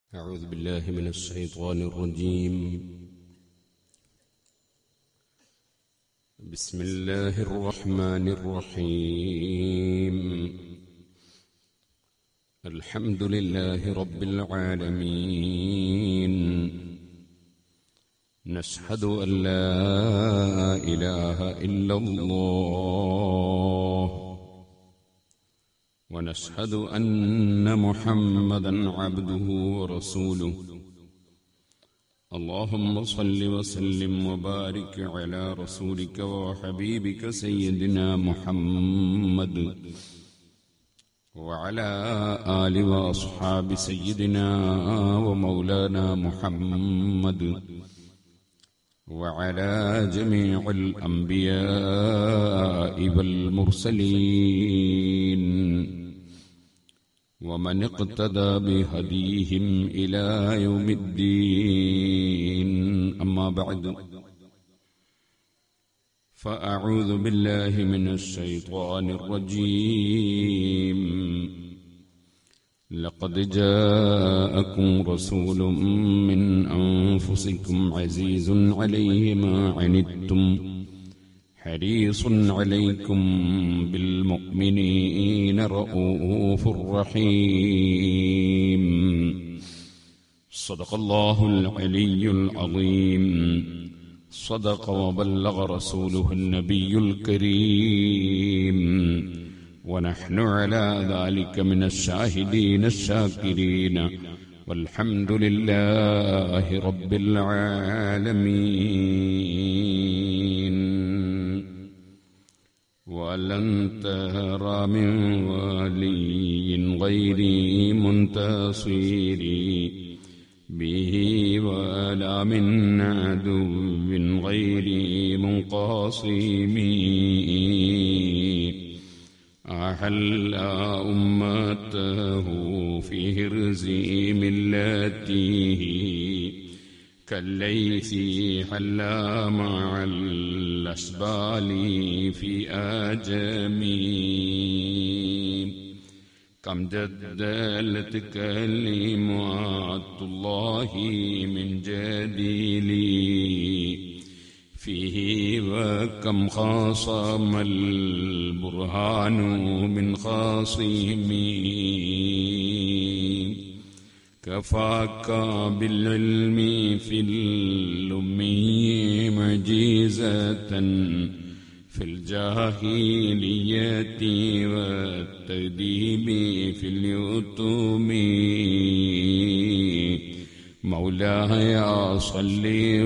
أعوذ بالله من الشيطان الرجيم بسم الله الرحمن الرحيم الحمد لله رب العالمين نشهد أن لا إله إلا الله ونشهد أن محمدا عبده ورسوله اللهم صل وسلم وبارك على رسولك وحبيبك سيدنا محمد وعلى آل وأصحاب سيدنا ومولانا محمد وعلى جميع الأنبياء والمرسلين ومن اقتدى بهديهم إلى يوم الدين أما بعد فأعوذ بالله من الشيطان الرجيم لقد جاءكم رسول من أنفسكم عزيز عليه ما عنتم حريص عليكم بالمؤمنين رؤوف رحيم صدق الله العلي العظيم صدق وبلغ رسوله النبي الكريم ونحن على ذلك من الشاهدين الشاكرين والحمد لله رب العالمين ولن ترى من ولي غيري منتصيري به ولا من عدو غيري منقاصمي أحل أمته في هرز ملته كالليث حلا مع الأسبال في آجمي كم جدلت كلمات الله من جديلي فيه وكم خاصم البرهان من خاصمي كفاك بالعلم في الأمي معجزة في الجاهلية والتديب في اليتم مولاي صل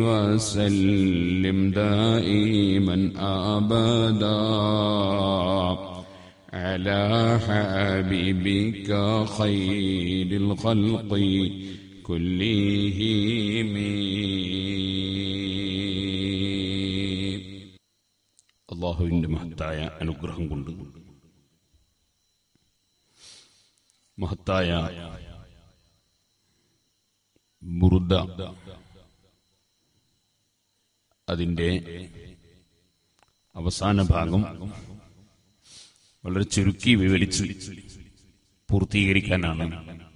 وسلم دائما أبدا على حبيبك خير الخلق كلهم അള്ളാഹുവിന്റെ മഹത്തായ അനുഗ്രഹം കൊണ്ട് മഹത്തായ ബുറുദ അതിന്റെ അവസാന ഭാഗം വളരെ ചുരുക്കി വിവരിച്ച് പൂർത്തീകരിക്കാനാണ്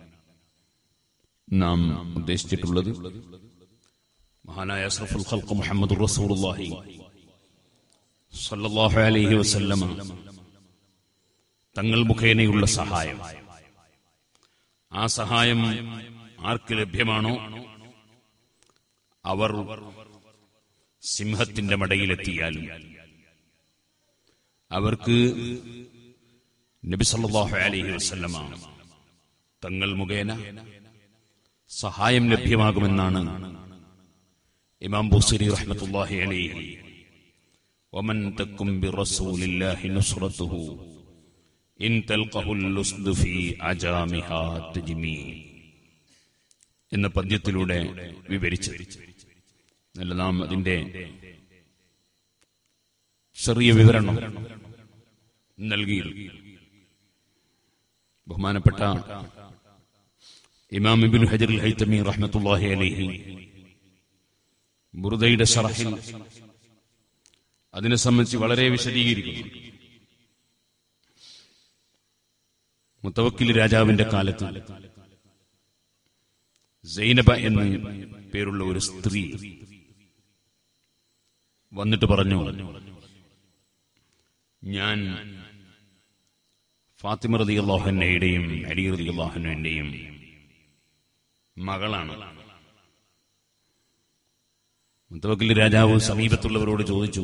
നാം ഉദ്ദേശിച്ചിട്ടുള്ളത് മഹാനായ അഷ്റഫുൽ ഖൽഖ് മുഹമ്മദ് റസൂലുള്ളാഹി സല്ലല്ലാഹു അലൈഹി വസല്ലമ തങ്ങൾ മുഖേനയുള്ള സഹായം ആ സഹായം ആർക്ക് ലഭ്യമാണോ അവർ സിംഹത്തിന്റെ മടയിലെത്തിയാലും അവർക്ക് നബി സല്ലല്ലാഹു അലൈഹി വസല്ലമ തങ്ങൾ മുഖേന സഹായം ലഭ്യമാകുമെന്നാണ് ഇമാം ബുസരി റഹ്മത്തുള്ളാഹി അലൈഹി ومن تكن برسول الله نصرته إن تلقه اللصد في عجامها تجمي എന്ന പദ്യത്തിലൂടെ വിവരിച്ച് നല്ല നാം അതിന്റെ ചെറിയ വിവരണം നൽകി ബഹുമാനപ്പെട്ട ഇമാം ഇബിൻ ഹജർ ഹൈത്തമി റഹ്മത്തുല്ലാഹി അലൈഹി ബുറുദയുടെ ഷറഹിൽ അതിനെ സംബന്ധിച്ച് വളരെ വിശദീകരിക്കുന്നു മുത്തവക്കിൽ രാജാവിന്റെ കാലത്ത് സൈനബ എന്ന് പേരുള്ള ഒരു സ്ത്രീ വന്നിട്ട് പറഞ്ഞു ഞാൻ ഫാത്തിമ റതി അള്ളാഹുവിന്റെയും അലി റതി അള്ളാഹുവിന്റെയും മകളാണ് മുത്തവക്കിൽ രാജാവ് സമീപത്തുള്ളവരോട് ചോദിച്ചു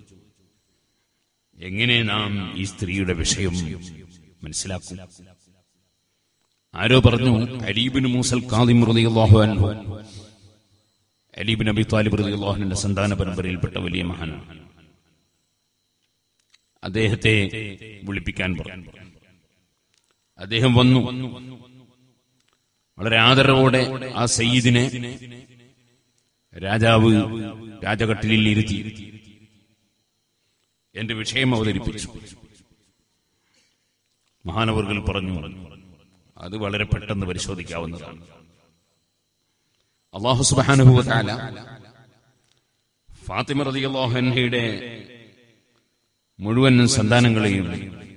എങ്ങനെ നാം ഈ സ്ത്രീയുടെ വിഷയം മനസ്സിലാക്കും ആരോ പറഞ്ഞു അലീബിന് മൂസൽ കാദിം റളിയല്ലാഹു അൻഹു അലീബിൻ അബി താലിബ് റളിയല്ലാഹുവിന്റെ സന്താന പരമ്പരയിൽപ്പെട്ട വലിയ മഹാനാണ് അദ്ദേഹത്തെ വിളിപ്പിക്കാൻ പറഞ്ഞു അദ്ദേഹം വന്നു വളരെ ആദരവോടെ ആ സയ്യിദിനെ രാജാവ് രാജകട്ടിലിൽ ഇരുത്തി എന്റെ വിഷയം അവതരിപ്പിച്ചു മഹാനവർകൾ പറഞ്ഞു അത് വളരെ പെട്ടെന്ന് പരിശോധിക്കാവുന്നതാണ് അള്ളാഹു സുബാനുഭവത്താല ഫാത്തിമ റതിയല്ലാഹൻഹയുടെ മുഴുവൻ സന്താനങ്ങളെയും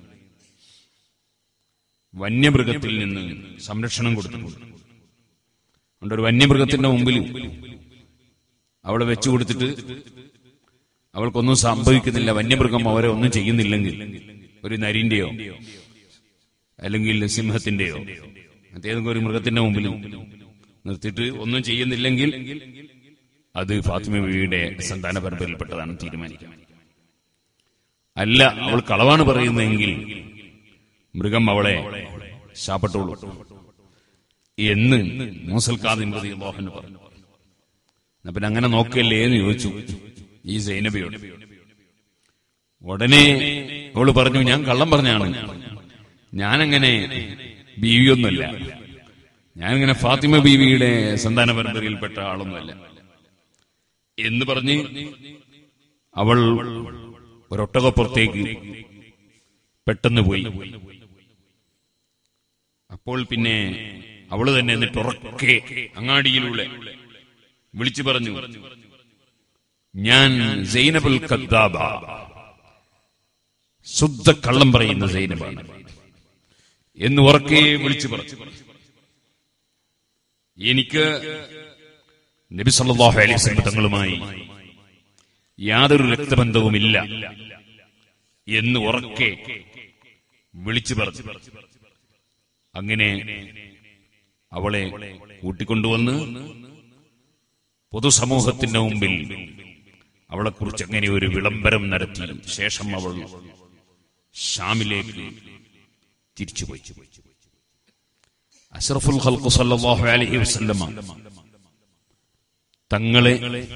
വന്യമൃഗത്തിൽ നിന്ന് സംരക്ഷണം കൊടുത്തിട്ടുണ്ട് അതുകൊണ്ട് ഒരു വന്യമൃഗത്തിന്റെ മുമ്പിൽ അവളെ വെച്ചു കൊടുത്തിട്ട് അവൾക്കൊന്നും സംഭവിക്കുന്നില്ല വന്യമൃഗം അവരെ ഒന്നും ചെയ്യുന്നില്ലെങ്കിൽ ഒരു നരിന്റെയോ അല്ലെങ്കിൽ സിംഹത്തിന്റെയോ മറ്റേതെങ്കിലും ഒരു മൃഗത്തിന്റെ മുമ്പിൽ നിർത്തിയിട്ട് ഒന്നും ചെയ്യുന്നില്ലെങ്കിൽ അത് ഫാത്തിമ ബീവിയുടെ സന്താന പരമ്പരയിൽപ്പെട്ടതാണ് തീരുമാനിക്കാം അല്ല അവൾ കളവാണ് പറയുന്നതെങ്കിൽ മൃഗം അവളെ ശാപത്തോളൂ എന്ന് മൂസൽ കാദിൻ പ്രതി മോഹന് പറഞ്ഞു എന്നാ പിന്നെ അങ്ങനെ നോക്കല്ലേ എന്ന് ചോദിച്ചു ഈ സൈനബയോട് ഉടനെ അവള് പറഞ്ഞു ഞാൻ കള്ളം പറഞ്ഞാണ് ഞാനങ്ങനെ ബീവിയൊന്നുമല്ല ഞാനിങ്ങനെ ഫാത്തിമ ബീവിയുടെ സന്താന പരമ്പരയിൽപ്പെട്ട ആളൊന്നുമല്ല എന്ന് പറഞ്ഞ് അവൾ ഒരൊട്ടകപ്പുറത്തേക്ക് പെട്ടെന്ന് പോയി അപ്പോൾ പിന്നെ അവള് തന്നെ എന്നിട്ട് ഉറക്കെ അങ്ങാടിയിലൂടെ വിളിച്ചു പറഞ്ഞു ഞാൻ സൈനബുൽ കദ്ദാബ ശുദ്ധ കള്ളം പറയുന്ന സൈനബാണ് എന്ന് ഉറക്കെ വിളിച്ചു പറഞ്ഞു എനിക്ക് നബി സല്ലല്ലാഹു അലൈഹി വസല്ലം തങ്ങളുമായി യാതൊരു രക്തബന്ധവുമില്ല എന്ന് ഉറക്കെ വിളിച്ചു പറഞ്ഞു അങ്ങനെ അവളെ കൂട്ടിക്കൊണ്ടുവന്ന് പൊതുസമൂഹത്തിന്റെ മുമ്പിൽ അവളെക്കുറിച്ച് അങ്ങനെ ഒരു വിളംബരം നടത്തി ശേഷം അവൾ ഷാമിലേക്ക് തിരിച്ചുപോയി അഷ്റഫുൽ ഖൽഖ് സല്ലല്ലാഹു അലൈഹി വസല്ലമ തങ്ങളെ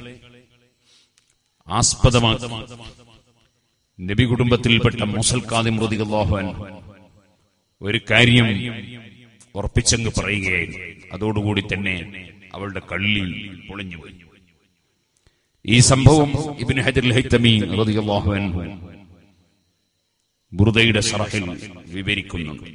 ആസ്പദമാക്കി നബി കുടുംബത്തിൽപ്പെട്ട മുസൽ കാദിം റളിയല്ലാഹു അൻഹു ഒരു കാര്യം ഉറപ്പിച്ചങ്ങ് പറയുകയായിരുന്നു അതോടുകൂടി തന്നെ അവളുടെ കള്ളി പൊളിഞ്ഞുപോയി ഈ സംഭവം ഇബിൻ ഹജർ ഹൈത്തമി റളിയല്ലാഹു അൻഹു ബുറുദയുടെ സറഹിൽ വിവരിക്കുന്നുണ്ട്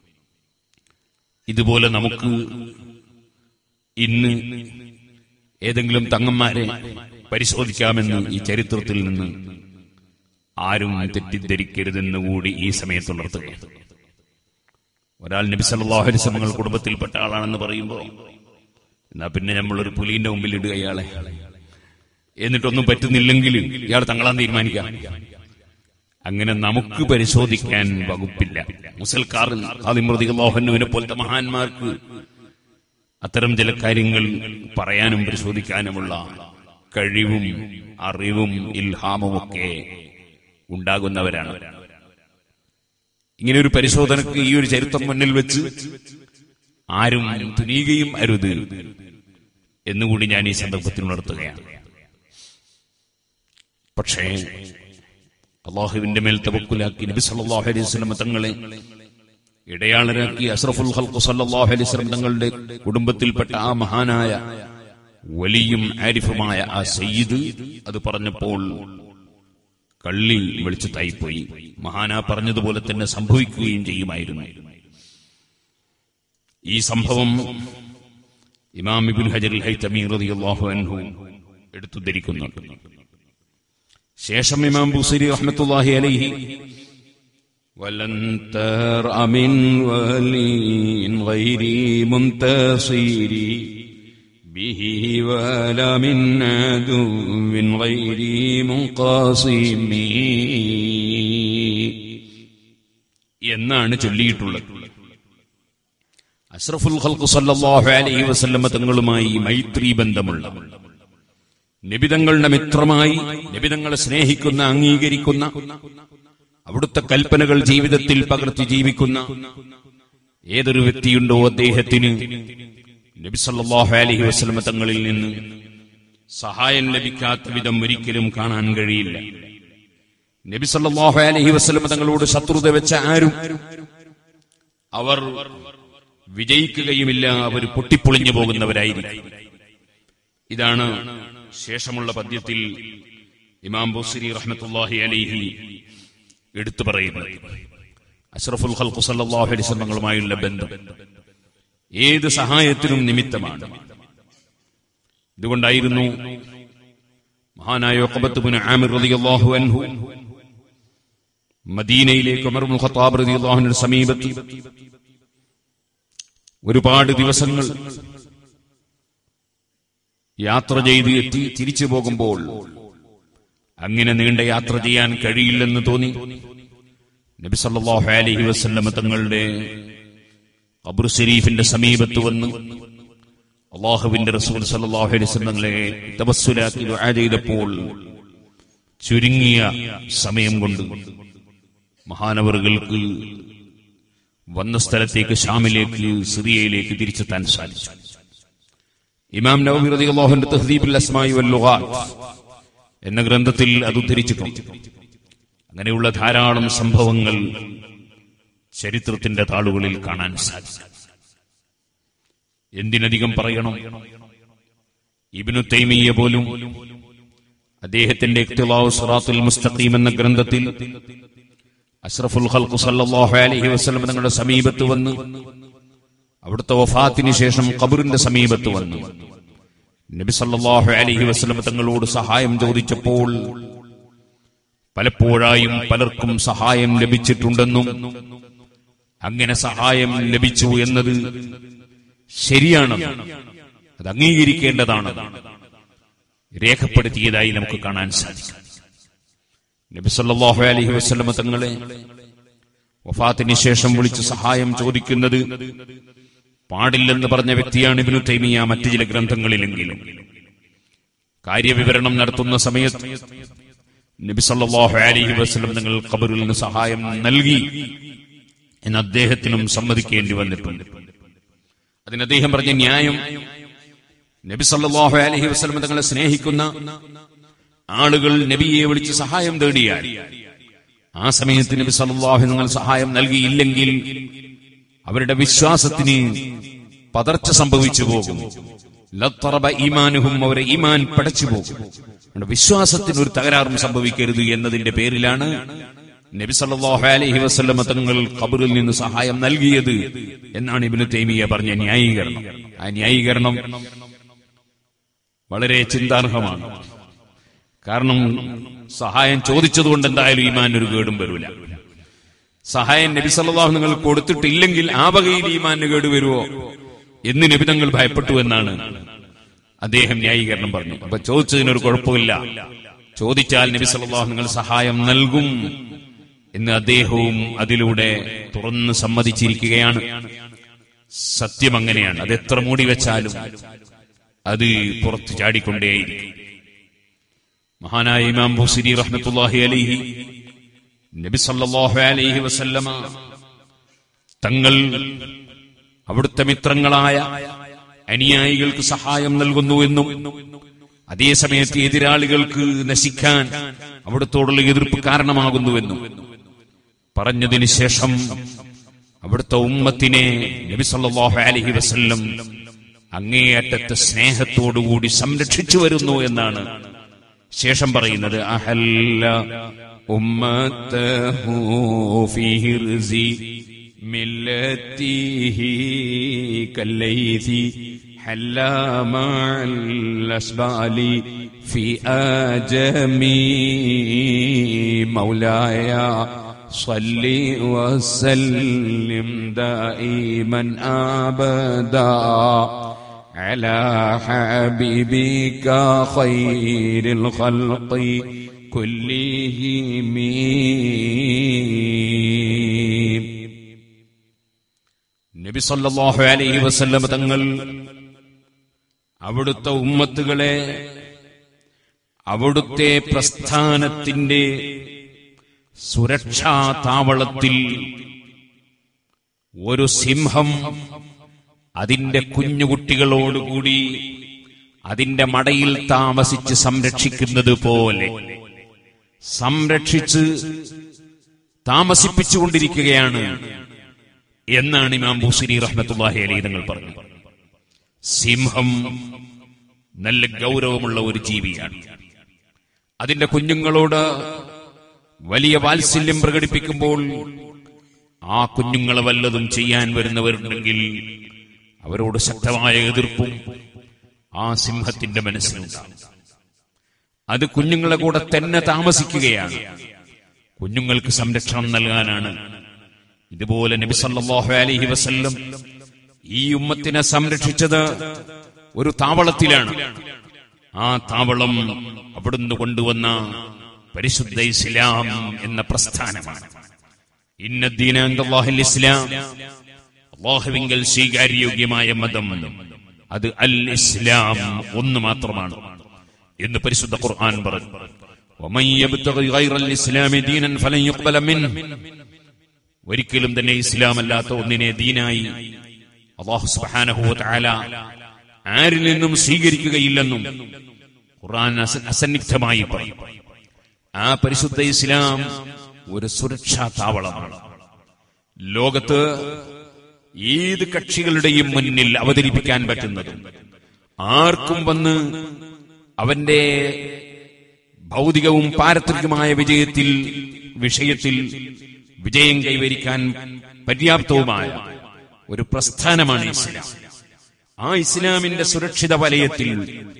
ഇതുപോലെ നമുക്ക് ഇന്ന് ഏതെങ്കിലും തങ്ങന്മാരെ പരിശോധിക്കാമെന്ന് ഈ ചരിത്രത്തിൽ നിന്ന് ആരും തെറ്റിദ്ധരിക്കരുതെന്ന് കൂടി ഈ സമയത്ത് ഉണർത്തുകയാണ് ഒരാൾ നബി സല്ലല്ലാഹു അലൈഹി വസല്ലം കുടുംബത്തിൽപ്പെട്ട ആളാണെന്ന് പറയുമ്പോൾ എന്നാ പിന്നെ നമ്മൾ ഒരു പുലിന്റെ മുമ്പിൽ ഇടുക ഇയാളെ എന്നിട്ടൊന്നും പറ്റുന്നില്ലെങ്കിൽ ഇയാൾ തങ്ങളാൻ തീരുമാനിക്കാം അങ്ങനെ നമുക്ക് പരിശോധിക്കാൻ വകുപ്പില്ല മുസൽക്കാർ ആദിമൃതികളോഹന്നുവിനെ പോലത്തെ മഹാന്മാർക്ക് അത്തരം ചില കാര്യങ്ങൾ പറയാനും പരിശോധിക്കാനുമുള്ള കഴിവും അറിവും ഇൽഹാമും ഒക്കെ ഉണ്ടാകുന്നവരാണ് ഇങ്ങനെ ഒരു പരിശോധനക്ക് ഈ ഒരു ചരിത്രം മുന്നിൽ വെച്ച് ആരും തുനിയുകയും അരുത് എന്നുകൂടി ഞാൻ ഈ സന്ദർഭത്തിൽ ഉണർത്തുകയാണ് പക്ഷേ അള്ളാഹുവിന്റെ മേൽ തവക്കുലാക്കി നബി സല്ലല്ലാഹു അലൈഹി വസല്ലം തങ്ങളെ ഇടയാളരാക്കി അഷ്റഫുൽ ഖൽഖ് സല്ലല്ലാഹു അലൈഹി വസല്ലം തങ്ങളുടെ കുടുംബത്തിൽപ്പെട്ട ആ മഹാനായ വലിയും ആരിഫുമായ ആ സയ്യിദ് അത് പറഞ്ഞപ്പോൾ കള്ളി വെളിച്ചത്തായിപ്പോയി മഹാന പറഞ്ഞതുപോലെ തന്നെ സംഭവിക്കുകയും ചെയ്യുമായിരുന്നു ഈ സംഭവം ഇമാം ഇബുൽ ഹജർ ഹൈതമി റളിയല്ലാഹു അൻഹു എടുത്തുദ്ധരിക്കുന്നുണ്ട് ശേഷം ഇമാം ബുസരി റഹ്മത്തുള്ളാഹി അലൈഹി ولن ترى من ولي غير منتصر به ولا من عدو غير منقصم എന്നാണ് ചൊല്ലിയിട്ടുള്ളത് അഷ്റഫുൽ ഖൽഖ് സല്ലല്ലാഹു അലൈഹി വസല്ലമ തങ്ങളുമായി മൈത്രി ബന്ധമുള്ള നിബിതങ്ങളുടെ മിത്രമായി നിബിതങ്ങളെ സ്നേഹിക്കുന്ന അംഗീകരിക്കുന്ന അവിടുത്തെ കൽപ്പനകൾ ജീവിതത്തിൽ പകർത്തി ജീവിക്കുന്ന ഏതൊരു വ്യക്തിയുണ്ടോ അദ്ദേഹത്തിന് നബി സല്ലല്ലാഹു അലൈഹി വസല്ലമ തങ്ങളിൽ നിന്ന് സഹായം ലഭിക്കാത്ത വിധം ഒരിക്കലും കാണാൻ കഴിയില്ല നബി സല്ലല്ലാഹു അലൈഹി വസല്ലമ തങ്ങളോട് ശത്രുത വെച്ച ആരും അവർ വിജയിക്കുകയുമില്ല അവർ പൊട്ടിപ്പൊളിഞ്ഞു പോകുന്നവരായിരിക്കും ഇതാണ് ശേഷമുള്ള പദ്യത്തിൽ ഇമാം ബുസിരി റഹ്മത്തുല്ലാഹി അലൈഹി എടുത്തു പറയുന്നത് അഷ്റഫുൽ ഖൽഖു സല്ലല്ലാഹു അലൈഹി വസല്ലമകളുമായുള്ള ബന്ധം ഏത് സഹായത്തിനും നിമിത്തമാണ് ഇതുകൊണ്ടായിരുന്നു മഹാനായ ഉഖബത്ത് ബിൻ ആമിർ റളിയല്ലാഹു അൻഹു മദീനയിലേക്ക് ഉമർ ഇബ്നുൽ ഖത്താബ് റളിയല്ലാഹുവിന്റെ സമീപത്ത് ഒരുപാട് ദിവസങ്ങൾ യാത്ര ചെയ്ത് എത്തി തിരിച്ചു പോകുമ്പോൾ അങ്ങനെ നീണ്ട യാത്ര ചെയ്യാൻ കഴിയില്ലെന്ന് തോന്നി നബി സല്ലല്ലാഹു അലൈഹി വസല്ലമ തങ്ങളുടെ ഖബർ ശരീഫിന്റെ സമീപത്ത് വന്ന് അള്ളാഹുവിന്റെ റസൂൽ സല്ലല്ലാഹു അലൈഹി വസല്ലമയെ തവസ്സുലാക്കി ദുആ ചെയ്തപ്പോൾ ചുരുങ്ങിയ സമയം കൊണ്ട് മഹാനവറുകൾക്ക് വന്ന സ്ഥലത്തേക്ക് ഷാമിലേക്ക് സിറിയയിലേക്ക് തിരിച്ചെത്താൻ സാധിച്ചു ഇമാം നവമി റളിയല്ലാഹുവിന്റെ തഹ്ദീബുൽ അസ്മായി വൽ ലുഗാത്ത് എന്ന ഗ്രന്ഥത്തിൽ അത് ഉദ്ധരിച്ചിട്ടുണ്ട് അങ്ങനെയുള്ള ധാരാളം സംഭവങ്ങൾ ചരിത്രത്തിന്റെ താളുകളിൽ കാണാൻ സാധിക്കും എന്തിനധികം പറയണം ഇബ്നു തൈമിയ പോലും അദ്ദേഹത്തിന്റെ ഇഖ്തിലാഉ സിറാത്തുൽ മുസ്തഖീം എന്ന ഗ്രന്ഥത്തിൽ അഷ്റഫുൽ ഖൽഖ് സല്ലല്ലാഹു അലൈഹി വസല്ലം തങ്ങളുടെ സമീപത്ത് വന്ന് അവിടുത്തെ വഫാത്തിന് ശേഷം ഖബറിന്റെ സമീപത്ത് വന്നു നബി സല്ലല്ലാഹു അലൈഹി വസല്ലം തങ്ങളോട് സഹായം ചോദിച്ചപ്പോൾ പലപ്പോഴായും പലർക്കും സഹായം ലഭിച്ചിട്ടുണ്ടെന്നും അങ്ങനെ സഹായം ലഭിച്ചു എന്നത് ശരിയാണെന്നും അത് അംഗീകരിക്കേണ്ടതാണ് രേഖപ്പെടുത്തിയതായി നമുക്ക് കാണാൻ സാധിക്കും നബി സല്ലല്ലാഹു അലൈഹി വസല്ലം തങ്ങളെ വഫാത്തിന് ശേഷം വിളിച്ച് സഹായം ചോദിക്കുന്നത് പാടില്ലെന്ന് പറഞ്ഞ വ്യക്തിയാണ് ഇബ്നു തൈമിയ മറ്റു ചില ഗ്രന്ഥങ്ങളിലെങ്കിലും കാര്യവിവരണം നടത്തുന്ന സമയത്ത് നബി സല്ലല്ലാഹു അലൈഹി വസല്ലം നിങ്ങൾ ഖബറിൽ നിന്ന് സഹായം നൽകി എന്ന് അദ്ദേഹത്തിനും സമ്മതിക്കേണ്ടി വന്നിട്ടുണ്ട് അതിന് അദ്ദേഹം പറഞ്ഞ ന്യായം നബി സല്ലല്ലാഹു അലൈഹി വസല്ലം തങ്ങളെ സ്നേഹിക്കുന്ന ആളുകൾ നബിയെ വിളിച്ച് സഹായം തേടിയാൽ ആ സമയത്ത് നബി സല്ലല്ലാഹു നിങ്ങൾ സഹായം നൽകിയില്ലെങ്കിൽ അവരുടെ വിശ്വാസത്തിന് പതർച്ച സംഭവിച്ചു പോകും ലത്തറബ ഈമാനുഹും അവരെ ഈമാൻ പടച്ചു പോകും അവരുടെ വിശ്വാസത്തിന് ഒരു തകരാറും സംഭവിക്കരുത് എന്നതിന്റെ പേരിലാണ് നബി സല്ലല്ലാഹു അലൈഹി വസല്ലമ തങ്ങൾ ഖബറിൽ നിന്ന് സഹായം നൽകിയത് എന്നാണ് ഇബ്നു തൈമിയ പറഞ്ഞ ന്യായീകരണം ആ ന്യായീകരണം വളരെ ചിന്താർഹമാണ് കാരണം സഹായം ചോദിച്ചതുകൊണ്ട് എന്തായാലും ഈമാൻ ഒരു കേടും വരൂല സഹായം നബി സല്ലല്ലാഹു നിങ്ങൾ കൊടുത്തിട്ടില്ലെങ്കിൽ ആ വകയിൽ ഈമാന് കേട് വരുമോ എന്ന് നബി തങ്ങൾ ഭയപ്പെട്ടു എന്നാണ് അദ്ദേഹം ന്യായീകരണം പറഞ്ഞു അപ്പൊ ചോദിച്ചതിനൊരു കുഴപ്പമില്ല ചോദിച്ചാൽ നബി സല്ലല്ലാഹു നിങ്ങൾ സഹായം നൽകും എന്ന് അദ്ദേഹവും അതിലൂടെ തുറന്ന് സമ്മതിച്ചിരിക്കുകയാണ് സത്യം അങ്ങനെയാണ് അത് എത്ര മൂടി വെച്ചാലും അത് പുറത്തു ചാടിക്കൊണ്ടേയിരിക്കും മഹാനായ ഇമാം ബുസിരി റഹ്മത്തുള്ളാഹി അലൈഹി നബി സല്ലല്ലാഹു അലൈഹി വസല്ലമ തങ്ങൾ അവിടുത്തെ മിത്രങ്ങളായ അനുയായികൾക്ക് സഹായം നൽകുന്നു എന്നും അതേസമയത്ത് എതിരാളികൾക്ക് നശിക്കാൻ അവിടുത്തോടുള്ള എതിർപ്പ് കാരണമാകുന്നുവെന്നും പറഞ്ഞതിന് ശേഷം അവിടുത്തെ ഉമ്മത്തിനെ നബി സല്ലല്ലാഹു അലൈഹി വസല്ലം അങ്ങേയറ്റത്തെ സ്നേഹത്തോടുകൂടി സംരക്ഷിച്ചു വരുന്നു എന്നാണ് ശേഷം പറയുന്നത് അഹല്ല ഉമ്മത്തഹു ഫീ ഹിർസി മില്ലത്തിഹി കല്ലൈസി حلا مع الأسبال في آجمي مولاي صل وسلم دائما أبدا على حبيبك خير الخلق كلهم നബി സല്ലല്ലാഹു അലൈഹി വസല്ലം തങ്ങൾ അവിടുത്തെ ഉമ്മത്തുകളെ അവിടുത്തെ പ്രസ്ഥാനത്തിന്റെ സുരക്ഷാ താവളത്തിൽ ഒരു സിംഹം അതിന്റെ കുഞ്ഞുകുട്ടികളോടുകൂടി അതിന്റെ മടയിൽ താമസിച്ച് സംരക്ഷിക്കുന്നത് പോലെ സംരക്ഷിച്ച് താമസിപ്പിച്ചുകൊണ്ടിരിക്കുകയാണ് എന്നാണ് ഇമാം ബുസിരി റഹ്മത്തുള്ളാഹി അലൈഹി തങ്ങൾ പറഞ്ഞത് സിംഹം നല്ല ഗൗരവമുള്ള ഒരു ജീവിയാണ് അതിന്റെ കുഞ്ഞുങ്ങളോട് വലിയ വാത്സല്യം പ്രകടിപ്പിക്കുമ്പോൾ ആ കുഞ്ഞുങ്ങളെ വല്ലതും ചെയ്യാൻ വരുന്നവരുണ്ടെങ്കിൽ അവരോട് ശക്തമായ എതിർപ്പും ആ സിംഹത്തിന്റെ മനസ്സിലുണ്ടാകും അത് കുഞ്ഞുങ്ങളെ കൂടെ തന്നെ താമസിക്കുകയാണ് കുഞ്ഞുങ്ങൾക്ക് സംരക്ഷണം നൽകാനാണ് ഇതുപോലെ നബി സല്ലല്ലാഹു അലൈഹി വസല്ലം ഈ ഉമ്മത്തിനെ സംരക്ഷിച്ചത് ഒരു താവളത്തിലാണ് ആ താവളം അവിടുന്ന് കൊണ്ടുവന്ന പരിശുദ്ധ ഇസ്ലാം എന്ന പ്രസ്ഥാനമാണ് ഇന്ന ദീനാന്തല്ലാഹിൽ ഇസ്ലാം അള്ളാഹുവിങ്കൽ സ്വീകാര്യോഗ്യമായ മതം അത് അൽ ഇസ്ലാം ഒന്ന് മാത്രമാണ് എന്ന് പരിശുദ്ധ ഖുർആൻ പറഞ്ഞു ومن يبتغي غير الإسلام دينا فلن يقبل منه ഒരിക്കലും തന്നെ ഇസ്ലാം അല്ലാത്ത ഒന്നിനെ ദീനായി അള്ളാഹു സുബ്ഹാനഹു വതആല ആരിൽ നിന്നും സ്വീകരിക്കുകയില്ലെന്നും ഖുർആൻ അസ- അസന്നിഗ്ധമായി പറയും ആ പരിശുദ്ധ ഇസ്ലാം ഒരു സുരക്ഷാ താവളമാണ് ലോകത്ത് ഏത് കക്ഷികളുടെയും മുന്നിൽ അവതരിപ്പിക്കാൻ പറ്റുന്നതും ആർക്കും വന്ന് അവന്റെ ഭൗതികവും പാരത്രികമായ വിജയത്തിൽ വിഷയത്തിൽ വിജയം കൈവരിക്കാൻ പര്യാപ്തവുമായ ഒരു പ്രസ്ഥാനമാണ് ഇസ്ലാം ആ ഇസ്ലാമിന്റെ സുരക്ഷിത വലയത്തിൽ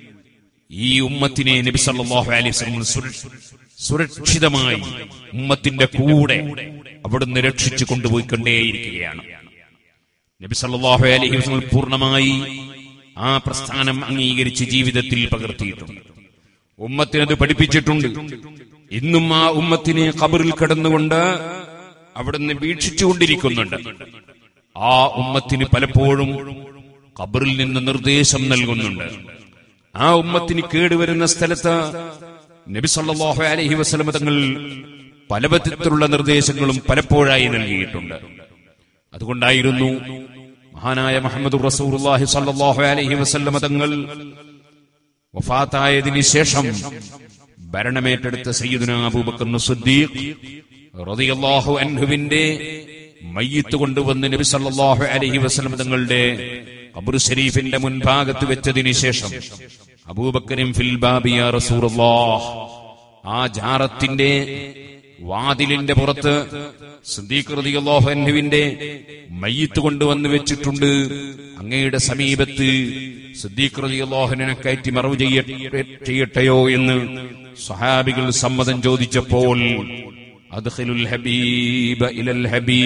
ഈ ഉമ്മത്തിനെ നബി സല്ലല്ലാഹു അലൈഹി വസല്ലം സുര- സുരക്ഷിതമായി ഉമ്മത്തിന്റെ കൂടെ അവിടുന്ന് രക്ഷിച്ചു കൊണ്ടുപോയിക്കൊണ്ടേയിരിക്കുകയാണ് നബി സല്ലല്ലാഹു അലൈഹി വസല്ലം പൂർണ്ണമായി ആ പ്രസ്ഥാനം അംഗീകരിച്ച് ജീവിതത്തിൽ പകർത്തിയിട്ടുണ്ട് ഉമ്മത്തിനത് പഠിപ്പിച്ചിട്ടുണ്ട് ഇന്നും ആ ഉമ്മത്തിനെ ഖബറിൽ കിടന്നുകൊണ്ട് അവിടുന്ന് വീക്ഷിച്ചുകൊണ്ടിരിക്കുന്നുണ്ട് ആ ഉമ്മത്തിന് പലപ്പോഴും ഖബറിൽ നിന്ന് നിർദ്ദേശം നൽകുന്നുണ്ട് ആ ഉമ്മത്തിന് കേടുവരുന്ന സ്ഥലത്ത് നബി സല്ലല്ലാഹു അലൈഹി വസല്ലം തങ്ങൾ പല വിധത്തിലുള്ള നിർദ്ദേശങ്ങളും പലപ്പോഴായി നൽകിയിട്ടുണ്ട് അതുകൊണ്ടായിരുന്നു മഹാനായ മുഹമ്മദ് റസൂലുള്ളാഹി സ്വല്ലല്ലാഹു അലൈഹി വസല്ലം തങ്ങൾ വഫാത്തായതിനു ശേഷം ഭരണമേറ്റെടുത്ത സയ്യിദുന അബൂബക്കർ സിദ്ദീഖ് റളിയല്ലാഹു അൻഹുവിന്റെ മയ്യത്ത് കൊണ്ടുവന്ന് നബി സല്ലല്ലാഹു അലൈഹി വസല്ലം തങ്ങളുടെ ഖബർ ഷരീഫിന്റെ മുൻഭാഗത്ത് വെച്ചതിന് ശേഷം അബൂബക്കരും ഫിൽ ബാബി യാ റസൂലുള്ളാഹ് ആ ജാറത്തിന്റെ വാതിലിന്റെ പുറത്ത് സിദ്ദീഖ് റളിയല്ലാഹു അൻഹുവിന്റെ മയ്യത്ത് കൊണ്ടുവന്ന് വെച്ചിട്ടുണ്ട് അങ്ങയുടെ സമീപത്ത് സിദ്ദീഖ് റളിയല്ലാഹുവിനെ കയറ്റി മറവ് ചെയ്യ- ചെയ്യട്ടെയോ എന്ന് സഹാബികൾ സമ്മതം ചോദിച്ചപ്പോൾ അദ്ഖിലുൽ ഹബീബ ഇലൽ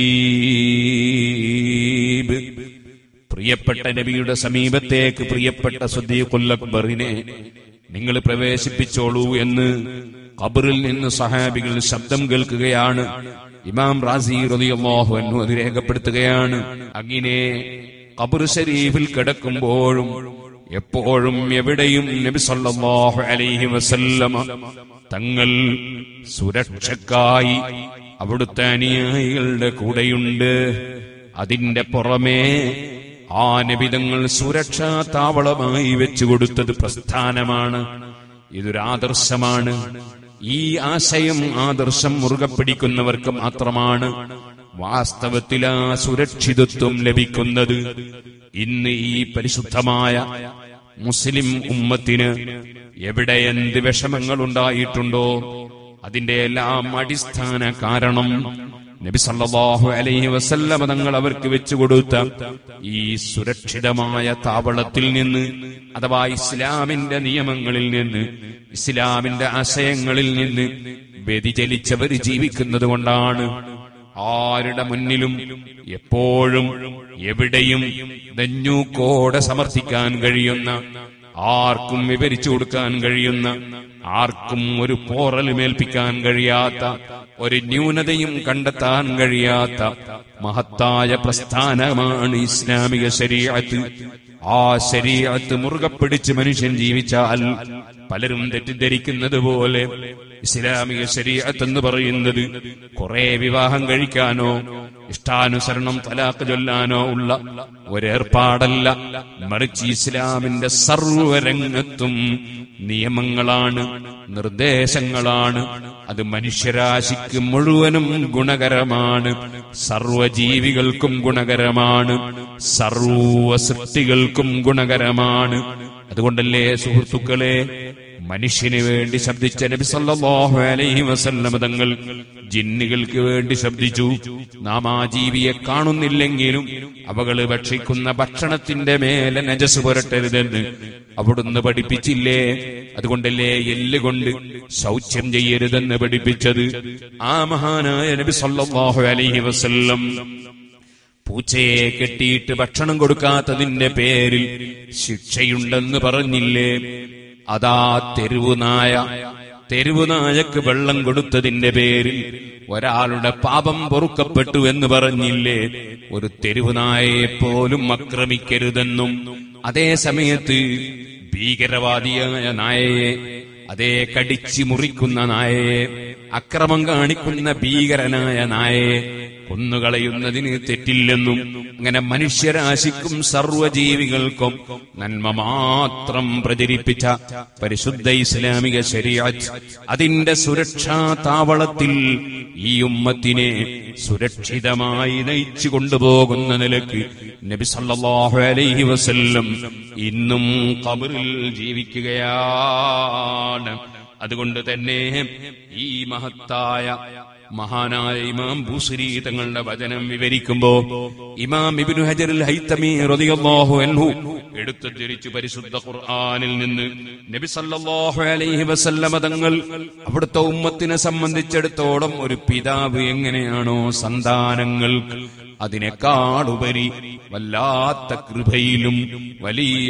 ഹബീബ് പ്രിയപ്പെട്ട നബിയുടെ സമീപത്തേക്ക് പ്രിയപ്പെട്ട സുദ്ദീഖുൽ അക്ബറിനെ നിങ്ങൾ പ്രവേശിപ്പിച്ചോളൂ എന്ന് ഖബറിൽ നിന്ന് സഹാബികൾ ശബ്ദം കേൾക്കുകയാണ് ഇമാം റാസി റളിയല്ലാഹു അൻഹു അത് രേഖപ്പെടുത്തുകയാണ് അങ്ങനെ ഖബർ ശരീഫിൽ കിടക്കുമ്പോഴും എപ്പോഴും എവിടെയും നബി സല്ലല്ലാഹു അലൈഹി വസല്ലമ തങ്ങൾ സുരക്ഷക്കായി അവിടുത്തെ അനുയായികളുടെ കൂടെയുണ്ട് അതിന്റെ പുറമേ ആ നബിതങ്ങൾ സുരക്ഷാ താവളമായി വെച്ചു കൊടുത്തത് പ്രസ്ഥാനമാണ് ഇതൊരു ആദർശമാണ് ഈ ആശയം ആദർശം മുറുകെ പിടിക്കുന്നവർക്ക് മാത്രമാണ് വാസ്തവത്തിൽ ആ സുരക്ഷിതത്വം ലഭിക്കുന്നത് ഇന്ന് ഈ പരിശുദ്ധമായ മുസ്ലിം ഉമ്മത്തിന് എവിടെ എന്ത് വിഷമങ്ങൾ ഉണ്ടായിട്ടുണ്ടോ അതിന്റെ എല്ലാം അടിസ്ഥാന കാരണം നബി സല്ലല്ലാഹു അലൈഹി വസല്ലമ തങ്ങൾ അവർക്ക് വെച്ചു കൊടുത്ത ഈ സുരക്ഷിതമായ താവളത്തിൽ നിന്ന് അഥവാ ഇസ്ലാമിന്റെ നിയമങ്ങളിൽ നിന്ന് ഇസ്ലാമിന്റെ ആശയങ്ങളിൽ നിന്ന് വ്യതിചലിച്ചവർ ജീവിക്കുന്നത് കൊണ്ടാണ് ആരുടെ മുന്നിലും എപ്പോഴും എവിടെയും നെഞ്ഞൂക്കോടെ സമർത്ഥിക്കാൻ കഴിയുന്ന ആർക്കും വിവരിച്ചു കൊടുക്കാൻ കഴിയുന്ന ആർക്കും ഒരു പോറലുമേൽപ്പിക്കാൻ കഴിയാത്ത ഒരു ന്യൂനതയും കണ്ടെത്താൻ കഴിയാത്ത മഹത്തായ പ്രസ്ഥാനമാണ് ഇസ്ലാമിക ശരീഅത്ത് ആ ശരീഅത്ത് മുറുകെ പിടിച്ച് മനുഷ്യൻ ജീവിച്ചാൽ പലരും തെറ്റിദ്ധരിക്കുന്നത് പോലെ ഇസ്ലാമിക ശരീഅത്ത് എന്ന് പറയുന്നത് കുറെ വിവാഹം കഴിക്കാനോ ഇഷ്ടാനുസരണം തലാക്ക് ചൊല്ലാനോ ഉള്ള ഒരേർപ്പാടല്ല മറിച്ച് ഇസ്ലാമിന്റെ സർവരംഗത്തും നിയമങ്ങളാണ് നിർദ്ദേശങ്ങളാണ് അത് മനുഷ്യരാശിക്ക് മുഴുവനും ഗുണകരമാണ് സർവജീവികൾക്കും ഗുണകരമാണ് സർവ സൃഷ്ടികൾക്കും ഗുണകരമാണ് അതുകൊണ്ടല്ലേ സുഹൃത്തുക്കളെ മനുഷ്യന് വേണ്ടി ശബ്ദിച്ച നബി സല്ലല്ലാഹു അലൈഹി വസല്ലമ തങ്ങൾ ജിന്നുകൾക്ക് വേണ്ടി ശബ്ദിച്ചു നാം ആ ജീവിയെ കാണുന്നില്ലെങ്കിലും അവകള് ഭക്ഷിക്കുന്ന ഭക്ഷണത്തിന്റെ മേലെ നജസ് പുരട്ടരുതെന്ന് അവിടുന്ന് പഠിപ്പിച്ചില്ലേ അതുകൊണ്ടല്ലേ എല്ലുകൊണ്ട് ശൗച്യം ചെയ്യരുതെന്ന് പഠിപ്പിച്ചത് ആ മഹാനായ നബി സല്ലല്ലാഹു അലൈഹി വസല്ലം പൂച്ചയെ കെട്ടിയിട്ട് ഭക്ഷണം കൊടുക്കാത്തതിന്റെ പേരിൽ ശിക്ഷയുണ്ടെന്ന് പറഞ്ഞില്ലേ അതാ തെരുവുനായ തെരുവുനായക്ക് വെള്ളം കൊടുത്തതിന്റെ പേരിൽ ഒരാളുടെ പാപം പൊറുക്കപ്പെട്ടു എന്ന് പറഞ്ഞില്ലേ ഒരു തെരുവുനായയെ പോലും ആക്രമിക്കരുതെന്നും അതേ സമയത്ത് ഭീകരവാദിയായ നായയെ അതേ കടിച്ചു മുറിക്കുന്ന നായയെ അക്രമം കാണിക്കുന്ന ഭീകരനായ നായയെ കൊന്നുകളയുന്നതിന് തെറ്റില്ലെന്നും അങ്ങനെ മനുഷ്യരാശിക്കും സർവജീവികൾക്കും നന്മ മാത്രം പ്രചരിപ്പിച്ച പരിശുദ്ധ ഇസ്ലാമിക ശരിയാറ്റ് അതിന്റെ സുരക്ഷാ താവളത്തിൽ ഈ ഉമ്മത്തിനെ സുരക്ഷിതമായി നയിച്ചു കൊണ്ടുപോകുന്ന നിലക്ക് നബി സല്ലല്ലാഹു അലൈഹി വസല്ലം ഇന്നും ഖബറിൽ ജീവിക്കുകയാണ് അതുകൊണ്ട് തന്നെ ഈ മഹത്തായ മഹാനായ ഇമാം ബൂസരി തങ്ങളുടെ വചനം വിവരിക്കുമ്പോ ഇമാം ഇബ്നു ഹജറുൽ ഹൈത്തമി റളിയല്ലാഹു അൻഹു എടുത്തുദ്ധരിച്ചു പരിശുദ്ധ ഖുർആനിൽ നിന്ന് നബി സല്ലല്ലാഹു അലൈഹി വസല്ലമ തങ്ങൾ അവിടുത്തെ ഉമ്മത്തിനെ സംബന്ധിച്ചിടത്തോളം ഒരു പിതാവ് എങ്ങനെയാണോ സന്താനങ്ങൾക്ക് അതിനേക്കാളുപരി വല്ലാത്ത കൃപയിലും വലിയ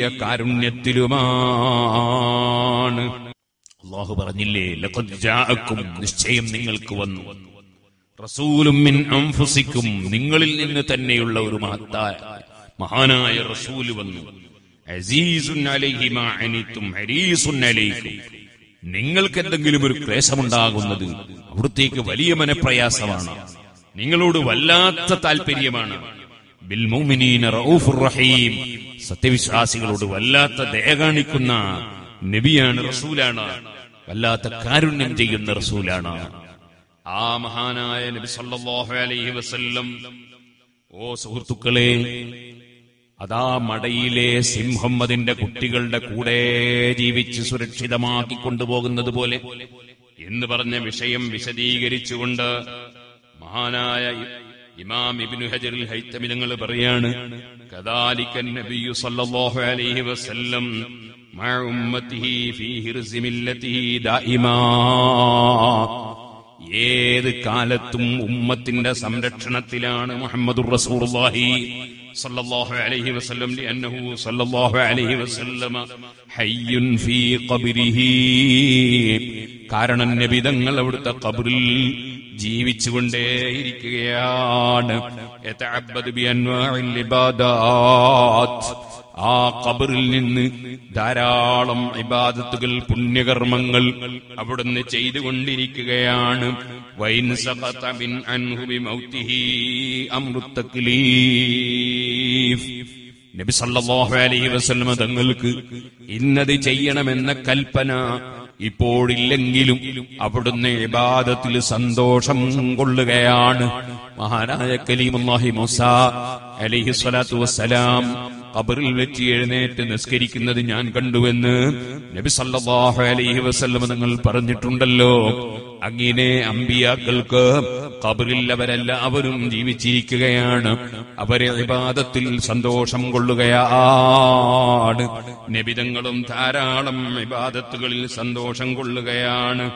കാരുണ്യത്തിലുമാണ് അള്ളാഹു പറഞ്ഞില്ലേ ലഖദ് ജാഅക്കും നിശ്ചയം നിങ്ങൾക്ക് വന്നു റസൂലും മിൻ അൻഫുസിക്കും നിങ്ങളിൽ നിന്ന് തന്നെയുള്ള ഒരു മഹത്തായ മഹാനായ റസൂല് വന്നു അസീസുൻ അലൈഹി മാ അനിത്തും ഹരീസുൻ അലൈക്കും നിങ്ങൾക്ക് എന്തെങ്കിലും ഒരു ക്ലേശമുണ്ടാകുന്നത് അവിടത്തേക്ക് വലിയ മനപ്രയാസമാണ് നിങ്ങളോട് വല്ലാത്ത താല്പര്യമാണ് ബിൽ മുഅ്മിനീന റഊഫുർ റഹീം സത്യവിശ്വാസികളോട് വല്ലാത്ത ദയ കാണിക്കുന്ന നബിയാണ് റസൂലാണ് വല്ലാത്ത കാരുണ്യം ചെയ്യുന്ന റസൂലാണ് ആ മഹാനായ നബി സല്ലല്ലാഹു അലൈഹി വസല്ലം ഓ സുഹൃത്തുക്കളെ അതാ മടയിലെ സിംഹം അതിന്റെ കുട്ടികളുടെ കൂടെ ജീവിച്ച് സുരക്ഷിതമാക്കി കൊണ്ടുപോകുന്നത് പോലെ എന്ന് പറഞ്ഞ വിഷയം വിശദീകരിച്ചുകൊണ്ട് മഹാനായ ഇമാം ഇബ്നു ഹജറുൽ ഹൈത്തമി തങ്ങൾ പറയാണ് കദാലിക്കൻ നബിയു സല്ലല്ലാഹു അലൈഹി വസല്ലം മഅ ഉമ്മത്തിഹി ഫീ ഹിർസി മില്ലത്തിഹി ദായിമാ ഏത് കാലത്തും ഉമ്മത്തിന്റെ സംരക്ഷണത്തിലാണ് മുഹമ്മദുർ റസൂലുള്ളാഹി സല്ലല്ലാഹു അലൈഹി വസല്ലം ലിഅന്നഹു സല്ലല്ലാഹു അലൈഹി വസല്ലമ ഹയ്യുൻ ഫീ ഖബ്രിഹി കാരണം നബി തങ്ങൾ അവിടുത്തെ ഖബറിൽ ജീവിച്ചുകൊണ്ടേയിരിക്കുകയാണ് യതഅബ്ബദു ബിഅൻവാഇൽ ഇബാദാത്ത് ആ ഖബറിൽ നിന്ന് ധാരാളം ഇബാദത്തുകൾ പുണ്യകർമ്മങ്ങൾ അവിടുന്ന് ചെയ്തുകൊണ്ടിരിക്കുകയാണ് വൈൻ സഖത മിൻ അൻഹു ബിമൗതിഹി അംറു തക്ലീഫ് നബി സല്ലല്ലാഹു അലൈഹി വസല്ലമ തങ്ങൾക്ക് ഇന്നത് ചെയ്യണമെന്ന കൽപ്പന ഇപ്പോഴില്ലെങ്കിലും അവിടുന്ന് ഇബാദത്തിൽ സന്തോഷം കൊള്ളുകയാണ് മഹാനായ കലീമുല്ലാഹി മൂസ അലൈഹി സ്വലാത്തു വസ്സലാം ഖബറിൽ വെച്ച് എഴുന്നേറ്റ് നിസ്കരിക്കുന്നത് ഞാൻ കണ്ടുവെന്ന് നബി സല്ലല്ലാഹു അലൈഹി വസല്ലം നിങ്ങൾ പറഞ്ഞിട്ടുണ്ടല്ലോ അങ്ങനെ അമ്പിയാക്കൾക്ക് ഖബറിൽ അവരെല്ലാവരും ജീവിച്ചിരിക്കുകയാണ് അവരെ ഇബാദത്തിൽ സന്തോഷം കൊള്ളുകയാണ് നബിതങ്ങളും ധാരാളം ഇബാദത്തുകളിൽ സന്തോഷം കൊള്ളുകയാണ്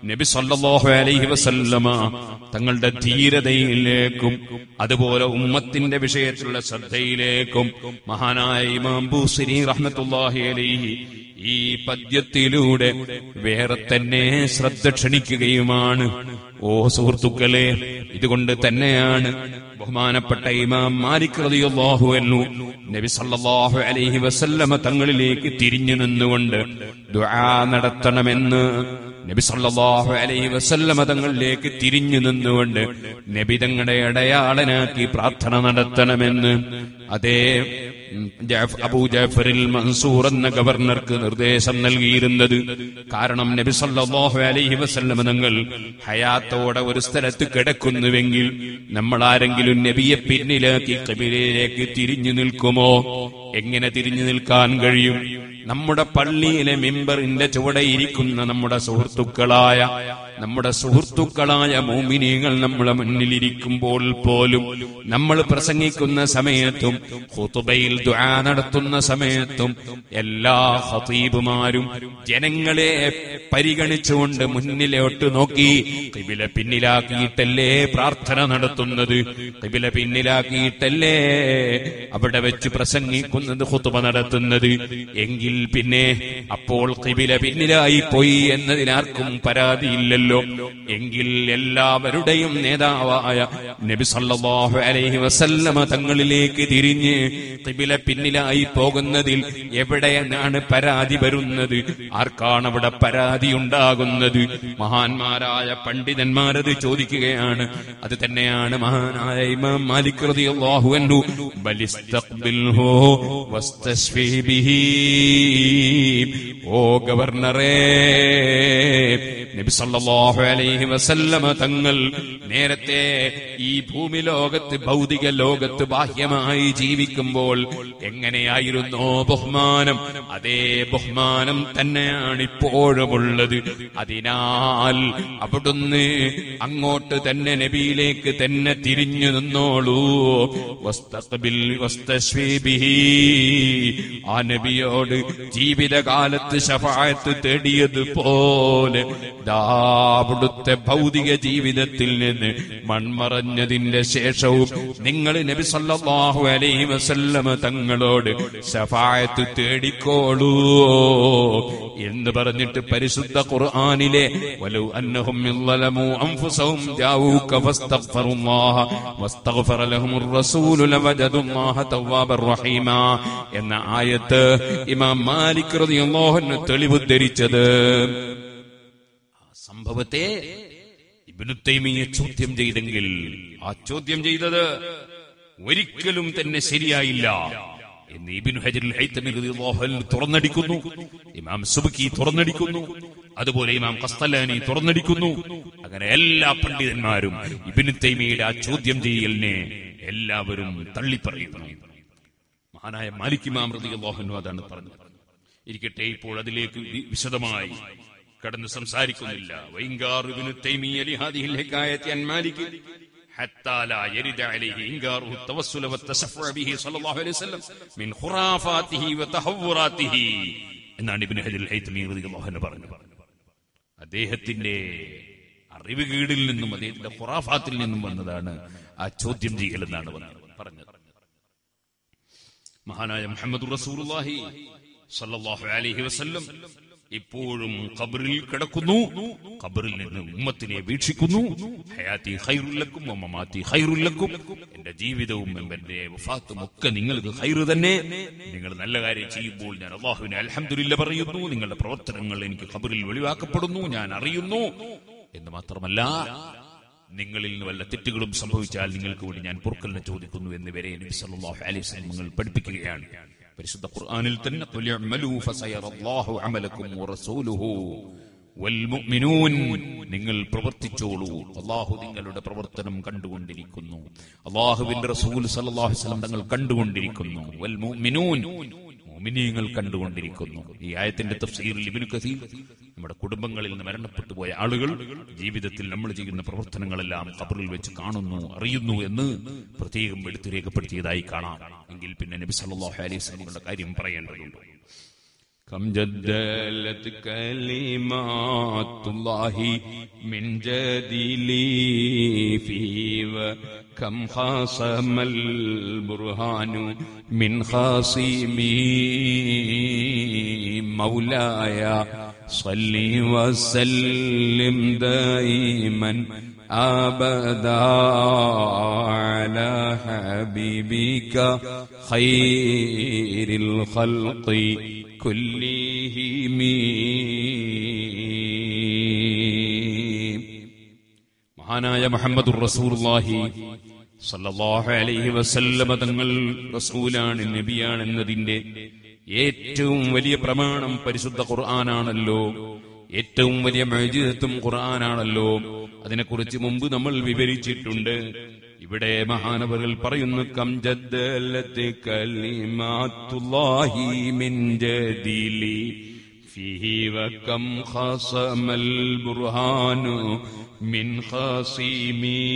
നബി സല്ലല്ലാഹു അലൈഹി വസല്ലമ തങ്ങളുടെ ധീരതയിലേക്കും അതുപോലെ ഉമ്മത്തിന്റെ വിഷയത്തിലുള്ള ശ്രദ്ധയിലേക്കും മഹാനായ ഇമാം ബൂസിരി റഹ്മത്തുള്ളാഹി അലൈഹി ഈ പദ്യത്തിലൂടെ വേറെ തന്നെ ശ്രദ്ധ ക്ഷണിക്കുകയുമാണ് ഓ സുഹൃത്തുക്കളെ ഇതുകൊണ്ട് തന്നെയാണ് ബഹുമാനപ്പെട്ട ഇമാം മാലിക് റളിയല്ലാഹു അൻഹു നബി സല്ലല്ലാഹു അലൈഹി വസല്ലമ തങ്ങളിലേക്ക് തിരിഞ്ഞു നിന്നുകൊണ്ട് ദുആ നടത്തണമെന്ന് നബി സല്ലല്ലാഹു അലൈഹി വസല്ലമ തങ്ങളിലേക്ക് തിരിഞ്ഞു നിന്നുകൊണ്ട് നബി തങ്ങളുടെ അടയാളനാക്കി പ്രാർത്ഥന നടത്തണമെന്ന് അതേ ഉം, ജാഫ്- അബൂ ജാഫറിൽ മൻസൂർ എന്ന ഗവർണർക്ക് നിർദ്ദേശം നൽകിയിരുന്നത് കാരണം നബി സല്ലല്ലാഹു അലൈഹി വസല്ലമ തങ്ങൾ ഹയാത്തോടെ ഒരു സ്ഥലത്ത് കിടക്കുന്നുവെങ്കിൽ നമ്മൾ ആരെങ്കിലും നബിയെ പിന്നിലാക്കി കബിലയിലേക്ക് തിരിഞ്ഞു നിൽക്കുമോ എങ്ങനെ തിരിഞ്ഞു നിൽക്കാൻ കഴിയും നമ്മുടെ പള്ളിയിലെ മെമ്പറിന്റെ ചുവടെ ഇരിക്കുന്ന നമ്മുടെ സുഹൃത്തുക്കളായ നമ്മുടെ സുഹൃത്തുക്കളായ മോമിനിയങ്ങൾ നമ്മളെ മുന്നിലിരിക്കുമ്പോൾ പോലും നമ്മൾ പ്രസംഗിക്കുന്ന സമയത്തും ഖുതുബയിൽ ദുആ നടത്തുന്ന സമയത്തും എല്ലാ ഖതീബുമാരും ജനങ്ങളെ പരിഗണിച്ചുകൊണ്ട് മുന്നിലോട്ട് നോക്കി കിബില പിന്നിലാക്കിയിട്ടല്ലേ പ്രാർത്ഥന നടത്തുന്നത് കിബില പിന്നിലാക്കിയിട്ടല്ലേ അവിടെ വെച്ച് പ്രസംഗിക്കുന്നത് ഖുതുബ നടത്തുന്നത് എങ്കിൽ പിന്നെ അപ്പോൾ കിബില പിന്നിലായി പോയി എന്നതിനാർക്കും പരാതിയില്ലല്ലോ എങ്കിൽ എല്ലാവരുടെയും നേതാവായ നബി സല്ലല്ലാഹു അലൈഹി വസല്ലമ തങ്ങളിലേക്ക് തിരിഞ്ഞ് കിബില പിന്നിലായി പോകുന്നതിൽ എവിടെയാണ് പരാതി വരുന്നത് ആർക്കാണ് അവിടെ പരാതി ഉണ്ടാകുന്നത് മഹാന്മാരായ പണ്ഡിതന്മാരത് ചോദിക്കുകയാണ് അത് തന്നെയാണ് മഹാനായ ഇമാം മാലിക് റളിയല്ലാഹു അൻഹു ബലിസ്തഖ്ബിൽഹു വസ്തശ്ഫി ബിഹി ഓ ഗവർണറേ നബി സല്ലല്ലാഹു അലൈഹി വസല്ലമ തങ്ങൾ നേരത്തെ ഈ ഭൂമി ലോകത്ത് ഭൗതിക ലോകത്ത് ബാഹ്യമായി ജീവിക്കുമ്പോൾ എങ്ങനെയായിരുന്നോ ബഹുമാനം അതേ ബഹുമാനം തന്നെയാണ് ഇപ്പോഴുമുള്ളത് അതിനാൽ അവിടുന്ന് അങ്ങോട്ട് തന്നെ നബിയിലേക്ക് തന്നെ തിരിഞ്ഞു നിന്നോളൂ വസ്തഖ്ബിൽ വസ്തശ്വീ ബിഹി. ആ നബിയോട് ജീവിതകാലത്ത് ശഫായത്ത് തേടിയതുപോലെ ദാ അവിടുത്തെ ഭൗതിക ജീവിതത്തിൽ നിന്ന് മൺമറഞ്ഞതിന്റെ ശേഷവും നിങ്ങൾ നബി സല്ലല്ലാഹു അലൈഹി വസല്ലമ തങ്ങളോട് ശഫായത്ത് തേടിക്കോളൂ എന്ന് പറഞ്ഞിട്ട് പരിശുദ്ധ ഖുർആനിലെ വലൗ അന്നഹും യളമു അൻഫുസഹും ജാഊക ഫസ്തഗ്ഫറുല്ലാഹ വസ്തഗ്ഫറ ലഹുമുർ റസൂലു ലവജദുല്ലാഹ തവ്വാബർ റഹീമ എന്ന ആയത്ത് ഇമാം മാലിക് റളിയല്ലാഹു അൻഹു തെളിവുദ്ധരിച്ചത് ആ സംഭവത്തെ ഇബ്നു തൈമിയെ ചോദ്യം ചെയ്തെങ്കിൽ ആ ചോദ്യം ചെയ്തത് ഒരിക്കലും തന്നെ ശരിയായില്ല എന്ന് ഇബിൻ ഹജറുൽ ഹൈത്തമി റളിയല്ലാഹു അൻഹു തുറന്നടിക്കുന്നു ഇമാം സുബ്കി തുറന്നടിക്കുന്നു അതുപോലെ ഇമാം ഖസ്തലാനി തുറന്നടിക്കുന്നു അങ്ങനെ എല്ലാ പണ്ഡിതന്മാരും ഇബിന് തൈമിയുടെ ആ ചോദ്യം ചെയ്യലിനെ എല്ലാവരും തള്ളിപ്പറയുന്നു മഹാനായ മാലിക് ഇമാം റളിയല്ലാഹു അൻഹു അതാണ് പറഞ്ഞത് ഇരിക്കട്ടെ ഇപ്പോൾ അതിലേക്ക് വി- വിശദമായി കടന്ന് സംസാരിക്കുന്നില്ല വൈങ്കാർ ഇബ്നു തൈമിയ്യ ലിഹാദിഹിൽ ഹികായത്തി അൻ മാലിക് حتى لا يرد عليه إنكاره التوسل والتشفع به صلى الله عليه وسلم من خرافاته وتهوراته എന്നാണ് ഇബ്നു ഹജർ ഹൈത്തമി റളിയല്ലാഹു അൻഹു പറഞ്ഞത് അദ്ദേഹത്തിന്റെ അറിവ് കീടിൽ നിന്നും അദ്ദേഹത്തിന്റെ ഖുറാഫാത്തിൽ നിന്നും വന്നതാണ് ആ ചോദ്യം ചെയ്യൽ എന്നാണ് വന്നത് പറഞ്ഞത് മഹാനായ മുഹമ്മദ് റസൂലുള്ളാഹി സല്ലല്ലാഹു അലൈഹി വസല്ലം ഇപ്പോഴും ഖബറിൽ കിടക്കുന്നു ഖബറിൽ നിന്ന് ഉമ്മത്തിനെ വീക്ഷിക്കുന്നു ഹയാത്തി ഖൈറുല്ലക്കും മമാത്തി ഖൈറുല്ലക്കും എന്റെ ജീവിതവും എന്റെ വഫാത്തും ഒക്കെ നിങ്ങൾക്ക് ഖൈറ് തന്നെ നിങ്ങൾ നല്ല കാര്യം ചെയ്യുമ്പോൾ ഞാൻ അള്ളാഹുവിനെ അൽഹംദുലില്ല പറയുന്നു നിങ്ങളുടെ പ്രവർത്തനങ്ങൾ എനിക്ക് ഖബറിൽ വെളിവാക്കപ്പെടുന്നു ഞാൻ അറിയുന്നു എന്ന് മാത്രമല്ല നിങ്ങളിൽ നിന്ന് വല്ല തെറ്റുകളും സംഭവിച്ചാൽ നിങ്ങൾക്ക് വേണ്ടി ഞാൻ പൊറുക്കലിനെ ചോദിക്കുന്നു എന്ന് വരെ നബി സല്ലല്ലാഹു അലൈഹി വസല്ലം നിങ്ങൾ പഠിപ്പിക്കുകയാണ് പരിശുദ്ധ ഖുർആനിൽ തന്നെ ഖുൽ ഇഅ്മലൂ ഫസയറല്ലാഹു അമലക്കും വറസൂലുഹു വൽമുഅ്മിനൂൻ നിങ്ങൾ പ്രവർത്തിച്ചോളൂ അള്ളാഹു നിങ്ങളുടെ പ്രവർത്തനം കണ്ടുകൊണ്ടിരിക്കുന്നു അള്ളാഹുവിന്റെ റസൂൽ സല്ലല്ലാഹു അലൈഹി വസല്ലം തങ്ങൾ കണ്ടുകൊണ്ടിരിക്കുന്നു വൽമുഅ്മിനൂൻ മുഅ്മിനീങ്ങൾ കണ്ടുകൊണ്ടിരിക്കുന്നു ഈ ആയത്തിന്റെ തഫ്സീറിൽ ഇബ്നു കസീർ നമ്മുടെ കുടുംബങ്ങളിൽ നിന്ന് മരണപ്പെട്ടു പോയ ആളുകൾ ജീവിതത്തിൽ നമ്മൾ ചെയ്യുന്ന പ്രവർത്തനങ്ങളെല്ലാം ഖബറിൽ വെച്ച് കാണുന്നു അറിയുന്നു എന്ന് പ്രത്യേകം എടുത്തു രേഖപ്പെടുത്തിയതായി കാണാം എങ്കിൽ പിന്നെ നബി സല്ലല്ലാഹു അലൈഹി വസല്ലമയുടെ കാര്യം പറയേണ്ടതുണ്ട് كم جدلت كلمات الله من جدلي فيه وكم خاصم البرهان من خاصمي مولاي صل وسلم دائما أبدا على حبيبك خير الخلق كلهم മഹാനായ മുഹമ്മദുർ റസൂലുള്ളാഹി സല്ലല്ലാഹു അലൈഹി വസല്ലമ തങ്ങൾ റസൂലാണ് നബിയാണെന്നതിന്റെ ഏറ്റവും വലിയ പ്രമാണം പരിശുദ്ധ ഖുർആനാണല്ലോ ഏറ്റവും വലിയ മൗജിദത്തും ഖുർആനാണല്ലോ അതിനെക്കുറിച്ച് മുമ്പ് നമ്മൾ വിവരിച്ചിട്ടുണ്ട് ഇവിടെ മഹാനവറുകൾ പറയുന്നു കം ജദ്ദലത്ത് കലിമാത്തുല്ലാഹി മിൻ ജദീലി فيه وكم خصم البرهان من خصيمي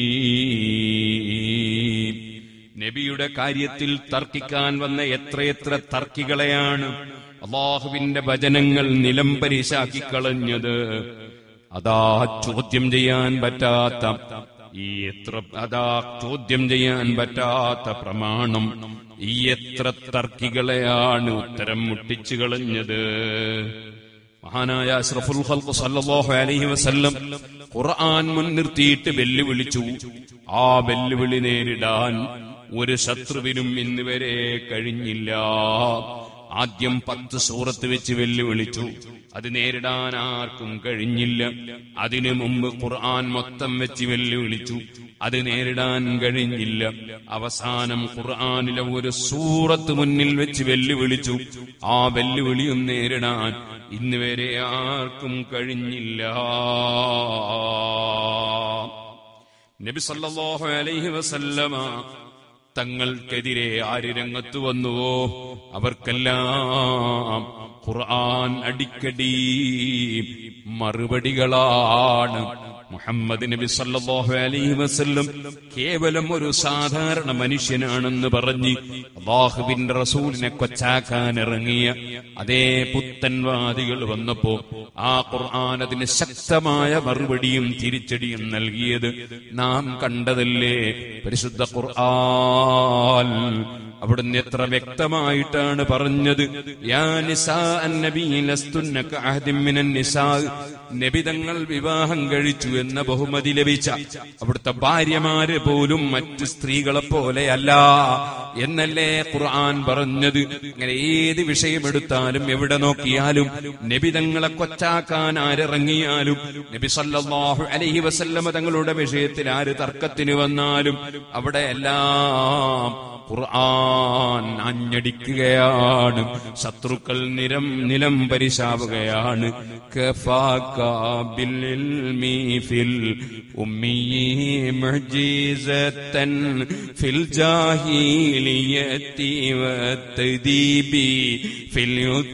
നബിയുടെ കാര്യത്തിൽ തർക്കിക്കാൻ വന്ന എത്രയെത്ര തർക്കികളെയാണ് അള്ളാഹുവിന്റെ വചനങ്ങൾ നിലംപരിശാക്കി കളഞ്ഞത് അതാ ചോദ്യം ചെയ്യാൻ പറ്റാത്ത ഈ എത്ര അതാ ചോദ്യം ചെയ്യാൻ പറ്റാത്ത പ്രമാണം ഈ എത്ര തർക്കികളെയാണ് ഉത്തരം മുട്ടിച്ചു കളഞ്ഞത് മഹാനായ അഷ്റഫുൽ ഖൽഖ് സല്ലല്ലാഹു അലൈഹി വസല്ലം ഖുർആൻ മുൻനിർത്തിയിട്ട് വെല്ലുവിളിച്ചു ആ വെല്ലുവിളി നേരിടാൻ ഒരു ശത്രുവിനും ഇന്ന് വരെ കഴിഞ്ഞില്ല ആദ്യം പത്ത് സൂറത്ത് വെച്ച് വെല്ലുവിളിച്ചു അത് നേരിടാൻ ആർക്കും കഴിഞ്ഞില്ല അതിനു മുമ്പ് ഖുർആൻ മൊത്തം വെച്ച് വെല്ലുവിളിച്ചു അത് നേരിടാൻ കഴിഞ്ഞില്ല അവസാനം ഖുർആനിലെ ഒരു സൂറത്ത് മുന്നിൽ വെച്ച് വെല്ലുവിളിച്ചു ആ വെല്ലുവിളിയും നേരിടാൻ ഇന്ന് വരെ ആർക്കും കഴിഞ്ഞില്ല നബി സല്ലല്ലാഹു അലൈഹി വസല്ലമ തങ്ങൾക്കെതിരെ ആര് രംഗത്ത് വന്നുവോ അവർക്കെല്ലാം ഖുർആൻ അടിക്കടി മറുപടികളാണ് മുഹമ്മദ് നബി സല്ലല്ലാഹു അലൈഹി വസല്ലം കേവലം ഒരു സാധാരണ മനുഷ്യനാണെന്ന് പറഞ്ഞ് അള്ളാഹുവിന്റെ റസൂലിനെ കൊച്ചാക്കാൻ ഇറങ്ങിയ അതേ പുത്തൻവാദികൾ വന്നപ്പോ ആ ഖുർആൻ അതിന് ശക്തമായ മറുപടിയും തിരിച്ചടിയും നൽകിയത് നാം കണ്ടതല്ലേ പരിശുദ്ധ ഖുർആൻ അവിടുന്ന് എത്ര വ്യക്തമായിട്ടാണ് പറഞ്ഞത് യാ നിസാ അന്നബി ലസ്തുന്ന കഅഹദിൻ മിനൻ നിസാ നബിതങ്ങൾ വിവാഹം കഴിച്ചു എന്ന ബഹുമതി ലഭിച്ച അവിടുത്തെ ഭാര്യമാര് പോലും മറ്റു സ്ത്രീകളെ പോലെയല്ല എന്നല്ലേ ഖുർആൻ പറഞ്ഞത് അങ്ങനെ ഏത് വിഷയമെടുത്താലും എവിടെ നോക്കിയാലും നബിതങ്ങളെ കൊച്ചാക്കാൻ ആരിറങ്ങിയാലും നബി സല്ലല്ലാഹു അലൈഹി വസല്ലമ തങ്ങളുടെ വിഷയത്തിൽ ആര് തർക്കത്തിന് വന്നാലും അവിടെ എല്ലാം ഖുർആൻ അഞ്ഞടിക്കുകയാണ് ശത്രുക്കൾ നിരം നിലം പരിശാവുകയാണ് കഫാക ബിൽഇൽമി ഫിൽ ഉമ്മിയി മുഅ്ജിസത്തൻ ഫിൽ ജാഹിലിയത്തി വത്തദീബി ഫിൽ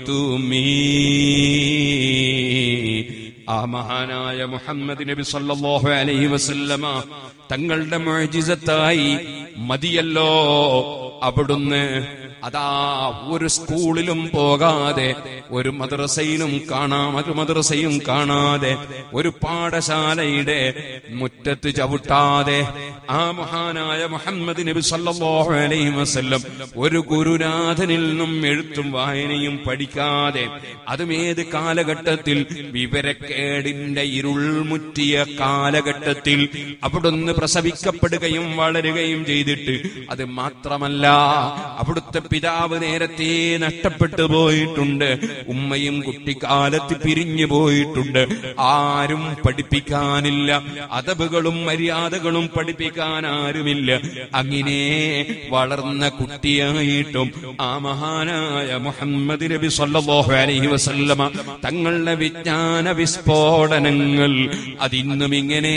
യുത്തുമി ആ മഹാനായ മുഹമ്മദ് നബി സല്ലല്ലാഹു അലൈഹി വസല്ലമ തങ്ങളുടെ മുഅ്ജിസത്തായി മതിയല്ലോ അവിടുന്ന് അതാ ഒരു സ്കൂളിലും പോകാതെ ഒരു മദ്രസയിലും കാണാം ഒരു മദ്രസയും കാണാതെ ഒരു പാഠശാലയുടെ മുറ്റത്ത് ചവിട്ടാതെ ആ മഹാനായ മുഹമ്മദ് നബി സല്ലല്ലാഹു അലൈഹി വസല്ലം ഒരു ഗുരുനാഥനിൽ നിന്നും എഴുത്തും വായനയും പഠിക്കാതെ അതും ഏത് കാലഘട്ടത്തിൽ വിവരക്കേടിന്റെ ഇരുൾ മുറ്റിയ കാലഘട്ടത്തിൽ അവിടുന്ന് പ്രസവിക്കപ്പെടുകയും വളരുകയും ചെയ്തിട്ട് അത് മാത്രമല്ല അവിടുത്തെ പിതാവ് നേരത്തെ നഷ്ടപ്പെട്ടു പോയിട്ടുണ്ട് ഉമ്മയും കുട്ടിക്കാലത്ത് പിരിഞ്ഞു പോയിട്ടുണ്ട് ആരും പഠിപ്പിക്കാനില്ല അതബുകളും മര്യാദകളും പഠിപ്പിക്കാൻ ആരുമില്ല അങ്ങനെ വളർന്ന കുട്ടിയായിട്ടും ആ മഹാനായ മുഹമ്മദ് നബി സല്ലല്ലാഹു അലൈഹി വസല്ലമ തങ്ങളുടെ വിജ്ഞാന വിസ്ഫോടനങ്ങൾ അതിന്നും ഇങ്ങനെ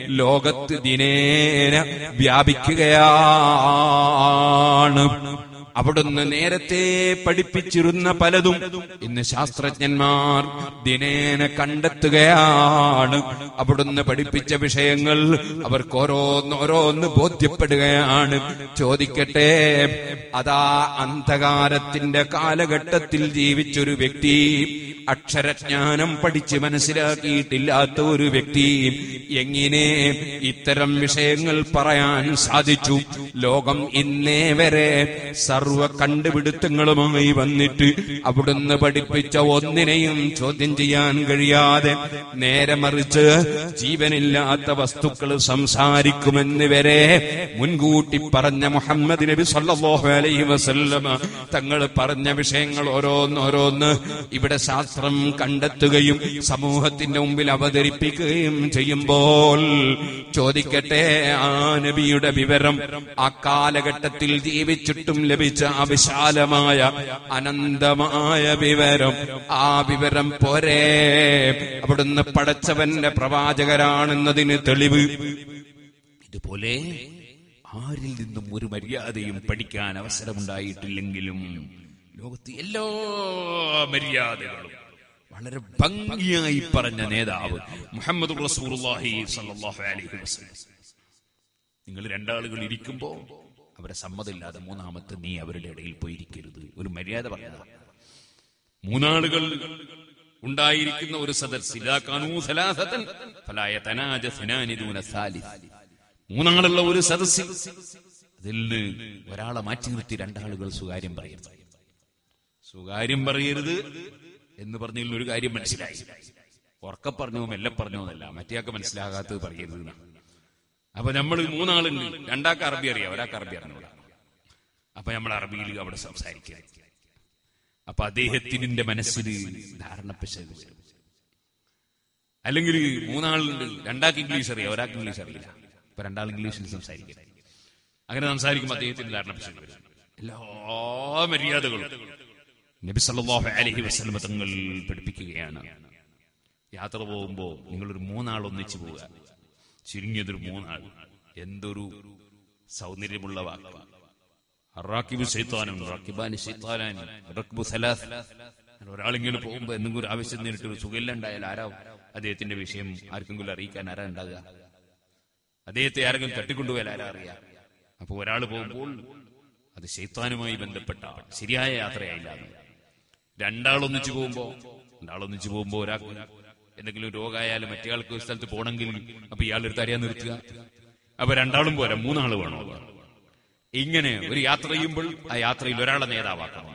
ലോകത്ത് ദിനേന വ്യാപിക്കുകയാണ് അവിടുന്ന് നേരത്തെ പഠിപ്പിച്ചിരുന്ന പലതും ഇന്ന് ശാസ്ത്രജ്ഞന്മാർ ദിനേന കണ്ടെത്തുകയാണ് അവിടുന്ന് പഠിപ്പിച്ച വിഷയങ്ങൾ അവർക്ക് ഓരോന്ന് ഓരോന്ന് ബോധ്യപ്പെടുകയാണ് ചോദിക്കട്ടെ അതാ അന്ധകാരത്തിന്റെ കാലഘട്ടത്തിൽ ജീവിച്ചൊരു വ്യക്തി അക്ഷരജ്ഞാനം പഠിച്ച് മനസ്സിലാക്കിയിട്ടില്ലാത്ത ഒരു വ്യക്തി എങ്ങനെ ഇത്തരം വിഷയങ്ങൾ പറയാൻ സാധിച്ചു ലോകം ഇന്നേ വരെ സർവ കണ്ടുപിടുത്തങ്ങളുമായി വന്നിട്ട് അവിടുന്ന് പഠിപ്പിച്ച ഒന്നിനെയും ചോദ്യം ചെയ്യാൻ കഴിയാതെ നേരെ മറിച്ച് ജീവനില്ലാത്ത വസ്തുക്കൾ സംസാരിക്കുമെന്ന് വരെ മുൻകൂട്ടി പറഞ്ഞ മുഹമ്മദ് നബി സല്ലല്ലാഹു അലൈഹി വസല്ലമ തങ്ങൾ പറഞ്ഞ വിഷയങ്ങൾ ഓരോന്നോരോന്ന് ഇവിടെ ശാസ്ത്രം കണ്ടെത്തുകയും സമൂഹത്തിന്റെ മുമ്പിൽ അവതരിപ്പിക്കുകയും ചെയ്യുമ്പോൾ ചോദിക്കട്ടെ ആ നബിയുടെ വിവരം ആ കാലഘട്ടത്തിൽ ജീവിച്ചിട്ടും ലഭിച്ച ആ വിശാലമായ അനന്തമായ വിവരം ആ വിവരം പോരെ അവിടുന്ന് പടച്ചവന്റെ പ്രവാചകരാണെന്നതിന് തെളിവ് ഇതുപോലെ ആരിൽ നിന്നും ഒരു മര്യാദയും പഠിക്കാൻ അവസരമുണ്ടായിട്ടില്ലെങ്കിലും ലോകത്ത് എല്ലാ മര്യാദകളും വളരെ ഭംഗിയായി പറഞ്ഞ നേതാവ് മുഹമ്മദ് റസൂലുള്ളാഹി സ്വല്ലല്ലാഹു അലൈഹി വസല്ലം നിങ്ങൾ രണ്ടാളുകൾ ഇരിക്കുമ്പോ അവരെ സമ്മതമില്ലാതെ മൂന്നാമത്തെ നീ അവരുടെ ഇടയിൽ പോയിരിക്കരുത് ഒരു മര്യാദ പറഞ്ഞതാ മൂന്നാളുകൾ ഉണ്ടായിരിക്കുന്ന ഒരു സദസ് ഇദാ കാനൂ സലാസതൻ ഫലാ യതനാജസനാനി ദൂന സാലിസ് മൂന്നാളുള്ള ഒരു സദസ്സിൽ അതിൽ നിന്ന് ഒരാളെ മാറ്റി നിർത്തി രണ്ടാളുകൾ സുകാര്യം പറയരുത് സുകാര്യം പറയരുത് എന്ന് പറഞ്ഞതിൽ ഒരു കാര്യം മനസ്സിലായി ഉറക്ക പറഞ്ഞോ മെല്ലെ പറഞ്ഞോ എന്നല്ല മറ്റേയാൾക്ക് മനസ്സിലാകാത്തത് പറയരുത് എന്നാ. അപ്പൊ നമ്മൾ മൂന്നാളുണ്ട് രണ്ടാൾക്ക് അറബി അറിയാം ഒരാൾക്ക് അറബി അറിഞ്ഞൂടാ അപ്പൊ നമ്മൾ അറബിയിൽ അവിടെ സംസാരിക്കുക അപ്പൊ അദ്ദേഹത്തിന്റെ മനസ്സിൽ ധാരണപ്പിശക് വരും അല്ലെങ്കിൽ മൂന്നാളുണ്ട് രണ്ടാൾക്ക് ഇംഗ്ലീഷ് അറിയാം ഒരാൾക്ക് ഇംഗ്ലീഷ് അറിയില്ല ഇപ്പൊ രണ്ടാൾ ഇംഗ്ലീഷിൽ സംസാരിക്കുക അങ്ങനെ സംസാരിക്കുമ്പോൾ അദ്ദേഹത്തിന് ധാരണപ്പിശക് വരും എല്ലാ മര്യാദകളും നബി സല്ലല്ലാഹു അലൈഹി വസല്ലം തങ്ങൾ പഠിപ്പിക്കുകയാണ് യാത്ര പോകുമ്പോ നിങ്ങളൊരു മൂന്നാൾ ഒന്നിച്ചു പോവുക ചുരുങ്ങിയതൊരു മൂന്നാൾ എന്തൊരു സൗന്ദര്യമുള്ള വാക്ക് അറാക്കിബു ശൈത്താനും റക്കിബാനി ശൈത്താനാൻ റക്ബു സലാസ് ഒരാളിങ്ങനെ പോകുമ്പോ എന്തെങ്കിലും ഒരു ആവശ്യം നേരിട്ട് ഒരു സുഖമില്ല ഉണ്ടായാൽ ആരാ അദ്ദേഹത്തിന്റെ വിഷയം ആർക്കെങ്കിലും അറിയിക്കാൻ ആരാ ഉണ്ടാകുക അദ്ദേഹത്തെ ആരെങ്കിലും തട്ടിക്കൊണ്ടുപോയാൽ ആരാ അറിയാം അപ്പൊ ഒരാൾ പോകുമ്പോൾ അത് ശൈത്താനുമായി ബന്ധപ്പെട്ട ശരിയായ യാത്രയായില്ല അത്. രണ്ടാളൊന്നിച്ചു പോകുമ്പോ രണ്ടാളൊന്നിച്ചു പോകുമ്പോ ഒരാൾക്ക് എന്തെങ്കിലും രോഗമായാലും മറ്റേയാൾക്ക് ഒരു സ്ഥലത്ത് പോകണമെങ്കിൽ അപ്പൊ ഇയാളെടുത്ത് അറിയാൻ നിർത്തുക അപ്പൊ രണ്ടാളും പോരാ മൂന്നാള് വേണോ ഇങ്ങനെ ഒരു യാത്ര ചെയ്യുമ്പോൾ ആ യാത്രയിൽ ഒരാളെ നേതാവാക്കണം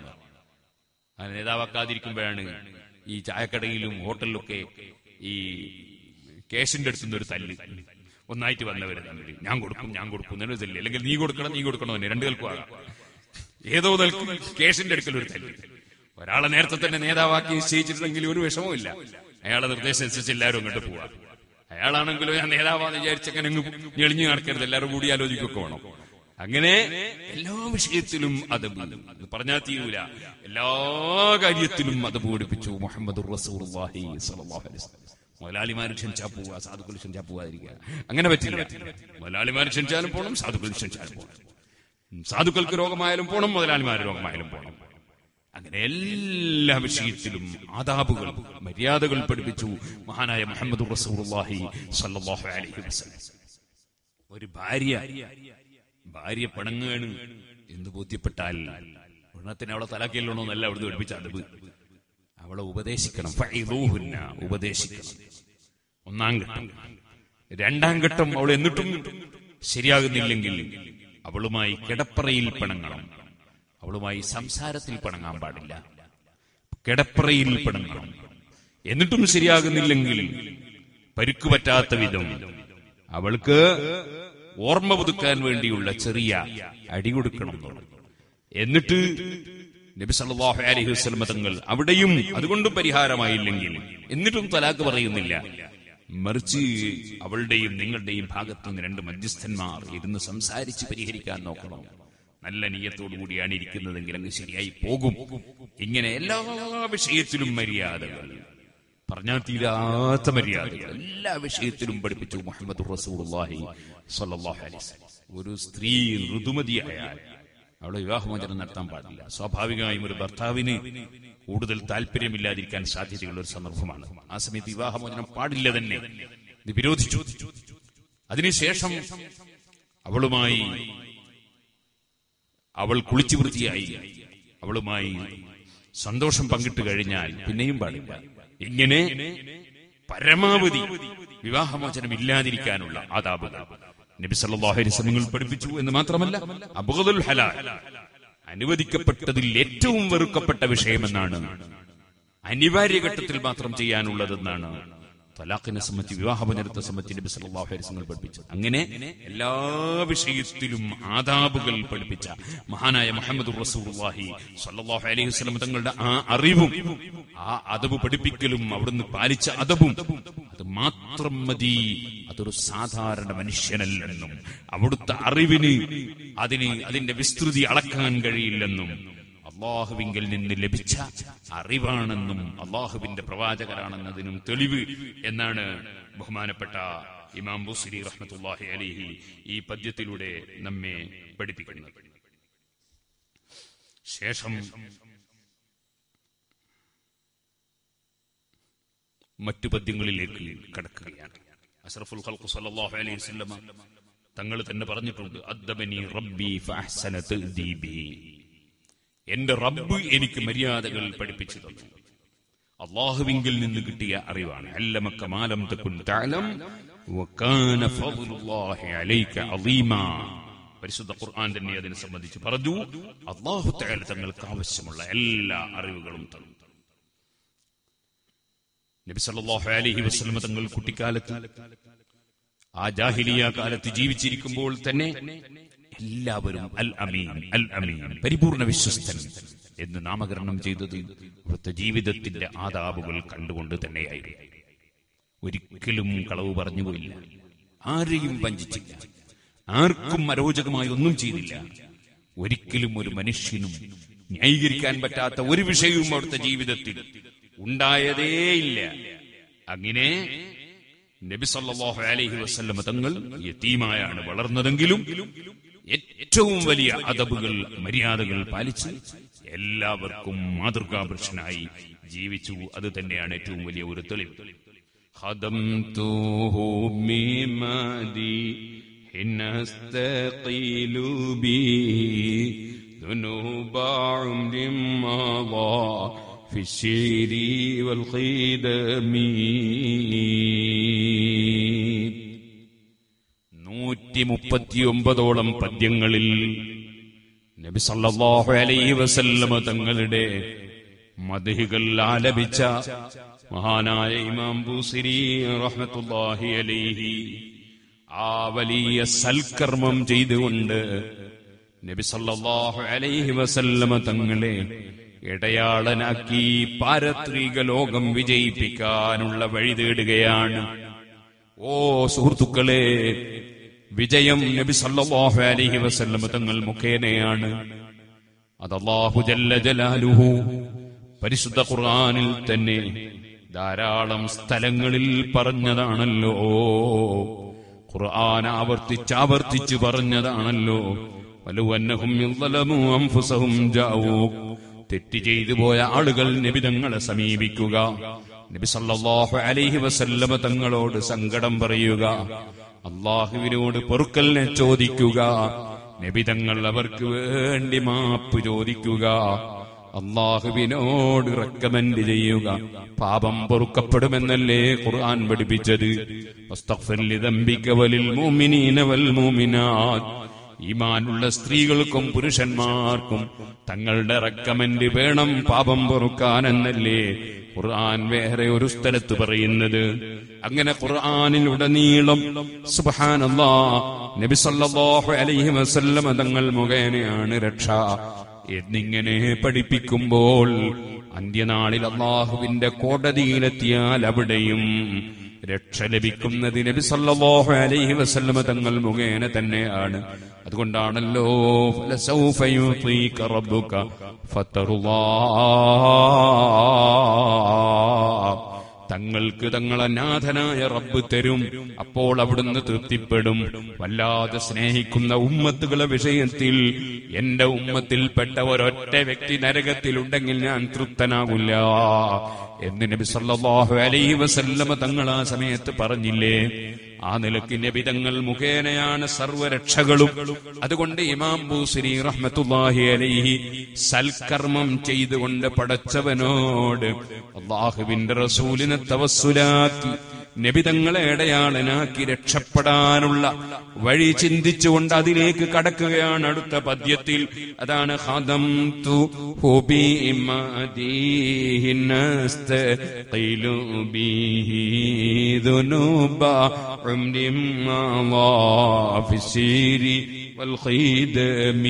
ആ നേതാവാക്കാതിരിക്കുമ്പോഴാണ് ഈ ചായക്കടയിലും ഹോട്ടലിലൊക്കെ ഈ കേസിന്റെ അടുത്തുനിന്ന് ഒരു തല്ല് ഒന്നായിട്ട് വന്നവര് തമ്മിൽ ഞാൻ കൊടുക്കും ഞാൻ കൊടുക്കും എന്നൊരു തല്ല് അല്ലെങ്കിൽ നീ കൊടുക്കണം നീ കൊടുക്കണം തന്നെ രണ്ടു കേൾക്കും ആകാം ഏതോ നിൽക്കും കേസിന്റെ അടുക്കൽ ഒരു തല്ല് ഒരാളെ നേരത്തെ തന്നെ നേതാവാക്കി നിശ്ചയിച്ചിട്ടുണ്ടെങ്കിൽ ഒരു വിഷമവും അയാളെ നിർദ്ദേശം അനുസരിച്ച് എല്ലാവരും അങ്ങോട്ട് പോവാ അയാളാണെങ്കിലും ഞാൻ നേതാവാന്ന് വിചാരിച്ചങ്ങനെ അങ്ങ് ഞെളിഞ്ഞു നടക്കരുത് എല്ലാവരും കൂടി ആലോചിക്കൊക്കെ വേണം അങ്ങനെ എല്ലാ വിഷയത്തിലും അത് പറഞ്ഞാൽ തീരൂല എല്ലാ കാര്യത്തിലും അത് പഠിപ്പിച്ചു മുഹമ്മദ് റസൂലുള്ളാഹി സ്വല്ലല്ലാഹു അലൈഹി വസല്ലം മുതലാളിമാർ ക്ഷണിച്ചാ പോവുക സാധുക്കൾ ക്ഷണിച്ചാ പോവാതിരിക്കുക അങ്ങനെ പറ്റില്ല മുതലാളിമാർ ക്ഷണിച്ചാലും പോകണം സാധുക്കൾ ക്ഷണിച്ചാലും പോകണം സാധുക്കൾക്ക് രോഗമായാലും പോകണം മുതലാളിമാർ രോഗമായാലും പോകണം അങ്ങനെ എല്ലാ വിഷയത്തിലും ആദാബുകൾ മര്യാദകൾ പഠിപ്പിച്ചു മഹാനായ മുഹമ്മദ് റസൂലുള്ളാഹി സ്വല്ലല്ലാഹു അലൈഹി വസല്ലം ഒരു ഭാര്യ ഭാര്യ പണങ്ങാണ് എന്ന് ബോധ്യപ്പെട്ടാൽ ഉടനത്തിന് അവളെ തലാക്കിയല്ലോ എന്നല്ല അവിടുന്ന് പഠിപ്പിച്ച അതബ് അവളെ ഉപദേശിക്കണം ഫഇദൂഹുന്ന, ഉപദേശിക്കണം ഒന്നാം ഘട്ടം രണ്ടാം ഘട്ടം അവൾ എന്നിട്ടും ശരിയാകുന്നില്ലെങ്കിൽ അവളുമായി കിടപ്പറയിൽ പിണങ്ങണം അവളുമായി സംസാരത്തിൽ പിണങ്ങാൻ പാടില്ല കിടപ്പറയിൽ പിണങ്ങണം എന്നിട്ടും ശരിയാകുന്നില്ലെങ്കിൽ പരുക്ക് പറ്റാത്ത വിധം അവൾക്ക് ഓർമ്മ പുതുക്കാൻ വേണ്ടിയുള്ള ചെറിയ അടി കൊടുക്കണം എന്നുള്ളത്. എന്നിട്ട് നബി സല്ലല്ലാഹു അലൈഹി വസല്ലം തങ്ങൾ അവിടെയും അതുകൊണ്ടും പരിഹാരമായില്ലെങ്കിൽ എന്നിട്ടും തലാക്ക് പറയുന്നില്ല മറിച്ച് അവളുടെയും നിങ്ങളുടെയും ഭാഗത്തു നിന്ന് രണ്ട് മധ്യസ്ഥന്മാർ ഇരുന്ന് സംസാരിച്ച് പരിഹരിക്കാൻ നോക്കണം നല്ല നീയത്തോടു കൂടിയാണ് ഇരിക്കുന്നതെങ്കിൽ അങ്ങ് ശരിയായി പോകും ഇങ്ങനെ എല്ലാ വിഷയത്തിലും മര്യാദകൾ പറഞ്ഞാൽ തീരാത്ത മര്യാദകൾ എല്ലാ വിഷയത്തിലും പഠിപ്പിച്ചു മുഹമ്മദ് റസൂലുള്ളാഹി സ്വല്ലല്ലാഹു അലൈഹി വസല്ലം ഒരു സ്ത്രീ ഋതുമതിയായാൽ അവളെ വിവാഹമോചനം നടത്താൻ പാടില്ല സ്വാഭാവികമായും ഒരു ഭർത്താവിന് കൂടുതൽ താല്പര്യമില്ലാതിരിക്കാൻ സാധ്യതയുള്ള ഒരു സന്ദർഭമാണ് ആ സമയത്ത് വിവാഹമോചനം പാടില്ല തന്നെ ഇത് വിരോധിച്ചു അതിനുശേഷം അവളുമായി അവൾ കുളിച്ചു വൃത്തിയായി അവളുമായി സന്തോഷം പങ്കിട്ട് കഴിഞ്ഞാൽ പിന്നെയും പാടില്ല ഇങ്ങനെ പരമാവധി വിവാഹമോചനം ഇല്ലാതിരിക്കാനുള്ള ആദാബുകൾ നബി സല്ലല്ലാഹു അലൈഹി വസല്ലം പഠിപ്പിച്ചു എന്ന് മാത്രമല്ല അബ്ഗദുൽ ഹലാൽ അനുവദിക്കപ്പെട്ടതിൽ ഏറ്റവും വെറുക്കപ്പെട്ട വിഷയമെന്നാണ് അനിവാര്യ ഘട്ടത്തിൽ മാത്രം ചെയ്യാനുള്ളതെന്നാണ് തലാഖിനെ സംബന്ധിച്ച് വിവാഹമോചനത്തെ സംബന്ധിച്ച് നബി സല്ലല്ലാഹു അലൈഹി വസല്ലം പഠിപ്പിച്ചു അങ്ങനെ എല്ലാ വിഷയത്തിലും ആദാബുകൾ പഠിപ്പിച്ച മഹാനായ മുഹമ്മദ് റസൂലുള്ളാഹി സ്വല്ലല്ലാഹു അലൈഹി വസല്ലം തങ്ങളുടെ ആ അറിവും ആ അതബ് പഠിപ്പിക്കലും അവിടുന്ന് പാലിച്ച അതബും അത് മാത്രം മതി അതൊരു സാധാരണ മനുഷ്യനല്ലെന്നും അവിടുത്തെ അറിവിന് അതിന് അതിന്റെ വിസ്തൃതി അളക്കാൻ കഴിയില്ലെന്നും അള്ളാഹുവിങ്കിൽ നിന്ന് ലഭിച്ച അറിവാണെന്നും അള്ളാഹുവിന്റെ പ്രവാചകരാണെന്നതിനും തെളിവ് എന്നാണ് ബഹുമാനപ്പെട്ട ഇമാം ബുസിരി റഹ്മത്തുല്ലാഹി അലിഹി ഈ പദ്യത്തിലൂടെ നമ്മെ പഠിപ്പിക്കുന്നത് ശേഷം മറ്റു പദ്യങ്ങളിലേക്ക് കടക്കുകയാണ് അഷ്റഫുൽ ഖൽഖു സല്ലല്ലാഹു അലൈഹി വസല്ലമ തങ്ങൾ തന്നെ പറഞ്ഞിട്ടുണ്ട് അദ്ദബനി റബ്ബി ഫഅഹ്സന തഅദീബി എന്റെ റബ്ബ് എനിക്ക് മര്യാദകൾ പഠിപ്പിച്ചു തന്നു അള്ളാഹുവിങ്കിൽ നിന്ന് കിട്ടിയ അറിവാണ് അല്ലമക്ക മാലം തക്കുൻ തഅലം വകാന ഫദ്ലുല്ലാഹി അലൈക അളീമാ പരിശുദ്ധ ഖുർആൻ തന്നെ അതിനെ സംബന്ധിച്ച് പറഞ്ഞു അള്ളാഹു തആല തങ്ങൾക്ക് ആവശ്യമുള്ള എല്ലാ അറിവുകളും തന്നു നബി സല്ലല്ലാഹു അലൈഹി വസല്ലം തങ്ങൾ കുട്ടിക്കാലത്ത് ആ ജാഹിലിയ കാലത്ത് ജീവിച്ചിരിക്കുമ്പോൾ തന്നെ എല്ലാവരും അൽ അമീൻ അൽ അമീൻ പരിപൂർണ വിശ്വസ്തൻ എന്ന് നാമകരണം ചെയ്തത് അവിടുത്തെ ജീവിതത്തിന്റെ ആദാബുകൾ കണ്ടുകൊണ്ട് തന്നെയായിരുന്നു ഒരിക്കലും കളവ് പറഞ്ഞുപോയില്ല ആരെയും വഞ്ചിച്ചില്ല ആർക്കും അരോചകമായി ഒന്നും ചെയ്തില്ല ഒരിക്കലും ഒരു മനുഷ്യനും ന്യായീകരിക്കാൻ പറ്റാത്ത ഒരു വിഷയവും അവിടുത്തെ ജീവിതത്തിൽ ഉണ്ടായതേയില്ല അങ്ങനെ നബി സല്ലല്ലാഹു അലൈഹി വസല്ലമ തങ്ങൾ യതീമായാണ് വളർന്നതെങ്കിലും ഏറ്റവും വലിയ അദബുകൾ മര്യാദകൾ പാലിച്ച് എല്ലാവർക്കും മാതൃകാപുരുഷനായി ജീവിച്ചു അത് തന്നെയാണ് ഏറ്റവും വലിയ ഒരു തെളിവ് خدمته بمادي حين استقيل بي ذنوب عمر مضى في الشعر والخدم നൂറ്റി മുപ്പത്തിയൊമ്പതോളം പദ്യങ്ങളിൽ നബി സല്ലല്ലാഹു അലൈഹി വസല്ലമ തങ്ങളുടെ മദഹികൾ ആലപിച്ച മഹാനായ ഇമാം ബൂസിരി റഹ്മത്തുള്ളാഹി അലൈഹി ആ വലിയ സൽക്കർമ്മം ചെയ്തുകൊണ്ട് നബി സല്ലല്ലാഹു അലൈഹി വസല്ലമ തങ്ങളെ ഇടയാളനാക്കി പാരത്രിക ലോകം വിജയിപ്പിക്കാനുള്ള വഴി തേടുകയാണ് ഓ സുഹൃത്തുക്കളെ വിജയം നബി സല്ലല്ലാഹു അലൈഹി വസല്ലം തങ്ങൾ മുഖേനയാണ് അത് അല്ലാഹു ജല്ല ജലാലുഹു പരിശുദ്ധ ഖുർആനിൽ തന്നെ ധാരാളം സ്ഥലങ്ങളിൽ പറഞ്ഞതാണല്ലോ ഖുർആൻ ആവർത്തിച്ച് ആവർത്തിച്ച് പറഞ്ഞതാണല്ലോ വലുവന്നഹും യظلموا അൻഫുസഹും ജാഊക് തെറ്റ് ചെയ്തു പോയ ആളുകൾ നബിതങ്ങളെ സമീപിക്കുക നബി സല്ലല്ലാഹു അലൈഹി വസല്ലമ തങ്ങളോട് സങ്കടം പറയുക അള്ളാഹുവിനോട് പൊറുക്കലിനെ ചോദിക്കുക നബിതങ്ങൾ അവർക്ക് വേണ്ടി മാപ്പ് ചോദിക്കുക അള്ളാഹുവിനോട് റെക്കമെൻഡ് ചെയ്യുക പാപം പൊറുക്കപ്പെടുമെന്നല്ലേ ഖുർആൻ പഠിപ്പിച്ചത് വസ്തഗ്ഫിർ ലിദംബിക വലിൽ മുഅ്മിനീന വൽ മുഅ്മിനാത്ത് ഈമാനുള്ള സ്ത്രീകൾക്കും പുരുഷന്മാർക്കും തങ്ങളുടെ റെക്കമെന്റ് വേണം പാപം പൊറുക്കാനെന്നല്ലേ ഖുർആൻ വേറെ ഒരു സ്ഥലത്ത് പറയുന്നത് അങ്ങനെ ഖുർആനിലുടനീളം സുബ്ഹാനല്ലാ നബി സല്ലല്ലാഹു അലൈഹി വസല്ലമ തങ്ങൾ മുഖേനയാണ് രക്ഷ എന്നിങ്ങനെ പഠിപ്പിക്കുമ്പോൾ അന്ത്യനാളിൽ അള്ളാഹുവിന്റെ കോടതിയിലെത്തിയാൽ അവിടെയും രക്ഷ ലഭിക്കുന്നത് നബി സല്ലല്ലാഹു അലൈഹി വസല്ലമ തങ്ങൾ മുഖേന തന്നെയാണ് അതുകൊണ്ടാണല്ലോ ഫലസൗഫ യുതീക റബ്ബുക ഫതർളാ തങ്ങൾക്ക് തങ്ങളെ നാഥനായ റബ്ബ് തരും അപ്പോൾ അവിടുന്ന് തൃപ്തിപ്പെടും വല്ലാതെ സ്നേഹിക്കുന്ന ഉമ്മത്തുകളെ വിഷയത്തിൽ എന്റെ ഉമ്മത്തിൽപ്പെട്ട ഒരൊറ്റ വ്യക്തി നരകത്തിലുണ്ടെങ്കിൽ ഞാൻ തൃപ്തനാകില്ല എന്ന് നബി സല്ലല്ലാഹു അലൈഹി വസല്ലമ തങ്ങൾ ആ സമയത്ത് പറഞ്ഞില്ലേ ആ നിലയ്ക്ക് നബിതങ്ങൾ മുഖേനയാണ് സർവരക്ഷകളും അതുകൊണ്ട് ഇമാം ബൂസിരി റഹ്മത്തുല്ലാഹി അലൈഹി സൽക്കർമ്മം ചെയ്തുകൊണ്ട് പടച്ചവനോട് അള്ളാഹുവിന്റെ റസൂലിനെ തവസ്സുലാക്കി നബിതങ്ങളെ ഇടയാളനാക്കി രക്ഷപ്പെടാനുള്ള വഴി ചിന്തിച്ചുകൊണ്ട് അതിലേക്ക് കടക്കുകയാണ് അടുത്ത പദ്യത്തിൽ അതാണ് ഹദം തു ഹുബി മദീഹിനസ്തഖിലു ബിഹി ذنوب عمر مضى في السير والخيدم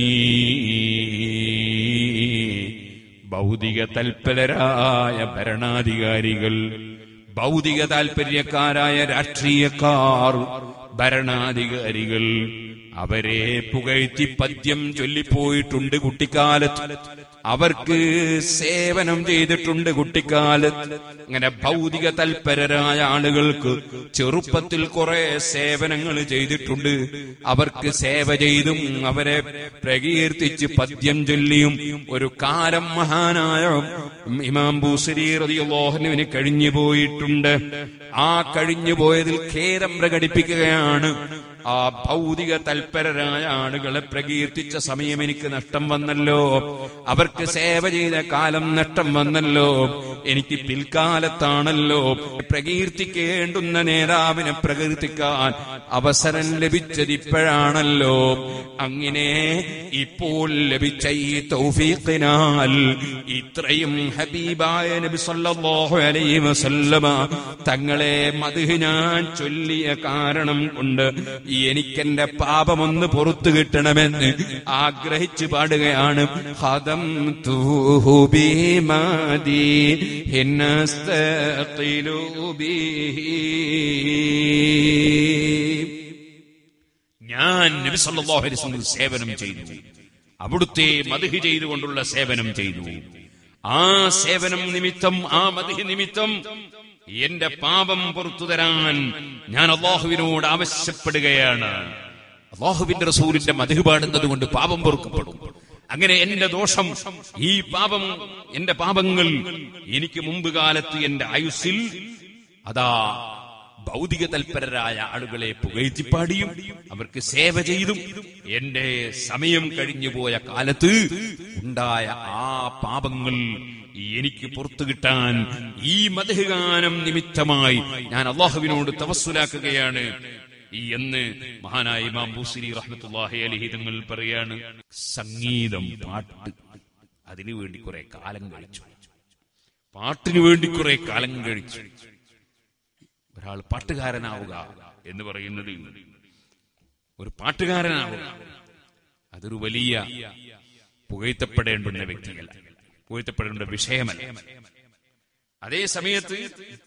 ഭൗതിക തൽപരരായ ഭരണാധികാരികൾ ഭൗതിക താൽപര്യക്കാരായ രാഷ്ട്രീയക്കാർ ഭരണാധികാരികൾ അവരെ പുകഴ്ത്തി പദ്യം ചൊല്ലിപ്പോയിട്ടുണ്ട് കുട്ടിക്കാലത്ത് അവർക്ക് സേവനം ചെയ്തിട്ടുണ്ട് കുട്ടിക്കാലത്ത് അങ്ങനെ ഭൗതിക തൽപരരായ ആളുകൾക്ക് ചെറുപ്പത്തിൽ കുറെ സേവനങ്ങൾ ചെയ്തിട്ടുണ്ട് അവർക്ക് സേവ ചെയ്തും അവരെ പ്രകീർത്തിച്ച് പദ്യം ചൊല്ലിയും ഒരു കാലം മഹാനായ ഇമാം ബൂസരി റളിയല്ലാഹുവിന് കഴിഞ്ഞു പോയിട്ടുണ്ട് ആ കഴിഞ്ഞു പോയതിൽ ഖേദം പ്രകടിപ്പിക്കുകയാണ് ആ ഭൗതിക തൽപരരായ ആളുകളെ പ്രകീർത്തിച്ച സമയം എനിക്ക് നഷ്ടം വന്നല്ലോ അവർക്ക് സേവ ചെയ്ത കാലം നഷ്ടം വന്നല്ലോ എനിക്ക് പിൽക്കാലത്താണല്ലോ പ്രകീർത്തിക്കേണ്ടുന്ന നേതാവിനെ പ്രകീർത്തിക്കാൻ അവസരം ലഭിച്ചത് ഇപ്പോഴാണല്ലോ അങ്ങനെ ഇപ്പോൾ ലഭിച്ച ഈ തൗഫീഖിനാൽ ഇത്രയും ഹബീബായ നബി സല്ലല്ലാഹു അലൈഹി വസല്ലമ തങ്ങളെ മദ്ഹ് ഞാൻ ചൊല്ലിയ കാരണം കൊണ്ട് എനിക്കെന്റെ പാപമൊന്ന് പുറത്തു കിട്ടണമെന്ന് ആഗ്രഹിച്ചു പാടുകയാണ് ഹദം തൂബിമാതി ഞാൻ നബി സല്ലല്ലാഹു അലൈഹി വസല്ലം സേവനം ചെയ്തു അവിടുത്തെ മദ്ഹ് ചെയ്തുകൊണ്ടുള്ള സേവനം ചെയ്തു ആ സേവനം നിമിത്തം ആ മദ്ഹ് നിമിത്തം എന്റെ പാപം പുറത്തു തരാൻ ഞാൻ അള്ളാഹുവിനോട് ആവശ്യപ്പെടുകയാണ് അള്ളാഹുവിന്റെ റസൂലിന്റെ മധു പാടുന്നത് കൊണ്ട് പാപം പൊറുക്കപ്പെടും അങ്ങനെ എന്റെ ദോഷം ഈ പാപം എന്റെ പാപങ്ങൾ എനിക്ക് മുമ്പ് കാലത്ത് എന്റെ ആയുസ്സിൽ അതാ ഭൗതിക തൽപരരായ ആളുകളെ പുകഴ്ത്തിപ്പാടിയും അവർക്ക് സേവ ചെയ്തും എന്റെ സമയം കഴിഞ്ഞുപോയ കാലത്ത് ഉണ്ടായ ആ പാപങ്ങൾ എനിക്ക് പുറത്തു കിട്ടാൻ ഈ മതഗാനം നിമിത്തമായി ഞാൻ അള്ളാഹുവിനോട് തവസ്സുലാക്കുകയാണ് ഈ എന്ന് മഹാനായ ഇമാം ബൂസിരി റഹ്മത്തുല്ലാഹി അലഹി തങ്ങൾ പറയാണ് സംഗീതം പാട്ട് അതിനു വേണ്ടി കുറെ കാലം കഴിച്ചു പാട്ടിനു വേണ്ടി കുറെ കാലം കഴിച്ചു ഒരാൾ പാട്ടുകാരനാവുക എന്ന് പറയുന്നത് ഒരു പാട്ടുകാരനാവുക അതൊരു വലിയ പുകഴ്ത്തപ്പെടേണ്ടുന്ന വ്യക്തിയല്ല പുകഴ്ത്തപ്പെടേണ്ട വിഷയമല്ല അതേ സമയത്ത്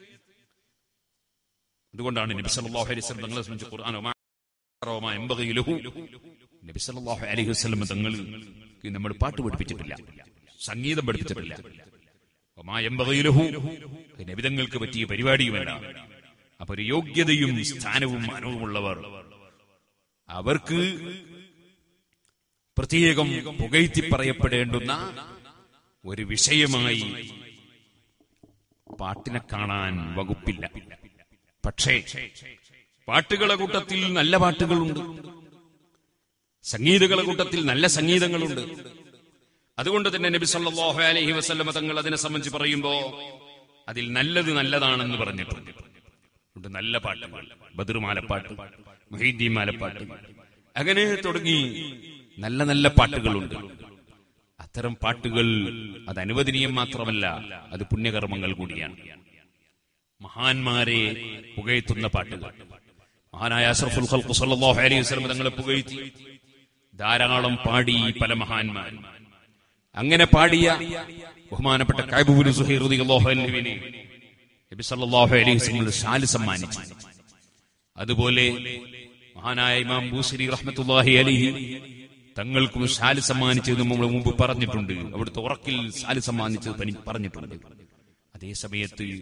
അതുകൊണ്ടാണ് നബി സല്ലല്ലാഹു അലൈഹി വസല്ലം തങ്ങളെ സംബന്ധിച്ച് ഖുർആൻ ഒമാ റോമാ എമ്പഗി ലഹു നബി സല്ലല്ലാഹു അലൈഹി വസല്ലം തങ്ങൾ നമ്മൾ പാട്ട് പഠിപ്പിച്ചിട്ടില്ല സംഗീതം പഠിപ്പിച്ചിട്ടില്ല ഒമാ എമ്പഗി ലഹു നബി തങ്ങൾക്ക് പറ്റിയ പരിപാടിയുമല്ല അപ്പൊ ഒരു യോഗ്യതയും സ്ഥാനവും മാനവുമുള്ളവർ അവർക്ക് പ്രത്യേകം പുകഴ്ത്തി പറയപ്പെടേണ്ടുന്ന ഒരു വിഷയമായി പാട്ടിനെ കാണാൻ വകുപ്പില്ല പക്ഷേ പാട്ടുകളെ കൂട്ടത്തിൽ നല്ല പാട്ടുകളുണ്ട് സംഗീതങ്ങളെ കൂട്ടത്തിൽ നല്ല സംഗീതങ്ങളുണ്ട് അതുകൊണ്ട് തന്നെ നബി സല്ലല്ലാഹു അലൈഹി വസല്ലമ തങ്ങൾ അതിനെ സംബന്ധിച്ച് പറയുമ്പോ അതിൽ നല്ലത് നല്ലതാണെന്ന് പറഞ്ഞിട്ടുണ്ട് ഉണ്ട് നല്ല പാട്ടുകൾ ബദർ മാലപ്പാട്ട് മൊഹീദ്ദീൻ മാലപ്പാട്ട് അങ്ങനെ തുടങ്ങി നല്ല നല്ല പാട്ടുകളുണ്ട് അത്തരം പാട്ടുകൾ അത് അനുവദനീയം മാത്രമല്ല അത് പുണ്യകർമ്മങ്ങൾ കൂടിയാണ് മഹാന്മാരെ പുകഴ്ത്തുന്ന പാട്ടുകൾ മഹാനായ അഷ്റഫുൽ ഖൽഖ് സല്ലല്ലാഹു അലൈഹി വസല്ലം തങ്ങളെ പുകഴ്ത്തി ധാരാളം പാടി പല മഹാന്മാർ അങ്ങനെ പാടിയ ബഹുമാനപ്പെട്ട കൈബുബിൻ സുഹൈർ റളിയല്ലാഹു അൻഹുവിനെ നബി സല്ലല്ലാഹു അലൈഹി വസല്ലം ഷാല് സമ്മാനിച്ചു അതുപോലെ മഹാനായ ഇമാം ബൂസരി റഹ്മത്തുള്ളാഹി അലൈഹി തങ്ങൾക്കും ഷാല് സമ്മാനിച്ചത് നമ്മൾ മുമ്പ് പറഞ്ഞിട്ടുണ്ട് അവിടുത്തെ ഉറക്കിൽ ഷാല് സമ്മാനിച്ചത് പനി- പറഞ്ഞിട്ടുണ്ട് അതേ സമയത്ത്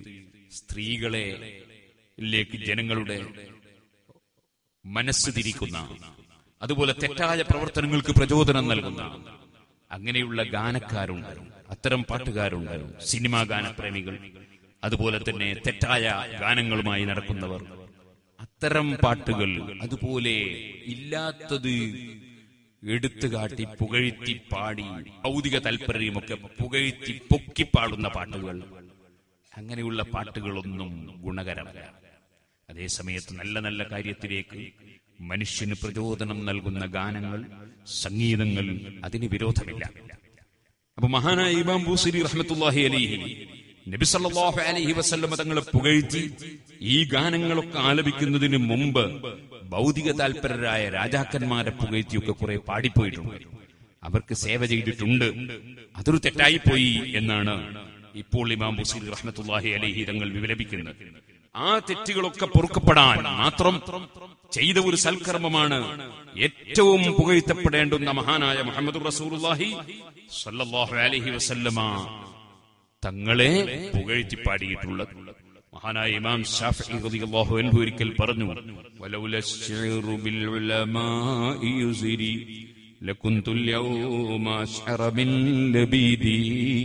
സ്ത്രീകളെ ലേക്ക് ജനങ്ങളുടെ മനസ്സ് തിരിക്കുന്ന അതുപോലെ തെറ്റായ പ്രവർത്തനങ്ങൾക്ക് പ്രചോദനം നൽകുന്ന അങ്ങനെയുള്ള ഗാനക്കാരുണ്ട് അത്തരം പാട്ടുകാരുണ്ട് സിനിമാ ഗാനപ്രേമികൾ അതുപോലെ തന്നെ തെറ്റായ ഗാനങ്ങളുമായി നടക്കുന്നവർ അത്തരം പാട്ടുകൾ അതുപോലെ ഇല്ലാത്തത് എടുത്തു കാട്ടി പുകഴ്ത്തി പാടി ഭൗതിക താല്പര്യമൊക്കെ പുകഴ്ത്തി പൊക്കിപ്പാടുന്ന പാട്ടുകൾ അങ്ങനെയുള്ള പാട്ടുകളൊന്നും ഗുണകരമല്ല അതേസമയത്ത് നല്ല നല്ല കാര്യത്തിലേക്ക് മനുഷ്യന് പ്രചോദനം നൽകുന്ന ഗാനങ്ങൾ സംഗീതങ്ങൾ അതിന് വിരോധമില്ല അപ്പൊ മഹാനായ ഇമാം ബൂസരി റഹ്മത്തുല്ലാഹി അലിഹി നബി സല്ലല്ലാഹു അലൈഹി വസല്ലമ തങ്ങളെ പുകഴ്ത്തി ഈ ഗാനങ്ങളൊക്കെ ആലപിക്കുന്നതിന് മുമ്പ് ഭൗതിക താല്പര്യരായ രാജാക്കന്മാരെ പുകഴ്ത്തിയൊക്കെ കുറെ പാടിപ്പോയിട്ടുണ്ട് അവർക്ക് സേവ ചെയ്തിട്ടുണ്ട് അതൊരു തെറ്റായിപ്പോയി എന്നാണ് ഇപ്പോൾ ഇമാം ബുസീർ റഹ്മത്തുല്ലാഹി അലൈഹി തങ്ങൾ വിലപിക്കുന്നത് ആ തെറ്റുകളൊക്കെ പൊറുക്കപ്പെടാൻ മാത്രം ചെയ്ത ഒരു സൽക്കർമ്മമാണ് ഏറ്റവും പുകഴ്ത്തപ്പെടേണ്ടുന്ന മഹാനായ മുഹമ്മദ് റസൂലുള്ളാഹി സല്ലല്ലാഹു അലൈഹി വസല്ലമ തങ്ങളെ പുകഴ്ത്തി പാടിയിട്ടുള്ളത് മഹാനായ ഇമാം ഷാഫി റളിയല്ലാഹു അൻഹു ഒരിക്കൽ പറഞ്ഞു വലൗല الشعر بالعلماء يزري لكنت اليوم أشعر من لبيدي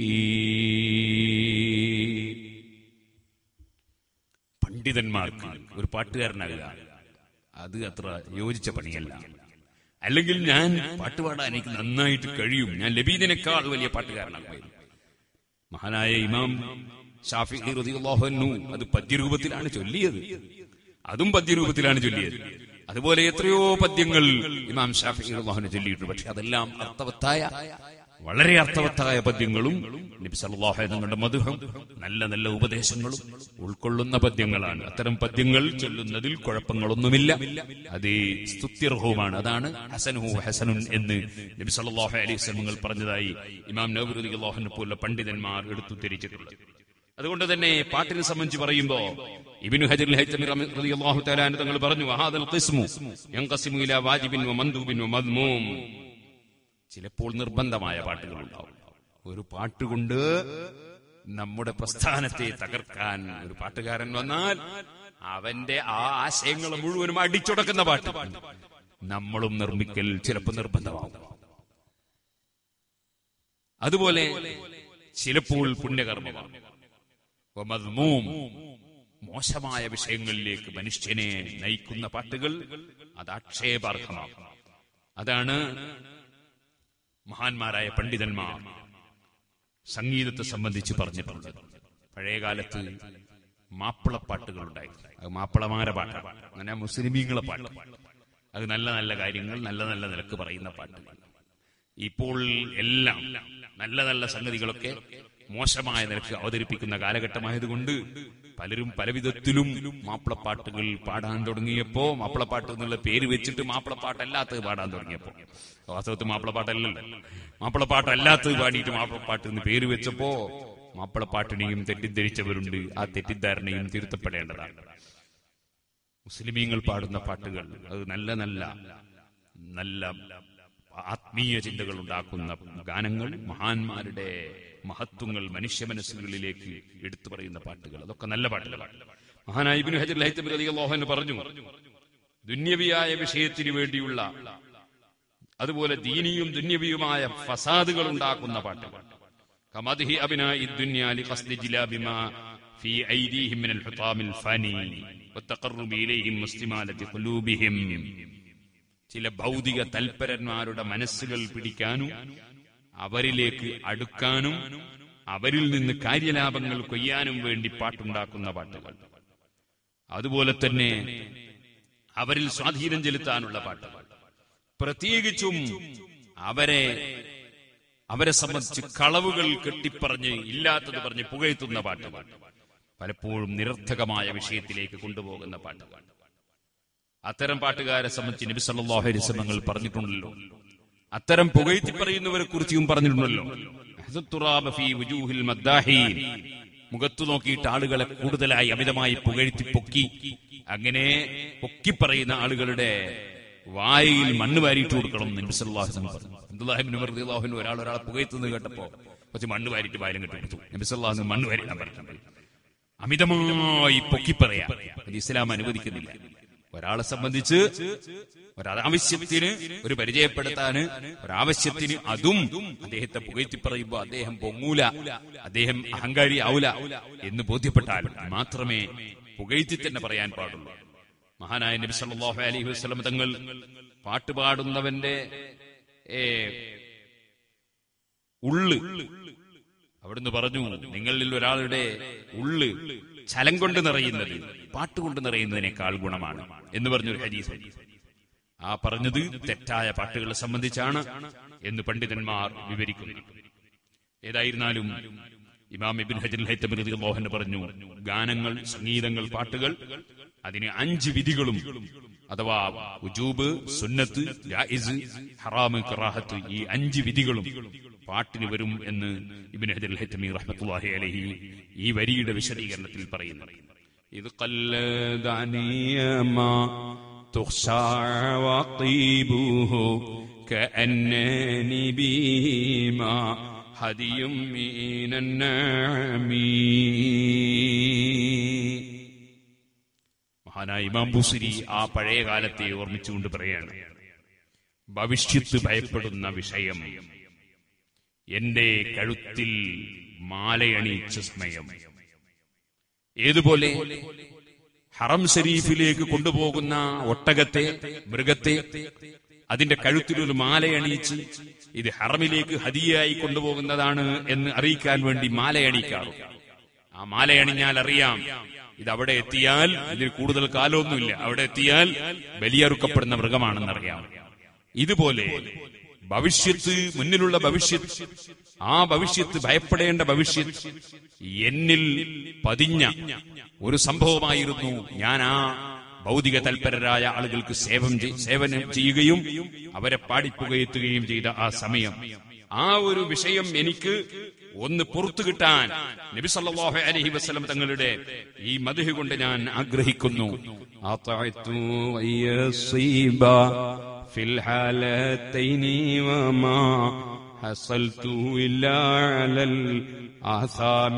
പണ്ഡിതന്മാർക്ക് ഒരു പാട്ടുകാരനാകുക അത് അത്ര യോജിച്ച പണിയല്ല അല്ലെങ്കിൽ ഞാൻ പാട്ടുപാടാൻ എനിക്ക് നന്നായിട്ട് കഴിയും ഞാൻ ലബീദിനേക്കാൾ വലിയ പാട്ടുകാരനാകുമായിരുന്നു മഹാനായ ഇമാം ഷാഫി റളിയല്ലാഹു അൻഹു അത് പദ്യരൂപത്തിലാണ് ചൊല്ലിയത് അതും പദ്യരൂപത്തിലാണ് ചൊല്ലിയത് അതുപോലെ എത്രയോ പദ്യങ്ങൾ ഇമാം ഷാഫി റളിയല്ലാഹു ചൊല്ലിയിട്ടുണ്ട് പക്ഷെ അതെല്ലാം അർത്ഥവത്തായ വളരെ അർത്ഥവത്തായ പദ്യങ്ങളും നബി സല്ലല്ലാഹു അലൈഹി തങ്ങളുടെ മധുഹം നല്ല നല്ല ഉപദേശങ്ങളും ഉൾക്കൊള്ളുന്ന പദ്യങ്ങളാണ് അത്തരം പദ്യങ്ങൾ ചൊല്ലുന്നതിൽ കുഴപ്പങ്ങളൊന്നുമില്ല അത് സ്തുത്യർഹവുമാണ് അതാണ് ഹസനുഹു ഹസനുൻ എന്ന് നബി സല്ലല്ലാഹു അലൈഹി വസല്ലം പറഞ്ഞതായി ഇമാം നബി റളിയല്ലാഹു പോലുള്ള പണ്ഡിതന്മാർ എടുത്തു തിരിച്ചിട്ടുള്ളത് അതുകൊണ്ട് തന്നെ പാട്ടിനെ സംബന്ധിച്ച് പറയുമ്പോ ഇബ്നു ഹജർ ഹൈത്തമി റളിയല്ലാഹു തആല അൻഹു തങ്ങൾ പറഞ്ഞു വഹാദൽ ഖിസ്മു യൻഖസിമു ഇലാ വാജിബിൻ വമൻദൂബിൻ വമദ്മൂം ചിലപ്പോൾ നിർബന്ധമായ പാട്ടുകൾ ഉണ്ടാവും ഒരു പാട്ടുകൊണ്ട് നമ്മുടെ പ്രസ്ഥാനത്തെ തകർക്കാൻ ഒരു പാട്ടുകാരൻ വന്നാൽ അവന്റെ ആ ആശയങ്ങൾ മുഴുവനും അടിച്ചുടക്കുന്ന പാട്ട് നമ്മളും നിർമ്മിക്കൽ ചിലപ്പോൾ നിർബന്ധമാകും അതുപോലെ ചിലപ്പോൾ പുണ്യകർമ്മമാണ് വമദ്മൂം. മോശമായ വിഷയങ്ങളിലേക്ക് മനുഷ്യനെ നയിക്കുന്ന പാട്ടുകൾ അത് ആക്ഷേപാർഹമാകും അതാണ് മഹാന്മാരായ പണ്ഡിതന്മാർ സംഗീതത്തെ സംബന്ധിച്ച് പറഞ്ഞിട്ടുണ്ട് പഴയകാലത്ത് മാപ്പിളപ്പാട്ടുകൾ ഉണ്ടായിരുന്നു അത് മാപ്പിളമാരെ പാട്ടാണ് അങ്ങനെ മുസ്ലിമീങ്ങളെ പാട്ട് അത് നല്ല നല്ല കാര്യങ്ങൾ നല്ല നല്ല നിലക്ക് പറയുന്ന പാട്ടുകൾ ഇപ്പോൾ എല്ലാം നല്ല നല്ല സംഗതികളൊക്കെ മോശമായ നിലക്ക് അവതരിപ്പിക്കുന്ന കാലഘട്ടമായതുകൊണ്ട് പലരും പലവിധത്തിലും മാപ്പിളപ്പാട്ടുകൾ പാടാൻ തുടങ്ങിയപ്പോ മാപ്പിളപ്പാട്ട് എന്നുള്ള പേര് വെച്ചിട്ട് മാപ്പിളപ്പാട്ടല്ലാത്തത് പാടാൻ തുടങ്ങിയപ്പോ വാസ്തവത്തിൽ മാപ്പിളപ്പാട്ടല്ലല്ലോ മാപ്പിളപ്പാട്ടല്ലാത്തത് പാടിയിട്ട് മാപ്പിളപ്പാട്ട് എന്ന് പേര് വെച്ചപ്പോ മാപ്പിളപ്പാട്ടിനെയും തെറ്റിദ്ധരിച്ചവരുണ്ട് ആ തെറ്റിദ്ധാരണയും തിരുത്തപ്പെടേണ്ടതാണ് മുസ്ലിമീങ്ങൾ പാടുന്ന പാട്ടുകൾ അത് നല്ല നല്ല നല്ല ആത്മീയ ചിന്തകൾ ഉണ്ടാക്കുന്ന ഗാനങ്ങൾ മഹാന്മാരുടെ മഹത്വങ്ങൾ മനുഷ്യ മനസ്സുകളിലേക്ക് എടുത്തു പറയുന്ന പാട്ടുകൾ അതൊക്കെ നല്ല പാട്ടുകളാണ് മഹാനായ ഇബ്നു ഹജർ ലൈത്തബി റളിയല്ലാഹു അൻഹു പറഞ്ഞു ദുന്യവിയായ വിഷയത്തിന് വേണ്ടിയുള്ള അതുപോലെ ദീനിയും ദുന്യവിയുമായ ഫസാദുകൾ ഉണ്ടാക്കുന്ന പാട്ടുകൾ കമദ്ഹി അബ്നാഇ ദുനിയ ലിഖസ്ദി ജിലാബിമാ في أيديهم من الحطام الفاني والتقرب إليهم واستمالة قلوبهم ചില ഭൗതിക തൽപരന്മാരുടെ മനസ്സുകൾ പിടിക്കാനും അവരിലേക്ക് അടുക്കാനും അവരിൽ നിന്ന് കാര്യലാഭങ്ങൾ കൊയ്യാനും വേണ്ടി പാട്ടുണ്ടാക്കുന്ന പാട്ടുകൾ അതുപോലെ തന്നെ അവരിൽ സ്വാധീനം ചെലുത്താനുള്ള പാട്ടുകൾ പ്രത്യേകിച്ചും അവരെ അവരെ സംബന്ധിച്ച് കളവുകൾ കെട്ടിപ്പറഞ്ഞ് ഇല്ലാത്തത് പറഞ്ഞ് പുകഴ്ത്തുന്ന പാട്ടുകൾ പലപ്പോഴും നിരർത്ഥകമായ വിഷയത്തിലേക്ക് കൊണ്ടുപോകുന്ന പാട്ടുകൾ അത്തരം പാട്ടുകാരെ സംബന്ധിച്ച് നബി സല്ലല്ലാഹു അലൈഹി വസല്ലം പറഞ്ഞിട്ടുണ്ടല്ലോ അത്തരം പുകഴ്ത്തി പറയുന്നവരെ കുറിച്ചും പറഞ്ഞിട്ടുണ്ടല്ലോ അഹ്ദത്തുറാബ ഫീ വുജൂഹിൽ മദ്ദാഹീൻ. മുഖത്തു നോക്കിയിട്ട് ആളുകളെ കൂടുതലായി അമിതമായി പുകഴ്ത്തി പൊക്കി അങ്ങനെ പൊക്കി പറയുന്ന ആളുകളുടെ വായിൽ മണ്ണ് വാരിയിട്ട് കൊടുക്കണം എന്ന് നബി സല്ലല്ലാഹു അലൈഹി വസല്ലം പറഞ്ഞു അബ്ദുല്ലാഹിബ്നു ഉമർ റളിയല്ലാഹു അൻഹു ഒരാൾ ഒരാളെ പുകഴ്ത്തുന്നത് കേട്ടപ്പോ കുറച്ച് മണ്ണ് വാരിയിട്ട് വായിലും കെട്ടി കൊടുത്തു നബി സല്ലല്ലാഹു അലൈഹി വസല്ലം മണ്ണ് വാരിടാൻ പറഞ്ഞിട്ടുണ്ട് അമിതമായി പൊക്കിപ്പറയാം അത് ഇസ്ലാം അനുവദിക്കുന്നില്ല ഒരാളെ സംബന്ധിച്ച് ഒരാവശ്യത്തിന് ഒരു പരിചയപ്പെടുത്താന് ഒരാവശ്യത്തിന് അതും അദ്ദേഹത്തെ പുകഴ്ത്തി പറയുമ്പോ അദ്ദേഹം പൊങ്ങൂല അദ്ദേഹം അഹങ്കാരി ആവൂല എന്ന് ബോധ്യപ്പെട്ടാൽ മാത്രമേ പുകഴ്ത്തി തന്നെ പറയാൻ പാടുള്ളൂ മഹാനായ നബി സല്ലല്ലാഹു അലൈഹി വസല്ലം തങ്ങൾ പാട്ടുപാടുന്നവന്റെ ഏ, ഉള്ള് അവിടുന്ന് പറഞ്ഞു നിങ്ങളിൽ ഒരാളുടെ ഉള്ള് ചലം കൊണ്ട് നിറയുന്നത് പാട്ടുകൊണ്ട് നിറയുന്നതിനേക്കാൾ ഗുണമാണ് എന്ന് പറഞ്ഞൊരു ഹദീസ് ആ പറഞ്ഞത് തെറ്റായ പാട്ടുകളെ സംബന്ധിച്ചാണ് എന്ന് പണ്ഡിതന്മാർ വിവരിക്കുന്നു ഏതായിരുന്നാലും ഇമാം ഇബിൻ ഹജർ ഹൈത്തബി മോഹൻ പറഞ്ഞു ഗാനങ്ങൾ സംഗീതങ്ങൾ പാട്ടുകൾ അതിന് അഞ്ച് വിധികളും അഥവാ ഉജൂബ് സുന്നത്ത് ജായിസ് ഹറാമ് കറാഹത്ത് ഈ അഞ്ച് വിധികളും പാട്ടിന് വരും എന്ന് ഇബിൻ ഹജർ ഹൈത്തമി റഹ്മത്തുള്ളാഹി അലഹി ഈ വരിയുടെ വിശദീകരണത്തിൽ പറയുന്നു ഇത് കല്ലദാനിയമാ تخشع وطيبه كأنني بما هدي من النعم മഹാനായ ഇമാം ബുസിരി ആ പഴയ കാലത്തെ ഓർമ്മിച്ചുകൊണ്ട് പറയാണ് ഭവിഷ്യത്ത് ഭയപ്പെടുന്ന വിഷയം എന്റെ കഴുത്തിൽ മാലയണിയിച്ച സമയം ഏതുപോലെ ഹറം ഷരീഫിലേക്ക് കൊണ്ടുപോകുന്ന ഒട്ടകത്തെ മൃഗത്തെ അതിന്റെ കഴുത്തിൽ ഒരു മാലയണിയിച്ച് ഇത് ഹറമിലേക്ക് ഹദിയായി കൊണ്ടുപോകുന്നതാണ് എന്ന് അറിയിക്കാൻ വേണ്ടി മാലയണിക്കാറുണ്ട് ആ മാലയണിഞ്ഞാൽ അറിയാം ഇത് അവിടെ എത്തിയാൽ ഇതിൽ കൂടുതൽ കാലമൊന്നുമില്ല അവിടെ എത്തിയാൽ ബലിയറുക്കപ്പെടുന്ന മൃഗമാണെന്നറിയാം ഇതുപോലെ ഭവിഷ്യത്ത് മുന്നിലുള്ള ഭവിഷ്യത്ത് ആ ഭവിഷ്യത്ത് ഭയപ്പെടേണ്ട ഭവിഷ്യത്ത് എന്നിൽ പതിഞ്ഞ ഒരു സംഭവമായിരുന്നു ഞാൻ ആ ഭൗതിക തൽപരരായ ആളുകൾക്ക് സേവം ചെയ്- സേവനം ചെയ്യുകയും അവരെ പാടിപ്പുകയെത്തുകയും ചെയ്ത ആ സമയം ആ ഒരു വിഷയം എനിക്ക് ഒന്ന് പുറത്തു കിട്ടാൻ നബി സല്ലല്ലാഹു അലൈഹി വസല്ലം തങ്ങളുടെ ഈ മധു കൊണ്ട് ഞാൻ ആഗ്രഹിക്കുന്നു അത്തഅതു വയസീബ ഫിൽ ഹാലത്തൈനി വമാ حصلت إلا على الآثام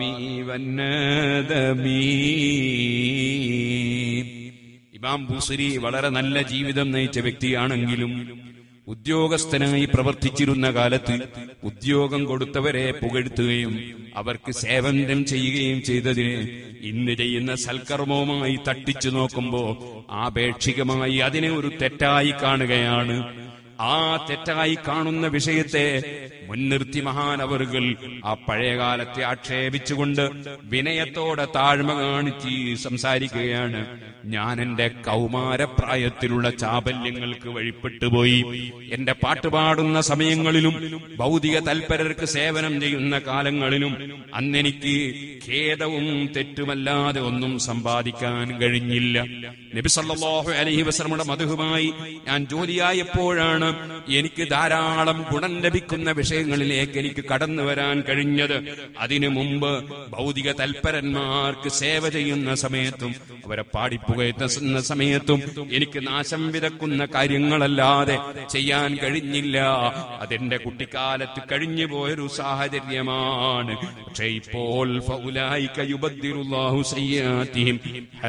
والندم ഇമാം ബൂസരി വളരെ നല്ല ജീവിതം നയിച്ച വ്യക്തിയാണെങ്കിലും ഉദ്യോഗസ്ഥനായി പ്രവർത്തിച്ചിരുന്ന കാലത്ത് ഉദ്യോഗം കൊടുത്തവരെ പുകഴ്ത്തുകയും അവർക്ക് സേവനം ചെയ്യുകയും ചെയ്തതിന് ഇന്ന് ചെയ്യുന്ന സൽക്കർമ്മവുമായി തട്ടിച്ചു നോക്കുമ്പോ ആപേക്ഷികമായി അതിനെ ഒരു തെറ്റായി കാണുകയാണ് ആ തെറ്റായി കാണുന്ന വിഷയത്തെ മുൻനിർത്തി മഹാനവറുകൾ ആ പഴയകാലത്തെ ആക്ഷേപിച്ചുകൊണ്ട് വിനയത്തോടെ താഴ്മ കാണിച്ച് സംസാരിക്കുകയാണ് ഞാൻ എന്റെ കൗമാരപ്രായത്തിലുള്ള ചാബല്യങ്ങൾക്ക് വഴിപ്പെട്ടുപോയി എന്റെ പാട്ടുപാടുന്ന സമയങ്ങളിലും ഭൗതിക തൽപരർക്ക് സേവനം ചെയ്യുന്ന കാലങ്ങളിലും അന്നെനിക്ക് ഖേദവും തെറ്റുമല്ലാതെ ഒന്നും സമ്പാദിക്കാൻ കഴിഞ്ഞില്ല നബി സല്ലല്ലാഹു അലൈഹി വസല്ലമയുടെ മധുഹുമായി ഞാൻ ജോലിയായപ്പോഴാണ് എനിക്ക് ധാരാളം ഗുണം ലഭിക്കുന്ന വിഷയങ്ങളിലേക്ക് എനിക്ക് കടന്നു വരാൻ കഴിഞ്ഞത് അതിനു മുമ്പ് ഭൗതിക തൽപരന്മാർക്ക് സേവ ചെയ്യുന്ന സമയത്തും അവരെ പാടിപ്പുകയറ്റുന്ന സമയത്തും എനിക്ക് നാശം വിതക്കുന്ന കാര്യങ്ങളല്ലാതെ ചെയ്യാൻ കഴിഞ്ഞില്ല അതെന്റെ കുട്ടിക്കാലത്ത് കഴിഞ്ഞു പോയൊരു സാഹചര്യമാണ് പക്ഷേ ഇപ്പോൾ ഫൗലായിക യുബദ്ദിറുല്ലാഹു സയ്യാത്തിഹിം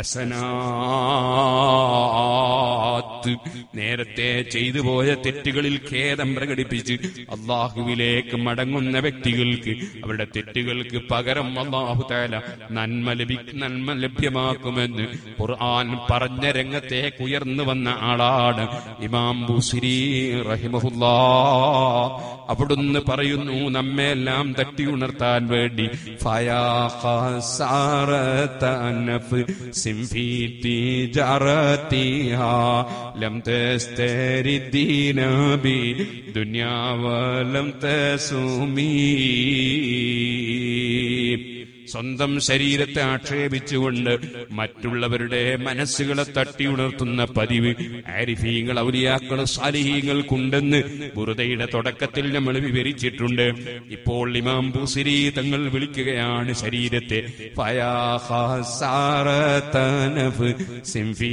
ഹസനാത്ത് നേരത്തെ ചെയ്തു പോയ തെറ്റുകളിൽ ഖേദം പ്രകടിപ്പിച്ച് അള്ളാഹുവിലേക്ക് മടങ്ങുന്ന വ്യക്തികൾക്ക് അവരുടെ തെറ്റുകൾക്ക് പകരം അള്ളാഹു താല നന്മ ലഭി നന്മ ലഭ്യമാക്കുമെന്ന് ഖുർആൻ പറഞ്ഞ രംഗത്തേക്ക് ഉയർന്നു വന്ന ആളാണ് ഇമാം ബുസിരി റഹിമഹുല്ലാ അവിടുന്ന് പറയുന്നു നമ്മെ എല്ലാം തട്ടി ഉണർത്താൻ വേണ്ടി ഫയാ ഖസാറത നഫ്സിൻ ഫീ തിജാറതിഹാ ലം തസ്തരി ദീന ബി ദുനിയാ വലം തസുമീ സ്വന്തം ശരീരത്തെ ആക്ഷേപിച്ചുകൊണ്ട് മറ്റുള്ളവരുടെ മനസ്സുകളെ തട്ടി ഉണർത്തുന്ന പതിവ് ആരിഫീങ്ങൾ ഔലിയാക്കൾ സാലിഹീങ്ങൾക്കുണ്ടെന്ന് ബുറുദയുടെ തുടക്കത്തിൽ നമ്മൾ വിവരിച്ചിട്ടുണ്ട് ഇപ്പോൾ ഇമാം ബുസിരി തങ്ങൾ വിളിക്കുകയാണ് ശരീരത്തെ ഫയാ ഖസാറതനഫ് സിംഫി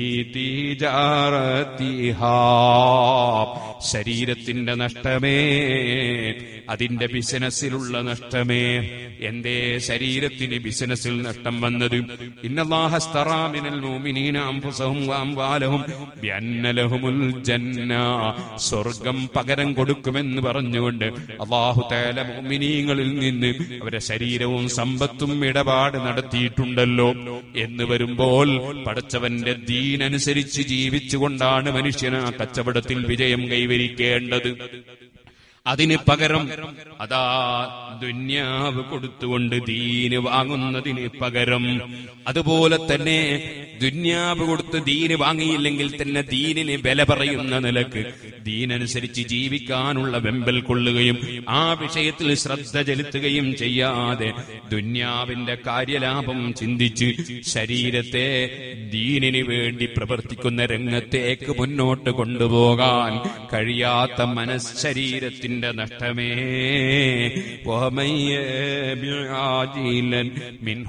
തിജാറതിഹാ. ശരീരത്തിന്റെ നഷ്ടമേ അതിന്റെ ബിസിനസ്സിലുള്ള നഷ്ടമേ എന്തേ ശരീരത്തിന് ബിസിനസ്സിൽ നഷ്ടം വന്നത് ഇന്നല്ലാഹസ്തറാമിനൽ മുഅ്മിനീന അൻഫുസഹും വഅംവാലഹും ബിഅന്ന ലഹുമുൽ ജന്ന സ്വർഗം പകരം കൊടുക്കുമെന്ന് പറഞ്ഞുകൊണ്ട് അള്ളാഹു തആല മുഅ്മിനീങ്ങളിൽ നിന്ന് അവരുടെ ശരീരവും സമ്പത്തും ഇടപാട് നടത്തിയിട്ടുണ്ടല്ലോ എന്ന് വരുമ്പോൾ പടച്ചവന്റെ ദീനനുസരിച്ച് ജീവിച്ചുകൊണ്ടാണ് മനുഷ്യന് ആ കച്ചവടത്തിൽ വിജയം കൈവരിക്കേണ്ടത് അതിന് പകരം അതാ ദുന്യാവ് കൊടുത്തുകൊണ്ട് ദീന് വാങ്ങുന്നതിന് പകരം അതുപോലെ തന്നെ ദുന്യാവ് കൊടുത്ത് ദീന് വാങ്ങിയില്ലെങ്കിൽ തന്നെ ദീനിന് വില പറയുന്ന നിലക്ക് ദീനനുസരിച്ച് ജീവിക്കാനുള്ള വെമ്പൽ കൊള്ളുകയും ആ വിഷയത്തിൽ ശ്രദ്ധ ചെലുത്തുകയും ചെയ്യാതെ ദുന്യാവിന്റെ കാര്യലാഭം ചിന്തിച്ച് ശരീരത്തെ ദീനിന് വേണ്ടി പ്രവർത്തിക്കുന്ന രംഗത്തേക്ക് മുന്നോട്ട് കൊണ്ടുപോകാൻ കഴിയാത്ത മനഃശരീരത്തിന്റെ നഷ്ടമേ ومن يبع عاجلا منه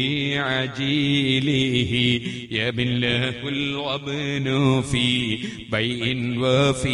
بعجيله يبن له الغبن في بيع وفي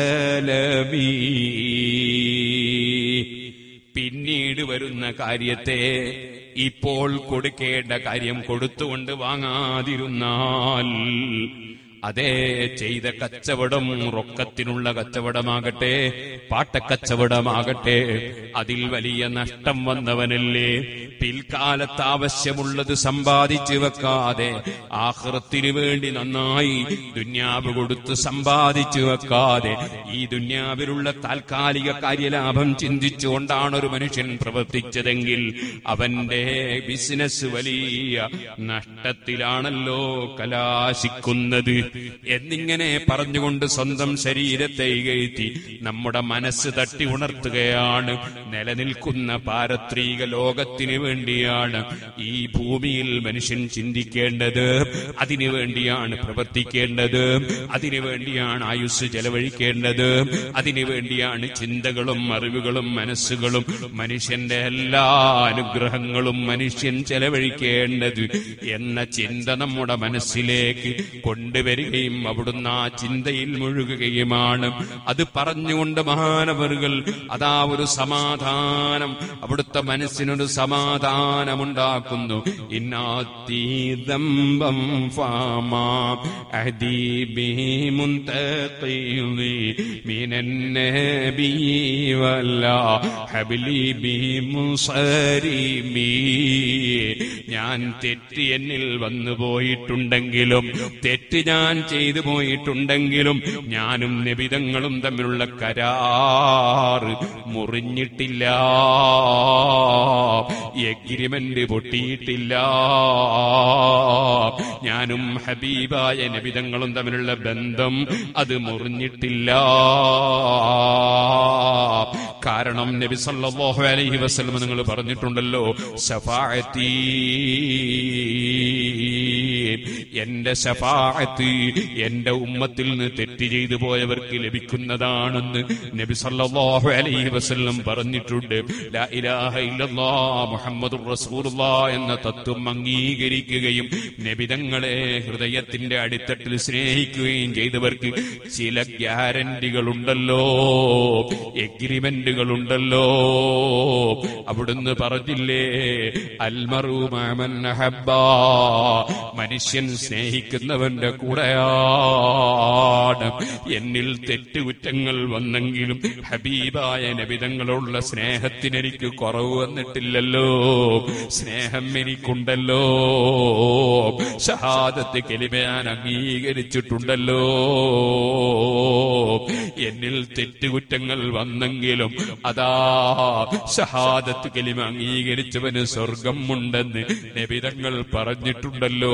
سلم പിന്നീട് വരുന്ന കാര്യത്തെ ഇപ്പോൾ കൊടുക്കേണ്ട കാര്യം കൊടുത്തുകൊണ്ട് വാങ്ങാതിരുന്നാൽ അതേ ചെയ്ത കച്ചവടം റൊക്കത്തിനുള്ള കച്ചവടമാകട്ടെ പാട്ടക്കച്ചവടമാകട്ടെ അതിൽ വലിയ നഷ്ടം വന്നവനല്ലേ പിൽക്കാലത്ത് ആവശ്യമുള്ളത് സമ്പാദിച്ചു വെക്കാതെ ആഹ്റത്തിനു വേണ്ടി നന്നായി ദുന്യാവ് കൊടുത്ത് സമ്പാദിച്ചു വെക്കാതെ ഈ ദുന്യാവിലുള്ള താൽക്കാലിക കാര്യലാഭം ചിന്തിച്ചുകൊണ്ടാണ് ഒരു മനുഷ്യൻ പ്രവർത്തിച്ചതെങ്കിൽ അവന്റെ ബിസിനസ് വലിയ നഷ്ടത്തിലാണല്ലോ കലാശിക്കുന്നത് എന്നിങ്ങനെ പറഞ്ഞുകൊണ്ട് സ്വന്തം ശരീരത്തെ കയറ്റി നമ്മുടെ മനസ്സ് തട്ടി ഉണർത്തുകയാണ് നിലനിൽക്കുന്ന പാരത്രിക ലോകത്തിന് വേണ്ടിയാണ് ഈ ഭൂമിയിൽ മനുഷ്യൻ ചിന്തിക്കേണ്ടത് അതിനു വേണ്ടിയാണ് പ്രവർത്തിക്കേണ്ടത് അതിനു വേണ്ടിയാണ് ആയുസ് ചെലവഴിക്കേണ്ടത് അതിനു വേണ്ടിയാണ് ചിന്തകളും അറിവുകളും മനസ്സുകളും മനുഷ്യന്റെ എല്ലാ അനുഗ്രഹങ്ങളും മനുഷ്യൻ ചെലവഴിക്കേണ്ടത് എന്ന ചിന്ത നമ്മുടെ മനസ്സിലേക്ക് കൊണ്ടുവരികയും അവിടുന്ന് ആ ചിന്തയിൽ മുഴുകുകയുമാണ് അത് പറഞ്ഞുകൊണ്ട് മഹാനവറുകൾ അതാ ഒരു സമാധാനം അവിടുത്തെ മനസ്സിനൊരു സമാധാനമുണ്ടാക്കുന്നു ഇന്നാത്തീതംബം ഫാമാ അഹദീബി മുന്തഖീദി മിനന്നബി വല്ല ഹബ്ലി ബി മുസരിമി ഞാൻ തെറ്റ് എന്നിൽ വന്നു പോയിട്ടുണ്ടെങ്കിലും തെറ്റ് ഞാൻ ചെയ്തു പോയിട്ടുണ്ടെങ്കിലും ഞാനും നിബിതങ്ങളും തമ്മിലുള്ള കരാറ് മുറിഞ്ഞിട്ടില്ല എഗ്രിമെന്റ് പൊട്ടിയിട്ടില്ല ഞാനും ഹബീബായ നബിതങ്ങളും തമ്മിലുള്ള ബന്ധം അത് മുറിഞ്ഞിട്ടില്ല കാരണം നബി സല്ലല്ലാഹു അലൈഹി വസല്ലം നിങ്ങൾ പറഞ്ഞിട്ടുണ്ടല്ലോ ശഫാഅത്തി എന്റെ ശഫാഅത്ത് എന്റെ ഉമ്മത്തിൽ നിന്ന് തെറ്റ് ചെയ്തു പോയവർക്ക് ലഭിക്കുന്നതാണെന്ന് നബി സല്ലല്ലാഹു അലൈഹി വസല്ലം പറഞ്ഞിട്ടുണ്ട് ലാ ഇലാഹ ഇല്ലല്ലാഹ് മുഹമ്മദുർ റസൂലുള്ളാഹ് എന്ന തത്വം അംഗീകരിക്കുകയും നബിതങ്ങളെ ഹൃദയത്തിന്റെ അടിത്തട്ടിൽ സ്നേഹിക്കുകയും ചെയ്തവർക്ക് ചില ഗ്യാരണ്ടികളുണ്ടല്ലോ എഗ്രിമെന്റുകൾ ഉണ്ടല്ലോ അവിടുന്ന് പറഞ്ഞില്ലേ അൽമറുമാമൻ മനുഷ്യൻ സ്നേഹിക്കുന്നവന്റെ കൂടെയാണ് എന്നിൽ തെറ്റുകുറ്റങ്ങൾ വന്നെങ്കിലും ഹബീബായ നബിതങ്ങളുള്ള സ്നേഹത്തിന് എനിക്ക് കുറവ് വന്നിട്ടില്ലല്ലോ സ്നേഹം എനിക്കുണ്ടല്ലോ ഷഹാദത്ത് കെലിമ ഞാൻ അംഗീകരിച്ചിട്ടുണ്ടല്ലോ എന്നിൽ തെറ്റുകുറ്റങ്ങൾ വന്നെങ്കിലും അതാ ഷഹാദത്ത് കലിമ അംഗീകരിച്ചവന് സ്വർഗം ഉണ്ടെന്ന് നബിതങ്ങൾ പറഞ്ഞിട്ടുണ്ടല്ലോ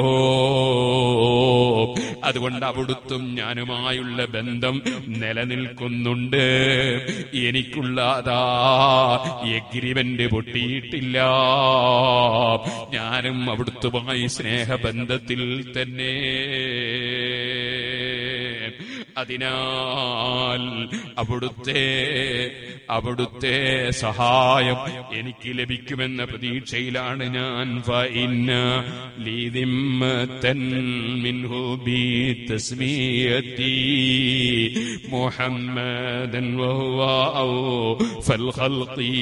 അതുകൊണ്ട് അവിടുത്തും ഞാനുമായുള്ള ബന്ധം നിലനിൽക്കുന്നുണ്ട് എനിക്കുള്ള അതാ എഗ്രിമെന്റ് പൊട്ടിയിട്ടില്ല ഞാനും അവിടുത്തുമായി സ്നേഹബന്ധത്തിൽ തന്നെ അതിനാൽ അവിടുത്തെ അവിടുത്തെ സഹായം എനിക്ക് ലഭിക്കുമെന്ന പ്രതീക്ഷയിലാണ് ഞാൻ ഫഇന്ന ലീ ദിമ്മത്തൻ മിൻഹു ബി തസ്മിയത്തി മുഹമ്മദൻ വഹുവ ഔഫൽ ഖൽഖി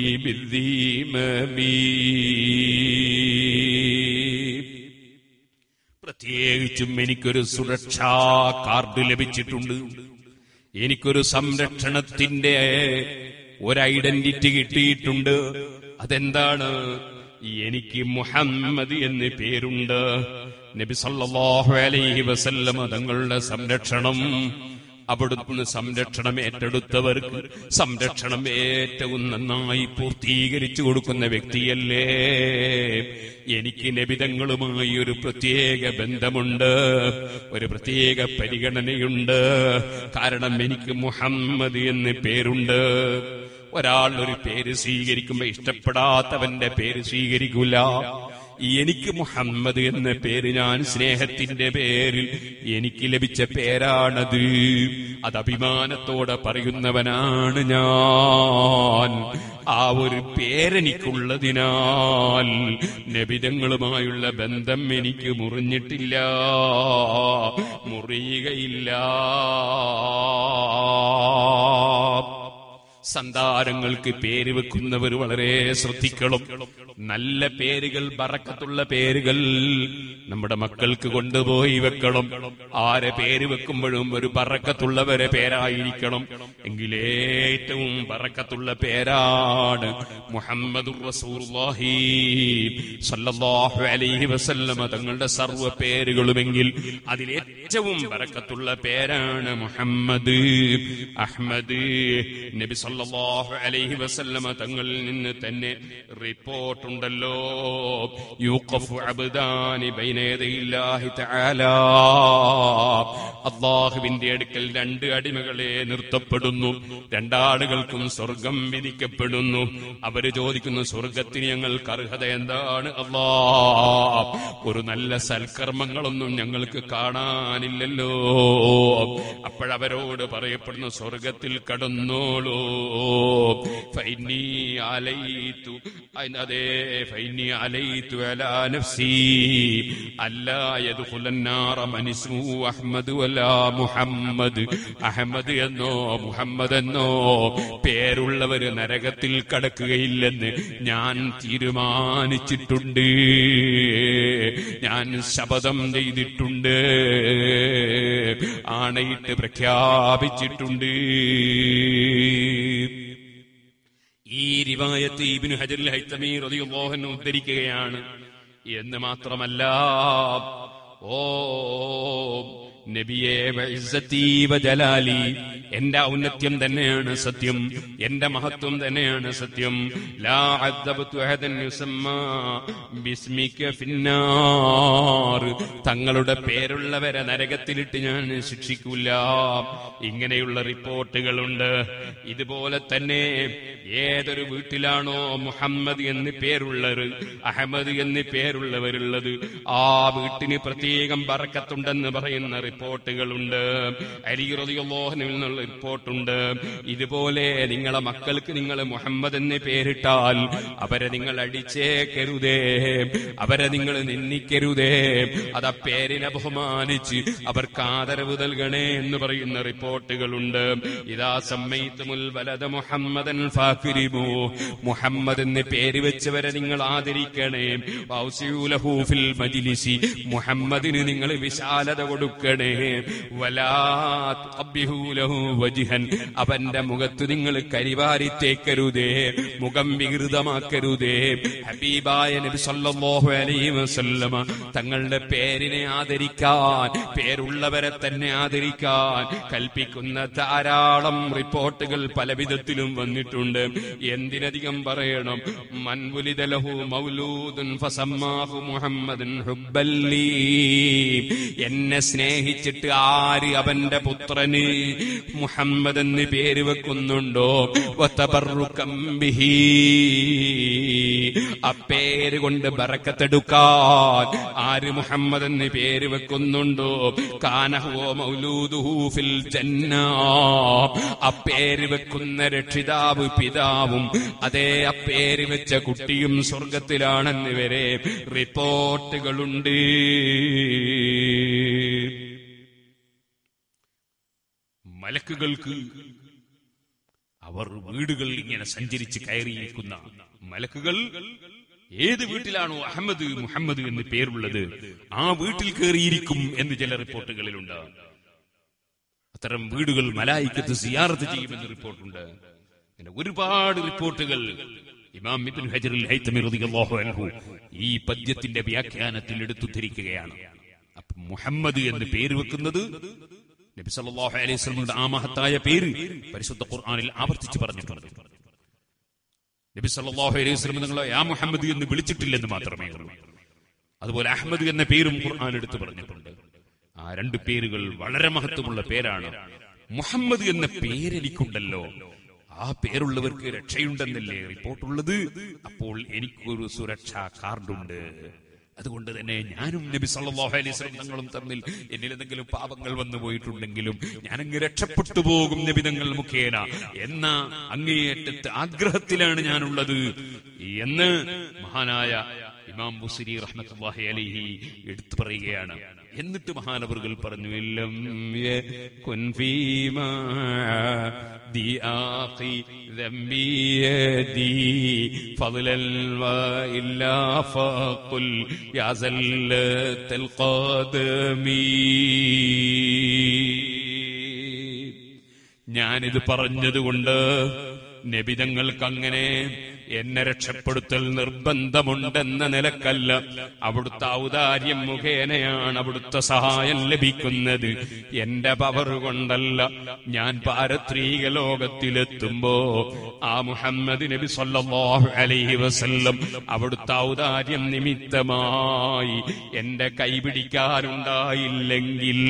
ബിദ്ദീമബി പ്രത്യേകിച്ചും എനിക്കൊരു സുരക്ഷാ കാർഡ് ലഭിച്ചിട്ടുണ്ട് എനിക്കൊരു സംരക്ഷണത്തിന്റെ ഒരു ഐഡന്റിറ്റി കിട്ടിയിട്ടുണ്ട് അതെന്താണ് എനിക്ക് മുഹമ്മദ് എന്ന് പേരുണ്ട് നബി സല്ലല്ലാഹു അലൈഹി വസല്ലമ തങ്ങളുടെ സംരക്ഷണം അവിടുന്ന് സംരക്ഷണം ഏറ്റെടുത്തവർക്ക് സംരക്ഷണം ഏറ്റവും നന്നായി പൂർത്തീകരിച്ചു കൊടുക്കുന്ന വ്യക്തിയല്ലേ എനിക്ക് നബിതങ്ങളുമായി ഒരു പ്രത്യേക ബന്ധമുണ്ട് ഒരു പ്രത്യേക പരിഗണനയുണ്ട് കാരണം എനിക്ക് മുഹമ്മദ് എന്ന് പേരുണ്ട് ഒരാൾ ഒരു പേര് സ്വീകരിക്കുമ്പോ ഇഷ്ടപ്പെടാത്തവന്റെ പേര് സ്വീകരിക്കൂല എനിക്ക് മുഹമ്മദ് എന്ന പേര് ഞാൻ സ്നേഹത്തിന്റെ പേരിൽ എനിക്ക് ലഭിച്ച പേരാണത് അത് അഭിമാനത്തോടെ പറയുന്നവനാണ് ഞാൻ ആ ഒരു പേരെനിക്കുള്ളതിനാൽ നബിതങ്ങളുമായുള്ള ബന്ധം എനിക്ക് മുറിഞ്ഞിട്ടില്ല മുറിയുകയില്ല സന്താനങ്ങൾക്ക് പേര് വെക്കുന്നവർ വളരെ ശ്രദ്ധിക്കണം നല്ല പേരുകൾ ബറക്കത്തുള്ള പേരുകൾ നമ്മുടെ മക്കൾക്ക് കൊണ്ടുപോയി വെക്കണം ആരെ പേര് വെക്കുമ്പോഴും ഒരു ബറക്കത്തുള്ളവരെ പേരായിരിക്കണം എങ്കിലേറ്റവും ബറക്കത്തുള്ള പേരാണ് മുഹമ്മദ് റസൂലുള്ളാഹി സല്ലല്ലാഹു അലൈഹി വസല്ലമ തങ്ങളുടെ സർവ്വ പേരുകളുമെങ്കിൽ അതിലേറ്റവും ബറക്കത്തുള്ള പേരാണ് മുഹമ്മദ് അഹ്മദ് നബി സല്ലല്ലാഹു അലൈഹി വസല്ലമ തങ്ങളിൽ നിന്ന് തന്നെ റിപ്പോർട്ടുണ്ടല്ലോ യൂഖഫു അബ്ദാനി ബൈന യദയില്ലാഹി തആല അള്ളാഹുവിന്റെ അടുക്കൽ രണ്ട് അടിമകളെ നിർത്തപ്പെടുന്നു രണ്ടാളുകൾക്കും സ്വർഗം വിധിക്കപ്പെടുന്നു അവര് ചോദിക്കുന്നു സ്വർഗത്തിന് ഞങ്ങൾക്ക് അർഹത എന്താണ് അള്ളാ ഒരു നല്ല സൽക്കർമ്മങ്ങളൊന്നും ഞങ്ങൾക്ക് കാണാനില്ലല്ലോ അപ്പോഴവരോട് പറയപ്പെടുന്ന സ്വർഗത്തിൽ കടന്നോളൂ ഫൈനി അലൈത്തു അതെ ഫൈനി അലൈത്തു അലാ നഫ്സി അല്ലാ യദ്ഖുലന്നാറ മനിസ്മു അഹ്മദ് വലാ മുഹമ്മദ് അഹമ്മദ് എന്നോ മുഹമ്മദ് എന്നോ പേരുള്ളവര് നരകത്തിൽ കടക്കുകയില്ലെന്ന് ഞാൻ തീരുമാനിച്ചിട്ടുണ്ട് ഞാൻ ശപഥം ചെയ്തിട്ടുണ്ട് ആണയിട്ട് പ്രഖ്യാപിച്ചിട്ടുണ്ട് ഈ റിവായത്ത് ഇബിന് ഹജർ ഹൈത്തമീ റളിയല്ലാഹു ഉദ്ധരിക്കുകയാണ് എന്ന് മാത്രമല്ല ഓ നബിയെ വഇസ്സത്തി വജലാലി എന്റെ ഔന്നത്യം തന്നെയാണ് സത്യം എന്റെ മഹത്വം തന്നെയാണ് സത്യം ലാ അദ്ദബ്തു അഹദൻ യുസമ്മാ ബിസ്മിക ഫിന്നാർ തങ്ങളുടെ പേരുള്ളവരെ നരകത്തിലിട്ട് ഞാൻ ശിക്ഷിക്കൂല ഇങ്ങനെയുള്ള റിപ്പോർട്ടുകളുണ്ട് ഇതുപോലെ തന്നെ ഏതൊരു വീട്ടിലാണോ മുഹമ്മദ് എന്ന് പേരുള്ളത് അഹമ്മദ് എന്ന് പേരുള്ളവരുള്ളത് ആ വീട്ടിന് പ്രത്യേകം ബറക്കത്തുണ്ടെന്ന് പറയുന്ന റിപ്പോർട്ടുകളുണ്ട് അലിറതിയോഹനിൽ നിന്നുള്ള റിപ്പോർട്ടുണ്ട് ഇതുപോലെ നിങ്ങളെ മക്കൾക്ക് നിങ്ങൾ മുഹമ്മദ് എന്ന് പേരിട്ടാൽ അവരെ നിങ്ങൾ അടിച്ചേക്കരുതേ അവരെ നിങ്ങൾ നിന്ദിക്കരുതേ അത് ആ പേരിനെ ബഹുമാനിച്ച് അവർക്ക് ആദരവ് നൽകണേ എന്ന് പറയുന്ന റിപ്പോർട്ടുകളുണ്ട് ഇതാ സമ്മയിത്തുമുൽ വലത മുഹമ്മദൻ ഫാക്കിരിമു മുഹമ്മദ് എന്ന് പേര് വെച്ചവരെ നിങ്ങൾ ആദരിക്കണേ വൗസിയൂലഹു ഫിൽ മജ്ലിസി മുഹമ്മദിന് നിങ്ങൾ വിശാലത കൊടുക്കണേ വലാ തുഖബ്ബിഹൂ ലഹു വജ്ഹൻ അവന്റെ മുഖത്ത് നിങ്ങൾ കരിവാരി തേക്കരുതേ മുഖം വികൃതമാക്കരുതേ ഹബീബായ നബി സല്ലല്ലാഹു അലൈഹി വസല്ലമ തങ്ങളുടെ പേരിനെ ആദരിക്കാൻ പേരുള്ളവരെ തന്നെ ആദരിക്കാൻ കൽപ്പിക്കുന്ന ധാരാളം റിപ്പോർട്ടുകൾ പല വിധത്തിലും വന്നിട്ടുണ്ട് എന്തിനധികം പറയണം മൻവുലിദലഹു മൗലൂദുൻ ഫസമ്മാഹു മുഹമ്മദൻ ഹുബ്ബല്ലീ എന്നെ സ്നേഹിച്ചിട്ട് ആര് അവന്റെ പുത്രന് മുഹമ്മദ് എന്ന് പേര് വെക്കുന്നുണ്ടോ വതബറുകം ബിഹി ആ പേര് കൊണ്ട് ബറക്കത്തെടുക്കാൻ ആര് മുഹമ്മദ് എന്ന് പേര് വെക്കുന്നുണ്ടോ കാനഹുവോ മൗലൂദുഹു ഫിൽ ജന്ന ആ പേര് വെക്കുന്ന രക്ഷിതാവ് പിതാവും അതേ ആ പേര് വെച്ച കുട്ടിയും സ്വർഗത്തിലാണെന്ന് വരെ റിപ്പോർട്ടുകളുണ്ട് മലക്കുകൾക്ക് അവർ വീടുകൾ ഇങ്ങനെ സഞ്ചരിച്ച് കയറിയിരിക്കുന്ന മലക്കുകൾ ഏത് വീട്ടിലാണോ അഹമ്മദ് മുഹമ്മദ് എന്ന് പേരുള്ളത് ആ വീട്ടിൽ കയറിയിരിക്കും എന്ന് ചില റിപ്പോർട്ടുകളിലുണ്ട് അത്തരം വീടുകൾ മലായിക്കത്ത് സിയാറത്ത് ചെയ്യുമെന്ന് റിപ്പോർട്ടുണ്ട് അങ്ങനെ ഒരുപാട് റിപ്പോർട്ടുകൾ ഇമാം ഇബ്നു ഹജറുൽ ഹൈത്തമി റളിയല്ലാഹു അൻഹു ഈ പദ്യത്തിന്റെ വ്യാഖ്യാനത്തിൽ എടുത്തുദ്ധരിക്കുകയാണ് അപ്പൊ മുഹമ്മദ് എന്ന് പേര് വെക്കുന്നത് നബി സല്ലല്ലാഹു അലൈഹി വസല്ലമയുടെ ആ മഹത്തായ പേര് പരിശുദ്ധ ഖുർആനിൽ ആവർത്തിച്ച് പറഞ്ഞിട്ടുണ്ട് നബി സല്ലല്ലാഹു അലൈഹി വസല്ലം നിങ്ങളെ യാ മുഹമ്മദ് എന്ന് വിളിച്ചിട്ടില്ലെന്ന് മാത്രമേ ഉള്ളൂ അതുപോലെ അഹമ്മദ് എന്ന പേരും ഖുർആൻ എടുത്തു പറഞ്ഞിട്ടുണ്ട് ആ രണ്ട് പേരുകൾ വളരെ മഹത്വമുള്ള പേരാണ് മുഹമ്മദ് എന്ന പേരെനിക്കുണ്ടല്ലോ ആ പേരുള്ളവർക്ക് രക്ഷയുണ്ടെന്നല്ലേ റിപ്പോർട്ടുള്ളത് അപ്പോൾ എനിക്കൊരു സുരക്ഷാ കാർഡുണ്ട് അതുകൊണ്ട് തന്നെ ഞാനും നബി സല്ലല്ലാഹു അലൈഹി വസല്ലം തങ്ങളും തമ്മിൽ എന്നിൽ എന്തെങ്കിലും പാപങ്ങൾ വന്നു പോയിട്ടുണ്ടെങ്കിലും ഞാനങ്ങ് രക്ഷപ്പെട്ടു പോകും നബി തങ്ങൾ മുഖേന എന്ന അങ്ങേയറ്റത്തെ ആഗ്രഹത്തിലാണ് ഞാനുള്ളത് എന്ന് മഹാനായ ഇമാം ബുസിരി റഹ്മത്തുള്ളാഹി അലൈഹി എടുത്തു പറയുകയാണ് എന്നിട്ട് മഹാനവറുകൾ പറഞ്ഞു ഇല്ലം യകുൻ ഫീമാ ദിആഖി ذنبي يدي فضلا وإلا فقل يا زلة القدم ഞാനിത് പറഞ്ഞതുകൊണ്ട് നബിതങ്ങൾക്ക് അങ്ങനെ എന്നെ രക്ഷപ്പെടുത്തൽ നിർബന്ധമുണ്ടെന്ന നിലക്കല്ല അവിടുത്തെ ഔദാര്യം മുഖേനയാണ് അവിടുത്തെ സഹായം ലഭിക്കുന്നത് എന്റെ പവർ കൊണ്ടല്ല ഞാൻ പാരത്രീക ലോകത്തിലെത്തുമ്പോ ആ മുഹമ്മദ് നബി സല്ലല്ലാഹു അലൈഹി വസല്ലം അവിടുത്തെ ഔദാര്യം നിമിത്തമായി എന്റെ കൈപിടിക്കാനുണ്ടായില്ലെങ്കിൽ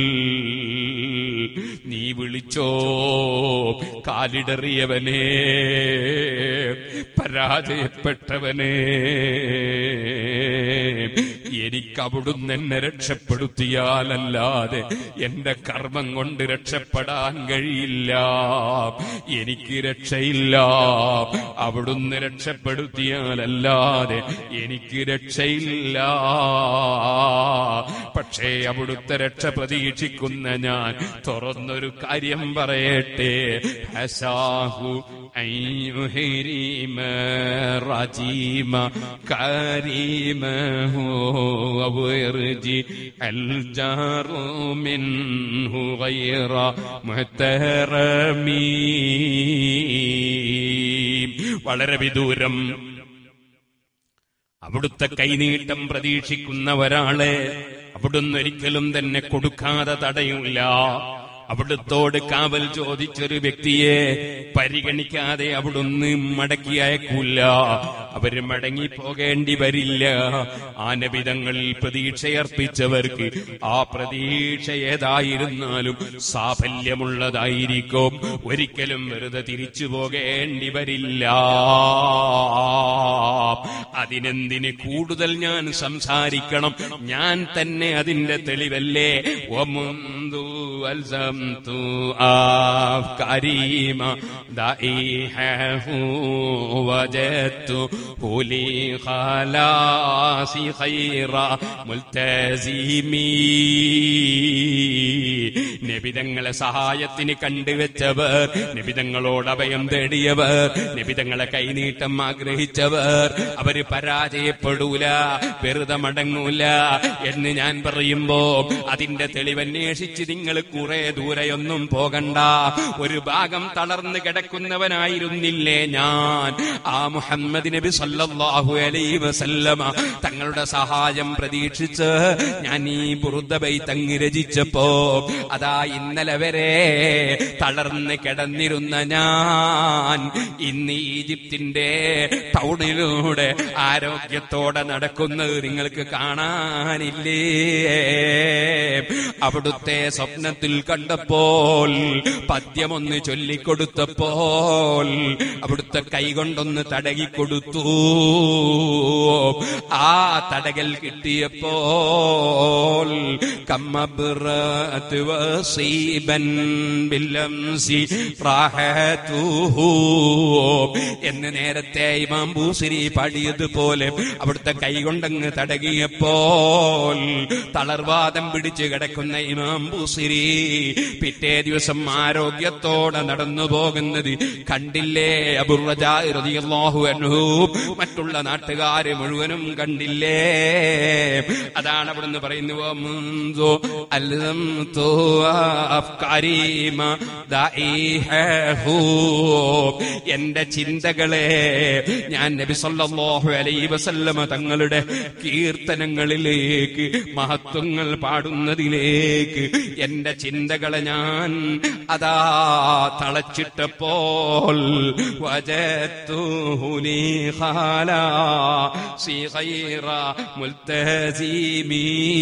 നീ വിളിച്ചോ കാലിടറിയവനെ പരാജയപ്പെട്ടവനെ എനിക്ക് അവിടുന്ന് എന്നെ രക്ഷപ്പെടുത്തിയാലല്ലാതെ എന്റെ കർമ്മം കൊണ്ട് രക്ഷപ്പെടാൻ കഴിയില്ല എനിക്ക് രക്ഷയില്ല അവിടുന്ന് രക്ഷപ്പെടുത്തിയാലല്ലാതെ എനിക്ക് രക്ഷയില്ല പക്ഷേ അവിടുത്തെ രക്ഷ പ്രതീക്ഷിക്കുന്ന ഞാൻ തുറന്നൊരു കാര്യം പറയട്ടെ ഹസാഹു അയ്യുഹിരിമ റജീമ കരീമഹു അവർജി الجار منه غير محترمي വളരെ വിദൂരം അവിടുത്തെ കൈനീട്ടം പ്രതീക്ഷിക്കുന്ന ഒരാളെ അവിടുന്ന് ഒരിക്കലും തന്നെ കൊടുക്കാതെ തടയില്ല അവിടുത്തോട് കാവൽ ചോദിച്ചൊരു വ്യക്തിയെ പരിഗണിക്കാതെ അവിടുന്ന് മടക്കി അയക്കൂല അവര് മടങ്ങി പോകേണ്ടി വരില്ല ആ നബിതങ്ങളിൽ പ്രതീക്ഷയർപ്പിച്ചവർക്ക് ആ പ്രതീക്ഷ ഏതായിരുന്നാലും സാഫല്യമുള്ളതായിരിക്കും ഒരിക്കലും വെറുതെ തിരിച്ചു പോകേണ്ടി വരില്ല അതിനെന്തിന് കൂടുതൽ ഞാൻ സംസാരിക്കണം ഞാൻ തന്നെ അതിന്റെ തെളിവല്ലേ ഒമുന്തു ألزمت أفكاري ما ضعيحه وجدته لي خلاصي خير ملتزمي നബിതങ്ങളെ സഹായത്തിന് കണ്ടുവച്ചവർ നബിതങ്ങളോട് അഭയം തേടിയവർ നബിതങ്ങളെ കൈനീട്ടം ആഗ്രഹിച്ചവർ അവര് പരാജയപ്പെടൂല വെറുതെ മടങ്ങൂല എന്ന് ഞാൻ പറയുമ്പോ അതിന്റെ തെളിവന്വേഷിച്ച് നിങ്ങൾ കുറെ ദൂരെയൊന്നും പോകണ്ട ഒരു ഭാഗം തളർന്നു കിടക്കുന്നവനായിരുന്നില്ലേ ഞാൻ ആ മുഹമ്മദ് നബി സല്ലല്ലാഹു അലൈഹി വസല്ലമ തങ്ങളുടെ സഹായം പ്രതീക്ഷിച്ച് ഞാൻ ഈ ബുറുദബൈ തങ്ങി രചിച്ചപ്പോ അതാ ഇന്നലെ വരെ തളർന്ന് കിടന്നിരുന്ന ഞാൻ ഇന്ന് ഈജിപ്തിന്റെ ടൗണിലൂടെ ആരോഗ്യത്തോടെ നടക്കുന്നത് നിങ്ങൾക്ക് കാണാനില്ലേ അവിടുത്തെ സ്വപ്നത്തിൽ കണ്ട കണ്ടപ്പോൾ പദ്യമൊന്ന് ചൊല്ലിക്കൊടുത്തപ്പോൾ അവിടുത്തെ കൈകൊണ്ടൊന്ന് തടകിക്കൊടുത്തു ആ തടകൽ കിട്ടിയപ്പോൾ കമ്മബ്രത്ത് വസീബൻ ബില്ലംസി റാഹത്തുഹു എന്ന് നേരത്തെ ഇമാം ബൂസിരി പാടിയതുപോലെ അവിടുത്തെ കൈകൊണ്ടങ്ങ് തടകിയപ്പോൾ തളർവാദം പിടിച്ചു കിടക്കുന്ന ഇമാം ബൂസിരി പിറ്റേ ദിവസം ആരോഗ്യത്തോടെ നടന്നു പോകുന്നത് കണ്ടില്ലേ അബുറജാഹു അൻഹു മറ്റുള്ള നാട്ടുകാര് മുഴുവനും കണ്ടില്ലേ അതാണ് അവിടുന്ന് പറയുന്നു മുൻസു അൽസംതു അഫ്കാരിമ ദഈഹു. എന്റെ ചിന്തകളെ ഞാൻ നബി സല്ലല്ലാഹു അലൈഹി വസല്ലമ തങ്ങളുടെ കീർത്തനങ്ങളിലേക്ക് മഹത്വങ്ങൾ പാടുന്നതിലേക്ക് എന്റെ ചിന്തകളെ ഞാൻ അതാ തളച്ചിട്ടപ്പോൾ വജത്തുഹുലി ഖാലാ സി ഖൈറ മുൽതസിമീ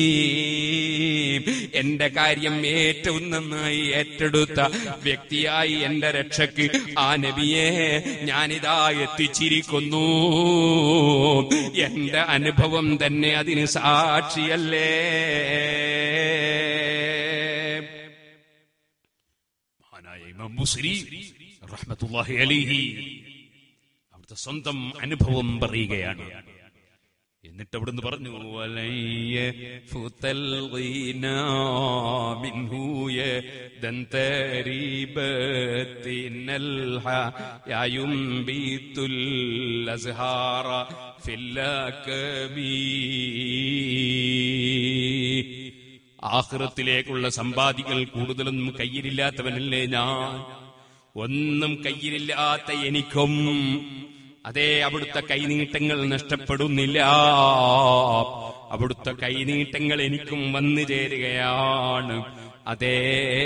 എന്റെ കാര്യം ഏറ്റവും നന്നായി ഏറ്റെടുത്ത വ്യക്തിയായി എന്റെ രക്ഷയ്ക്ക് ആ നബിയെ ഞാനിതാ എത്തിച്ചിരിക്കുന്നു എന്റെ അനുഭവം തന്നെ അതിന് സാക്ഷിയല്ലേ മഹാനായ ഇമാം ബുസ്രി റഹ്മത്തുള്ളാഹി അലൈഹി അവിടുത്തെ സ്വന്തം അനുഭവം പറയുകയാണ് എന്നിട്ട് അവിടുന്ന് പറഞ്ഞു വലയ്യ ഫുതൽ ഗീനാ മിൻഹു യദന്തരിബത്തിനൽ ഹയായും ബീതുൽ അസ്ഹാറ ഫില്ലകമീ ആഹ്റത്തിലേക്കുള്ള സമ്പാദികൾ കൂടുതലൊന്നും കയ്യിലില്ലാത്തവനല്ലേ ഞാൻ ഒന്നും കയ്യിലില്ലാത്ത എനിക്കും അതേ അവിടുത്തെ കൈനീട്ടങ്ങൾ നഷ്ടപ്പെടുന്നില്ല അവിടുത്തെ കൈനീട്ടങ്ങൾ എനിക്കും വന്നു ചേരുകയാണ് അതേ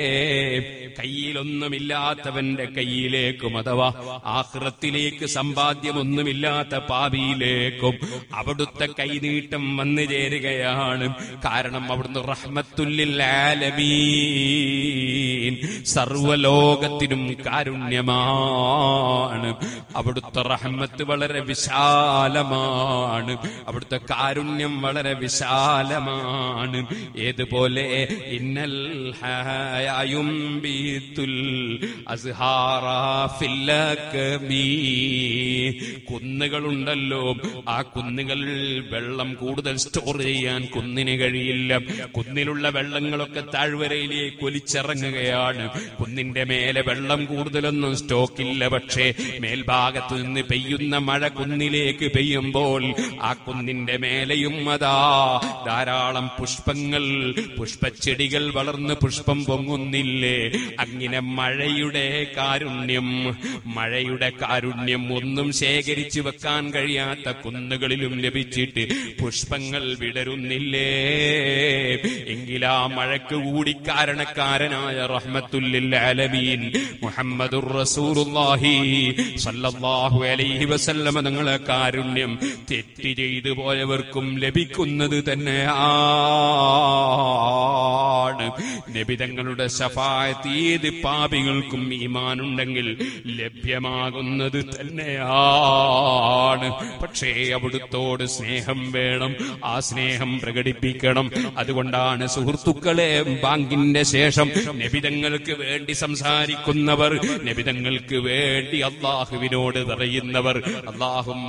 കയ്യിലൊന്നുമില്ലാത്തവന്റെ കയ്യിലേക്കും അഥവാ ആഹ്റത്തിലേക്ക് സമ്പാദ്യമൊന്നുമില്ലാത്ത പാപിയിലേക്കും അവിടുത്തെ കൈനീട്ടം വന്നു ചേരുകയാണ് കാരണം അവിടുന്ന് റഹ്മത്തുല്ലിൽ ആലമീൻ സർവലോകത്തിനും കാരുണ്യമാണ് അവിടുത്തെ റഹ്മത്ത് വളരെ വിശാലമാണ് അവിടുത്തെ കാരുണ്യം വളരെ വിശാലമാണ് ഏതുപോലെ ഇന്നൽ ഹയായും ബീത്തുൽ അസ്ഹാറ ഫില്ലകമീ കുന്നുകളുണ്ടല്ലോ ആ കുന്നുകളിൽ വെള്ളം കൂടുതൽ സ്റ്റോർ ചെയ്യാൻ കുന്നിന് കഴിയില്ല കുന്നിലുള്ള വെള്ളങ്ങളൊക്കെ താഴ്വരയിലേക്ക് ഒലിച്ചിറങ്ങുകയാണ് കുന്നിന്റെ മേലെ വെള്ളം കൂടുതലൊന്നും സ്റ്റോക്കില്ല പക്ഷേ മേൽഭാഗത്ത് നിന്ന് പെയ്യുന്ന മഴ കുന്നിലേക്ക് പെയ്യുമ്പോൾ ആ കുന്നിന്റെ മേലെയും അതാ ധാരാളം പുഷ്പങ്ങൾ പുഷ്പച്ചെടികൾ വളർന്ന് പുഷ്പം പൊങ്ങുന്നില്ലേ അങ്ങനെ മഴയുടെ കാരുണ്യം മഴയുടെ കാരുണ്യം ഒന്നും ശേഖരിച്ചു വെക്കാൻ കഴിയാത്ത കുന്നുകളിലും ലഭിച്ചിട്ട് പുഷ്പങ്ങൾ വിടരുന്നില്ലേ എങ്കിലാ മഴയ്ക്ക് കൂടി കാരണക്കാരനായ റഹ്മത്തുല്ലിൽ ആലമീൻ മുഹമ്മദുർ റസൂലുള്ളാഹി സല്ലല്ലാഹു അലൈഹി വസല്ലമ തങ്ങളെ കാരുണ്യം തെറ്റ് ചെയ്തു പോയവർക്കും ലഭിക്കുന്നത് തന്നെയാണ് നബിതങ്ങളുടെ ശഫായത്ത് ഏത് പാപികൾക്കും ഈമാനുണ്ടെങ്കിൽ ലഭ്യമാകുന്നത് തന്നെയാണ് പക്ഷേ അവിടുത്തോട് സ്നേഹം വേണം ആ സ്നേഹം പ്രകടിപ്പിക്കണം അതുകൊണ്ടാണ് സുഹൃത്തുക്കളെ ബാങ്കിന്റെ ശേഷം നബിതങ്ങൾക്ക് വേണ്ടി സംസാരിക്കുന്നവർ നബിതങ്ങൾക്ക് വേണ്ടി അള്ളാഹുവിനോട് പറയുന്നവർ അള്ളാഹും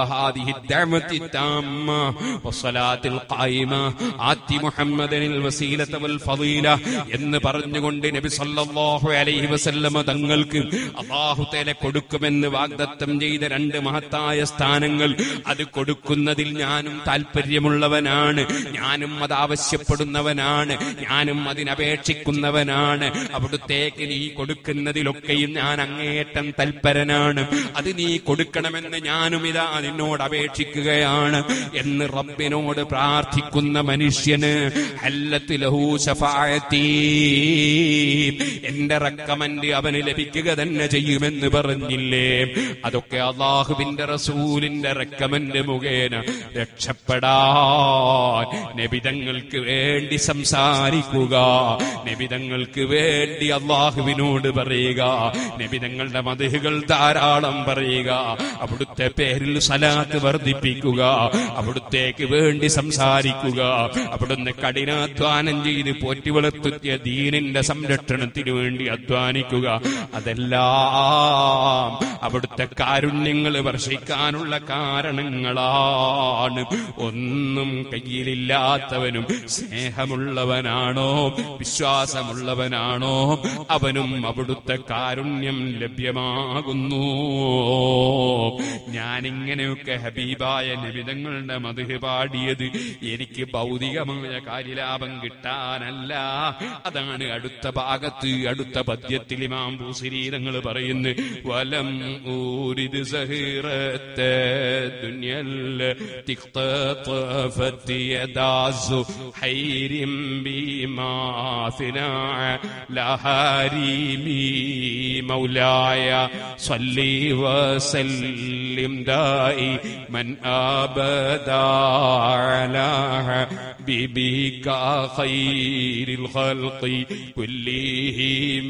എന്ന് പറഞ്ഞുകൊണ്ട് നബി സല്ലല്ലാഹു അലൈഹി വസല്ലമ തങ്ങൾക്ക് അള്ളാഹു തേല കൊടുക്കുമെന്ന് വാഗ്ദത്തം ചെയ്ത രണ്ട് മഹത്തായ സ്ഥാനങ്ങൾ അത് കൊടുക്കുന്നതിൽ ഞാനും താല്പര്യമുള്ളവനാണ് ഞാനും അത് ആവശ്യപ്പെടുന്നവനാണ് ഞാനും അതിനപേക്ഷിക്കുന്നവനാണ് അവിടുത്തേക്ക് നീ കൊടുക്കുന്നതിലൊക്കെയും ഞാൻ അങ്ങേയറ്റം തൽപരനാണ് അത് നീ കൊടുക്കണമെന്ന് ഞാനും ഇതാ നിന്നോട് അപേക്ഷിക്കുകയാണ് എന്ന് റബ്ബിനോട് പ്രാർത്ഥിക്കുന്ന മനുഷ്യന് ഹല്ലത്ത് ലഹു ശഫാഅത്തി നഈം എന്റെ റക്കമന്റ് അവന് ലഭിക്കുക തന്നെ ചെയ്യുമെന്ന് പറഞ്ഞില്ലേ അതൊക്കെ അള്ളാഹുവിന്റെ റസൂലിന്റെ റക്കമന്റ് മുഖേന രക്ഷപ്പെടാൻ നബിതങ്ങൾക്ക് വേണ്ടി സംസാരിക്കുക നബിതങ്ങൾക്ക് വേണ്ടി അള്ളാഹുവിനോട് പറയുക നബിതങ്ങളുടെ മതിഹുകൾ ധാരാളം പറയുക അവിടുത്തെ പേരിൽ സലാത്ത് വർദ്ധിപ്പിക്കുക അവിടുത്തേക്ക് വേണ്ടി സംസാരിക്കുക അവിടുന്ന് കഠിനാധ്വാനം ചെയ്ത് പോറ്റി വളർത്തുത്തിയ ദീനിന്റെ സംരക്ഷണത്തിന് വേണ്ടി അധ്വാനിക്കുക അതെല്ലാം അവിടുത്തെ കാരുണ്യങ്ങൾ വർഷിക്കാനുള്ള കാരണങ്ങളാണ് ഒന്നും കയ്യിലില്ലാത്തവനും സ്നേഹമുള്ളവനാണോ വിശ്വാസമുള്ളവനാണോ അവനും അവിടുത്തെ കാരുണ്യം ലഭ്യമാകുന്നു ഞാനിങ്ങനെയൊക്കെ ഹബീബായ നിബിതങ്ങളുടെ മധു പാടിയത് എനിക്ക് ഭൗതികമായ കാര്യലാഭം കിട്ടാനല്ല അതാണ് അടുത്ത ഭാഗത്ത് അടുത്ത പദ്യത്തിൽ ഇമാം ഭൂശരീരങ്ങൾ പറയുന്നു വലം ഊരിത് സഹീറത്തെ ദുന്യല്ല തിക്തഫത്ത് യദാസു ഹൈരിം ബിമാസിനാ ലഹരീമി മൗലായ صلي وسلم دائما ابدا على حبيبك خير الخلق كلهم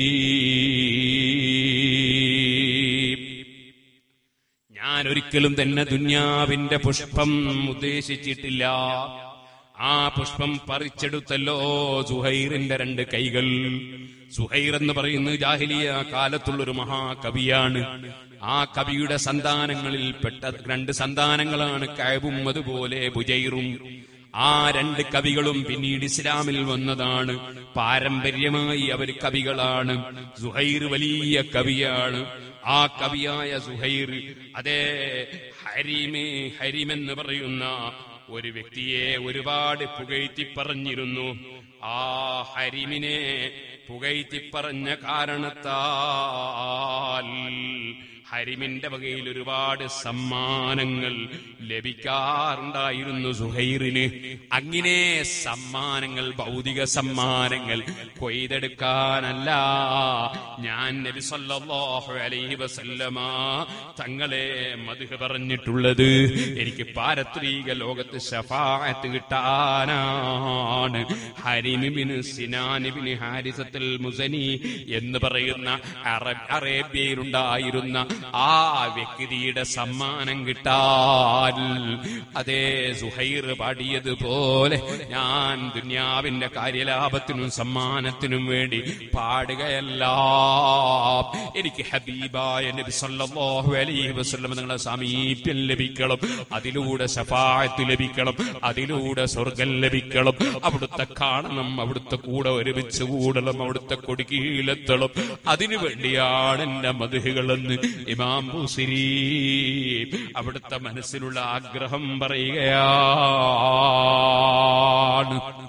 ഞാൻ ഒരിക്കലും തന്നെ ദുന്യാവിന്റെ പുഷ്പം ഉദ്ദേശിച്ചിട്ടില്ല ആ പുഷ്പം പറിച്ചെടുത്തല്ലോ സുഹൈറിന്റെ രണ്ട് കൈകൾ സുഹൈർ എന്ന് പറയുന്നത് ജാഹിലിയ കാലത്തുള്ളൊരു മഹാകവിയാണ് ആ കവിയുടെ സന്താനങ്ങളിൽ പെട്ട രണ്ട് സന്താനങ്ങളാണ് കഴവും അതുപോലെ ബുജൈറും ആ രണ്ട് കവികളും പിന്നീട് ഇസ്ലാമിൽ വന്നതാണ് പാരമ്പര്യമായി അവർ കവികളാണ് സുഹൈർ വലിയ കവിയാണ് ആ കവിയായ സുഹൈർ അതേ ഹരീമേ ഹരിമെന്ന് പറയുന്ന ഒരു വ്യക്തിയെ ഒരുപാട് പുകഴ്ത്തി പറഞ്ഞിരുന്നു ആ ഹരിമിനെ പുകഴ്ത്തി പറഞ്ഞ കാരണത്താൽ ഹരിമിന്റെ വകയിൽ ഒരുപാട് സമ്മാനങ്ങൾ ലഭിക്കാറുണ്ടായിരുന്നു സുഹൈറിന് അങ്ങനെ സമ്മാനങ്ങൾ ഭൗതിക സമ്മാനങ്ങൾ കൊയ്തെടുക്കാനല്ല ഞാൻ നബി സല്ലല്ലാഹു അലൈഹി വസല്ലമ തങ്ങളെ മധുഹ പറഞ്ഞിട്ടുള്ളത് എനിക്ക് പാരത്രീക ലോകത്ത് ഷഫാഅത്ത് കിട്ടാനാണ് ഹരിമിബിന് സിനാനിബിന് ഹാരിസത്തുൽ മുസനി എന്ന് പറയുന്ന അറബ് അറേബ്യയിലുണ്ടായിരുന്ന ആ വ്യക്തിയുടെ സമ്മാനം കിട്ടാൻ അതേ സുഹൈർ പാടിയതുപോലെ ഞാൻ ദുന്യാവിന്റെ കാര്യലാഭത്തിനും സമ്മാനത്തിനും വേണ്ടി പാടുകയല്ല എനിക്ക് ഹബീബായ നബി സല്ലല്ലാഹു അലൈഹി വസല്ലം നിങ്ങളെ സാമീപ്യം ലഭിക്കണം അതിലൂടെ ശഫാഅത്ത് ലഭിക്കണം അതിലൂടെ സ്വർഗം ലഭിക്കണം അവിടുത്തെ കാണണം അവിടുത്തെ കൂടെ ഒരുമിച്ച് കൂടണം അവിടുത്തെ കൊടികീലെത്തണം അതിനു വേണ്ടിയാണ് എന്റെ മധുഹുകളെന്ന് ഇമാം ബുസിരി അവിടുത്തെ മനസ്സിലുള്ള ആഗ്രഹം പറയുകയാണ്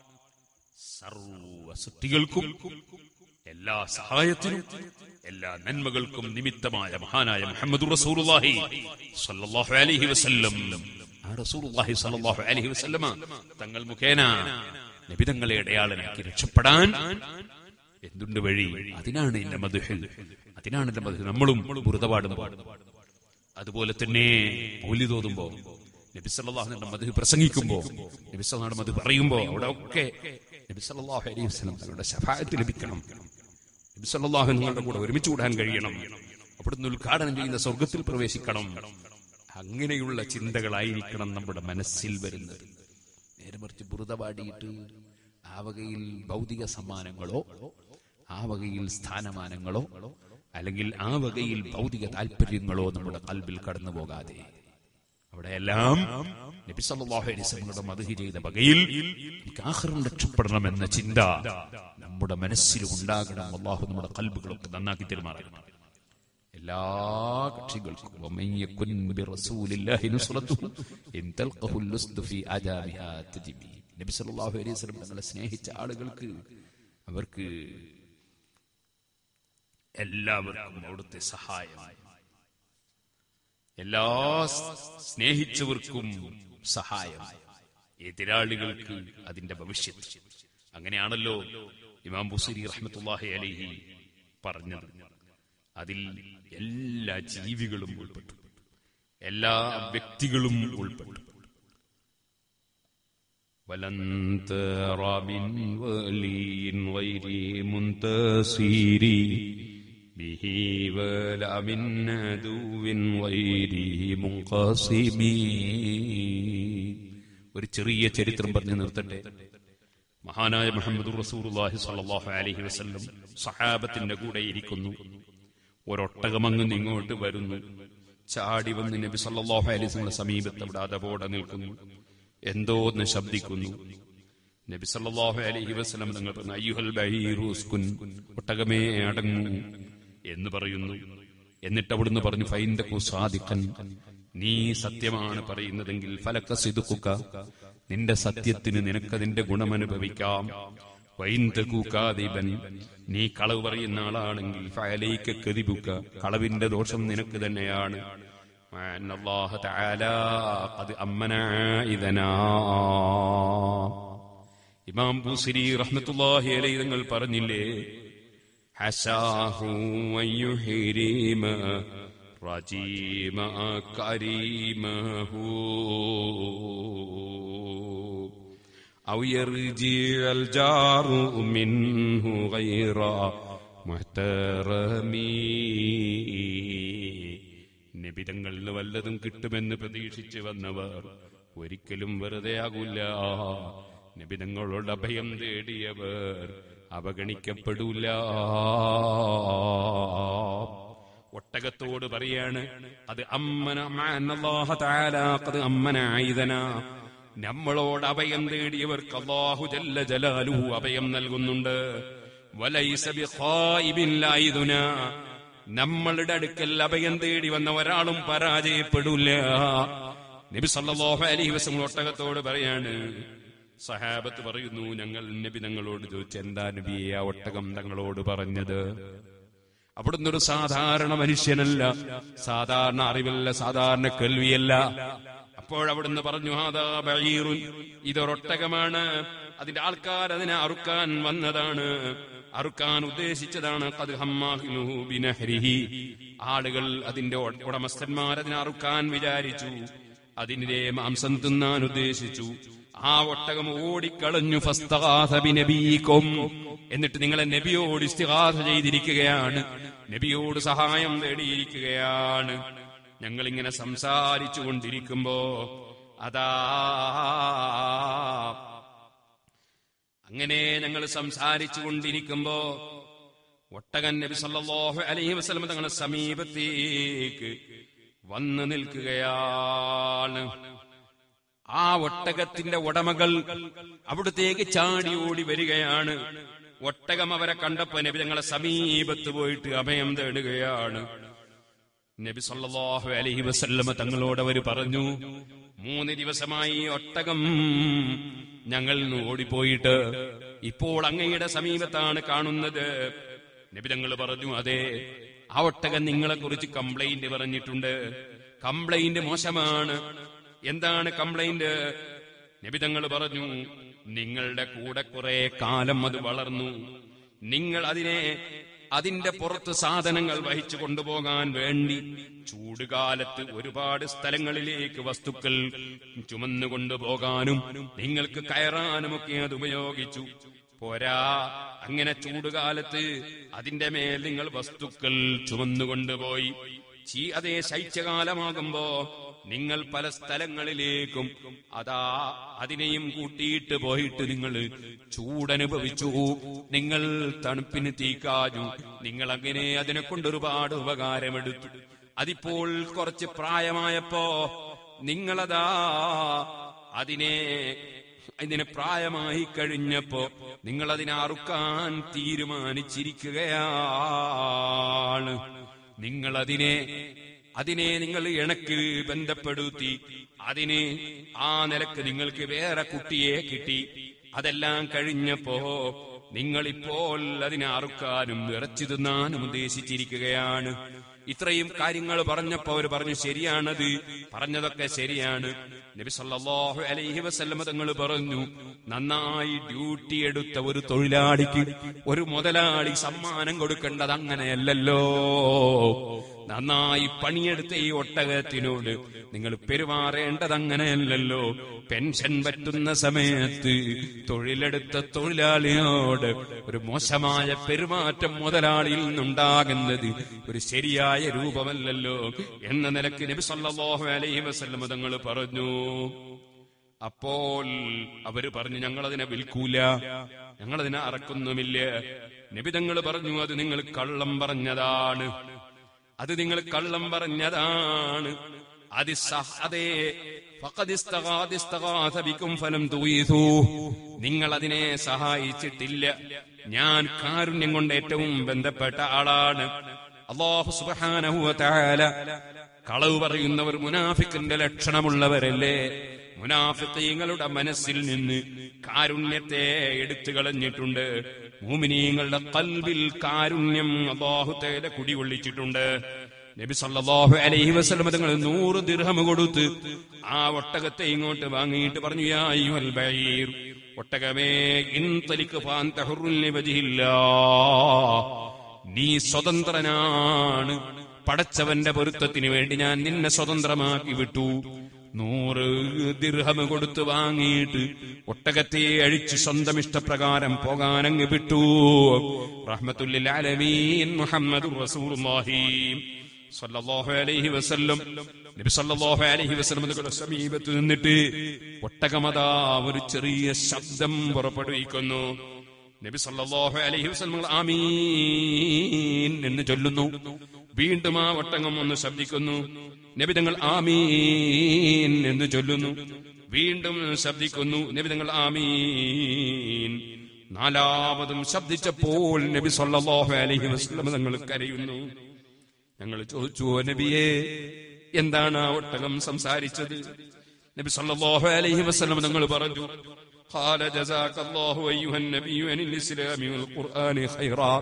സർവ സൃഷ്ടികൾക്കും എല്ലാ സഹായത്തിനും എല്ലാ നന്മകൾക്കും നിമിത്തമായ മഹാനായ മുഹമ്മദ് റസൂലുള്ളാഹി സല്ലല്ലാഹു അലൈഹി വസല്ലം ആ റസൂലുള്ളാഹി സല്ലല്ലാഹു അലൈഹി വസല്ലമ തങ്ങൾ മുഖേന നബിതങ്ങളെ ഇടയാളനാക്കി രക്ഷപ്പെടാൻ എന്തുണ്ട് വഴി അതിനാണ് എന്റെ മധുഹിൽ അതിനാണ് എന്റെ മധു നമ്മളും ബുറുതപാടുമ്പോ അതുപോലെ തന്നെ മൗലി തോതുമ്പോ നബി സല്ലല്ലാഹു മധു പ്രസംഗിക്കുമ്പോ നബി സല്ലല്ലാഹു മധു പറയുമ്പോ അവിടെ ഒക്കെ നബി സല്ലല്ലാഹു അലൈഹി വസല്ലം തങ്ങളുടെ ശഫാഅത്ത് ലഭിക്കണം നബി സല്ലല്ലാഹു നിങ്ങളുടെ കൂടെ ഒരുമിച്ച് കൂടാൻ കഴിയണം അവിടുന്ന് ഉദ്ഘാടനം ചെയ്യുന്ന സ്വർഗത്തിൽ പ്രവേശിക്കണം അങ്ങനെയുള്ള ചിന്തകളായിരിക്കണം നമ്മുടെ മനസ്സിൽ വരുന്നത് നേരെ മറിച്ച് ബുറുത പാടിയിട്ട് ആ വകയിൽ ഭൗതിക സമ്മാനങ്ങളോ ആ വകയിൽ സ്ഥാനമാനങ്ങളോ അല്ലെങ്കിൽ ആ വകയിൽ ഭൗതിക താല്പര്യങ്ങളോ നമ്മുടെ കൽബിൽ കടന്നു പോകാതെ അവിടെയെല്ലാം നബി സല്ലല്ലാഹു അലൈഹി വസല്ലമയുടെ മദ്ഹി ചെയ്ത വകയിൽ എനിക്ക് ആഖിറം രക്ഷപ്പെടണം എന്ന ചിന്ത നമ്മുടെ മനസ്സിൽ ഉണ്ടാകണം അള്ളാഹു നമ്മുടെ കൽബുകളൊക്കെ നന്നാക്കി തെരുമാറണം എല്ലാ കക്ഷികൾക്കും ومن يكن برسول الله نصرته إن تلقه اللصد في أجامها تجبي നബി സല്ലല്ലാഹു അലൈഹി വസല്ലം തങ്ങളെ സ്നേഹിച്ച ആളുകൾക്ക് അവർക്ക് എല്ലാവർക്കും അവിടുത്തെ സഹായം എല്ലാ സ്നേഹിച്ചവർക്കും സഹായം എതിരാളികൾക്ക് അതിന്റെ ഭവിഷ്യത്ത് അങ്ങനെയാണല്ലോ ഇമാം ബുസരി റഹ്മത്തുല്ലാഹി അലൈഹി പറഞ്ഞത് അതിൽ എല്ലാ ജീവികളും ഉൾപ്പെട്ടു എല്ലാ വ്യക്തികളും ഉൾപ്പെട്ടു ولن ترى من ولي غير منتصر به ولا من عدو غير منقسم ഒരു ചെറിയ ചരിത്രം പറഞ്ഞു നിർത്തട്ടെ മഹാനായ മുഹമ്മദ് റസൂറുല്ലാഹി സല്ലല്ലാഹു അലൈഹി വസല്ലം സഹാബത്തിന്റെ കൂടെ ഇരിക്കുന്നു ഒരൊട്ടകമങ്ങ് ഇങ്ങോട്ട് വരുന്നു ചാടി വന്ന് നബി സല്ലല്ലാഹു അലൈഹി വസല്ലം സമീപത്ത് അവിടെ അതപോടെ നിൽക്കുന്നു എന്തോ ഒന്ന് ശബ്ദിക്കുന്നു നബി സല്ലല്ലാഹു അലൈഹി വസല്ലം നിങ്ങൾ പറഞ്ഞു അയ്യുഹൽ ബഹീറു ഉസ്കുൻ ഒട്ടകമേ അടങ്ങൂ എന്ന് പറയുന്നു എന്നിട്ട് അവിടുന്ന് പറഞ്ഞു ഫൈൻദക്കു സാദിഖൻ നീ സത്യമാണ് പറയുന്നതെങ്കിൽ ഫലക്ക സിദുക്കുക നിന്റെ സത്യത്തിന് നിനക്കതിന്റെ ഗുണമനുഭവിക്കാം വൈന്തകൂക്കാദീപൻ നീ കളവ് പറയുന്ന ആളാണെങ്കിൽ ഫയലേക്ക് കതിബുക്ക കളവിന്റെ ദോഷം നിനക്ക് തന്നെയാണ് وأن الله تعالى قد أمنا إذنا ഇമാം ബൂസിരി റഹ്മത്തുള്ളാഹി അലൈഹി തങ്ങൾ പറഞ്ഞില്ലേ ഹസാഹു വയുഹിരിമ റജീമ കരീമഹു أو يرجع الجار منه غير محترم നിബിതങ്ങളിൽ നിന്ന് വല്ലതും കിട്ടുമെന്ന് പ്രതീക്ഷിച്ച് വന്നവർ ഒരിക്കലും വെറുതെ ആകൂല നിബിതങ്ങളോട് അഭയം തേടിയവർ അവഗണിക്കപ്പെടൂല ഒട്ടകത്തോട് പറയാണ് അത് അമ്മന അല്ലാഹ തആല ഖദ് അമ്മന ആയിദന നമ്മളോട് അഭയം തേടിയവർക്ക് അല്ലാഹു ജല്ല ജലാലുഹു അഭയം നൽകുന്നുണ്ട് വലൈസ ബിഖായിബിൻ ലായിദുന നമ്മളുടെ അടുക്കൽ അഭയം തേടി വന്ന ഒരാളും പരാജയപ്പെടില്ല നബി സല്ലല്ലാഹു അലൈഹി വസല്ലം ഒട്ടകത്തോട് പറയാണ് സഹാബത്ത് പറയുന്നു ഞങ്ങൾ നബി തങ്ങളോട് ചോദിച്ചു എന്താ നബിയെ ആ ഒട്ടകം തങ്ങളോട് പറഞ്ഞത് അവിടുന്ന് ഒരു സാധാരണ മനുഷ്യനല്ല സാധാരണ അറിവല്ല സാധാരണ കേൾവിയല്ല അപ്പോഴവിടുന്ന് പറഞ്ഞു ഹാദാ ബഈറുൻ ഇതൊരൊട്ടകമാണ് അതിന്റെ ആൾക്കാർ അതിനെ അറുക്കാൻ വന്നതാണ് അറുക്കാൻ ഉദ്ദേശിച്ചതാണ് ഖദ് ഹമ്മാഹിനുഹു ബിനഹ്രിഹി ആളുകൾ അതിന്റെ ഉട- ഉടമസ്ഥന്മാർ അതിനെ അറുക്കാൻ വിചാരിച്ചു അതിന്റെ മാംസം തിന്നാൻ ഉദ്ദേശിച്ചു ആ ഒട്ടകം ഓടിക്കളഞ്ഞു ഫസ്തഗാസ ബിനബീക്കും എന്നിട്ട് നിങ്ങളെ നബിയോട് ഇസ്തിഗാസ ചെയ്തിരിക്കുകയാണ് നബിയോട് സഹായം തേടിയിരിക്കുകയാണ് ഞങ്ങൾ ഇങ്ങനെ സംസാരിച്ചു കൊണ്ടിരിക്കുമ്പോ അതാ അങ്ങനെ ഞങ്ങൾ സംസാരിച്ചു കൊണ്ടിരിക്കുമ്പോ ഒട്ടകൻ നബി സല്ലല്ലാഹു അലൈഹി വസല്ലം തങ്ങളുടെ സമീപത്തേക്ക് വന്നു നിൽക്കുകയാണ് ആ ഒട്ടകത്തിന്റെ ഉടമകൾ അവിടത്തേക്ക് ചാടി ഓടി വരികയാണ് ഒട്ടകം അവരെ കണ്ടപ്പോ നബി ഞങ്ങളെ സമീപത്ത് പോയിട്ട് അഭയം തേടുകയാണ് നബി സല്ലല്ലാഹു അലൈഹി വസല്ലമ തങ്ങളോട് അവർ പറഞ്ഞു മൂന്ന് ദിവസമായി ഈ ഒട്ടകം ഞങ്ങൾ ഇന്ന് ഓടിപ്പോയിട്ട് ഇപ്പോൾ അങ്ങയുടെ സമീപത്താണ് കാണുന്നത് നബി തങ്ങൾ പറഞ്ഞു അതെ ആ ഒട്ടകം നിങ്ങളെ കുറിച്ച് കംപ്ലൈന്റ് പറഞ്ഞിട്ടുണ്ട് കംപ്ലൈന്റ് മോശമാണ് എന്താണ് കംപ്ലൈന്റ് നബി തങ്ങൾ പറഞ്ഞു നിങ്ങളുടെ കൂടെ കുറെ കാലം അത് വളർന്നു നിങ്ങൾ അതിനെ അതിന്റെ പുറത്ത് സാധനങ്ങൾ വഹിച്ചു കൊണ്ടുപോകാൻ വേണ്ടി ചൂടുകാലത്ത് ഒരുപാട് സ്ഥലങ്ങളിലേക്ക് വസ്തുക്കൾ ചുമന്നു കൊണ്ടുപോകാനും നിങ്ങൾക്ക് കയറാനുമൊക്കെ അത് ഉപയോഗിച്ചു പോരാ അങ്ങനെ ചൂടുകാലത്ത് അതിന്റെ മേൽ നിങ്ങൾ വസ്തുക്കൾ ചുമന്നുകൊണ്ടുപോയി ചീ അതേ ശൈത്യകാലമാകുമ്പോ നിങ്ങൾ പല സ്ഥലങ്ങളിലേക്കും അതാ അതിനെയും കൂട്ടിയിട്ട് പോയിട്ട് നിങ്ങൾ ചൂടനുഭവിച്ചു നിങ്ങൾ തണുപ്പിന് തീക്കാഞ്ഞു നിങ്ങൾ അങ്ങനെ അതിനെ കൊണ്ട് ഒരുപാട് ഉപകാരമെടുത്തു അതിപ്പോൾ കുറച്ച് പ്രായമായപ്പോ നിങ്ങളതാ അതിനെ ഇതിന് പ്രായമായി കഴിഞ്ഞപ്പോ നിങ്ങൾ അതിനെ അറുക്കാൻ തീരുമാനിച്ചിരിക്കുകയാണ് നിങ്ങൾ അതിനെ അതിനെ നിങ്ങൾ ഇണക്ക് ബന്ധപ്പെടുത്തി അതിന് ആ നിലക്ക് നിങ്ങൾക്ക് വേറെ കുട്ടിയെ കിട്ടി അതെല്ലാം കഴിഞ്ഞപ്പോ നിങ്ങളിപ്പോൾ അതിനെ അറുക്കാനും ഇറച്ചി തിന്നാനും ഉദ്ദേശിച്ചിരിക്കുകയാണ് ഇത്രയും കാര്യങ്ങൾ പറഞ്ഞപ്പോ അവർ പറഞ്ഞു ശരിയാണത് പറഞ്ഞതൊക്കെ ശരിയാണ് നബി സല്ലല്ലാഹു അലൈഹി വസല്ലമ തങ്ങൾ പറഞ്ഞു നന്നായി ഡ്യൂട്ടി എടുത്ത ഒരു തൊഴിലാളിക്ക് ഒരു മുതലാളി സമ്മാനം കൊടുക്കേണ്ടത് അങ്ങനെയല്ലല്ലോ നന്നായി പണിയെടുത്ത ഈ ഒട്ടകത്തിനോട് നിങ്ങൾ പെരുമാറേണ്ടത് അങ്ങനെയല്ലല്ലോ പെൻഷൻ പറ്റുന്ന സമയത്ത് തൊഴിലെടുത്ത തൊഴിലാളിയോട് ഒരു മോശമായ പെരുമാറ്റം മുതലാളിയിൽ നിന്നുണ്ടാകുന്നത് ഒരു ശരിയായ രൂപമല്ലല്ലോ എന്ന നിലക്ക് നബി സല്ലല്ലാഹു അലൈഹി വസല്ലം തങ്ങൾ പറഞ്ഞു അപ്പോൾ അവര് പറഞ്ഞു ഞങ്ങളതിനെ വിൽക്കൂല ഞങ്ങളതിനെ അറക്കുന്നുമില്ല നബിതങ്ങൾ പറഞ്ഞു അത് നിങ്ങൾ കള്ളം പറഞ്ഞതാണ് അത് നിങ്ങൾ കള്ളം പറഞ്ഞതാണ് അത് സഹ- അതേ ഫഖദ് ഇസ്തഗാദ് ഇസ്തഗാഥ ബിക്കും ഫലം തുഗീഥൂ. നിങ്ങൾ അതിനെ സഹായിച്ചിട്ടില്ല ഞാൻ കാരുണ്യം കൊണ്ട് ഏറ്റവും ബന്ധപ്പെട്ട ആളാണ് അള്ളാഹു സുബ്ഹാനഹു വ തആല കളവ് പറയുന്നവർ മുനാഫിക്കിന്റെ ലക്ഷണമുള്ളവരല്ലേ മുനാഫിക്കീങ്ങളുടെ മനസ്സിൽ നിന്ന് കാരുണ്യത്തെ എടുത്തു കളഞ്ഞിട്ടുണ്ട് മൂമിനീങ്ങളുടെ കൽവിൽ കാരുണ്യം അള്ളാഹുത്തേല കുടികൊള്ളിച്ചിട്ടുണ്ട് നബി സല്ലല്ലാഹു അലൈഹി വസല്ലം തങ്ങൾ നൂറ് ദിർഹം കൊടുത്ത് ആ ഒട്ടകത്തെ ഇങ്ങോട്ട് വാങ്ങിയിട്ട് പറഞ്ഞു യാ അയ്യുഹൽ ബഈർ ഒട്ടകമേ ഇൻതലിക്ക് ഫാന്ത ഹുറുൻ ലിവജിഹില്ലാ നീ സ്വതന്ത്രനാണ് പടച്ചവന്റെ പൊരുത്തത്തിന് വേണ്ടി ഞാൻ നിന്നെ സ്വതന്ത്രമാക്കി വിട്ടു നൂറ് ദിർഹം കൊടുത്ത് വാങ്ങിയിട്ട് ഒട്ടകത്തെ അഴിച്ച് സ്വന്തം ഇഷ്ടപ്രകാരം പോകാനങ്ങ് വിട്ടു റഹ്മത്തുല്ലിൽ ആലമീൻ മുഹമ്മദ് റസൂലുള്ളാഹി സല്ലല്ലാഹു അലൈഹി വസല്ലം നബി സല്ലല്ലാഹു അലൈഹി വസല്ലം തങ്ങളുടെ സമീപത്ത് നിന്നിട്ട് ഒട്ടകമതാ ഒരു ചെറിയ ശബ്ദം പുറപ്പെടുവിക്കുന്നു നബി സല്ലല്ലാഹു അലൈഹി വസല്ലം ആമീൻ എന്ന് ചൊല്ലുന്നു വീണ്ടും ആ ഒട്ടകം ഒന്ന് ശബ്ദിക്കുന്നു നബി തങ്ങൾ ആമീൻ എന്ന് ചൊല്ലുന്നു വീണ്ടും ശബ്ദിക്കുന്നു നബി തങ്ങൾ ആമീൻ നാലാമതും ശബ്ദിച്ചപ്പോൾ നബി സല്ലല്ലാഹു അലൈഹി വസല്ലം തങ്ങൾ കരയുന്നു ഞങ്ങൾ ചോദിച്ചു "ഓ നബിയെ എന്താണ് ആ ഒട്ടകം സംസാരിച്ചത് നബി സല്ലല്ലാഹു അലൈഹി വസല്ലം തങ്ങൾ പറഞ്ഞു قال جزاك الله أيها النبي عن الإسلام والقرآن خيرا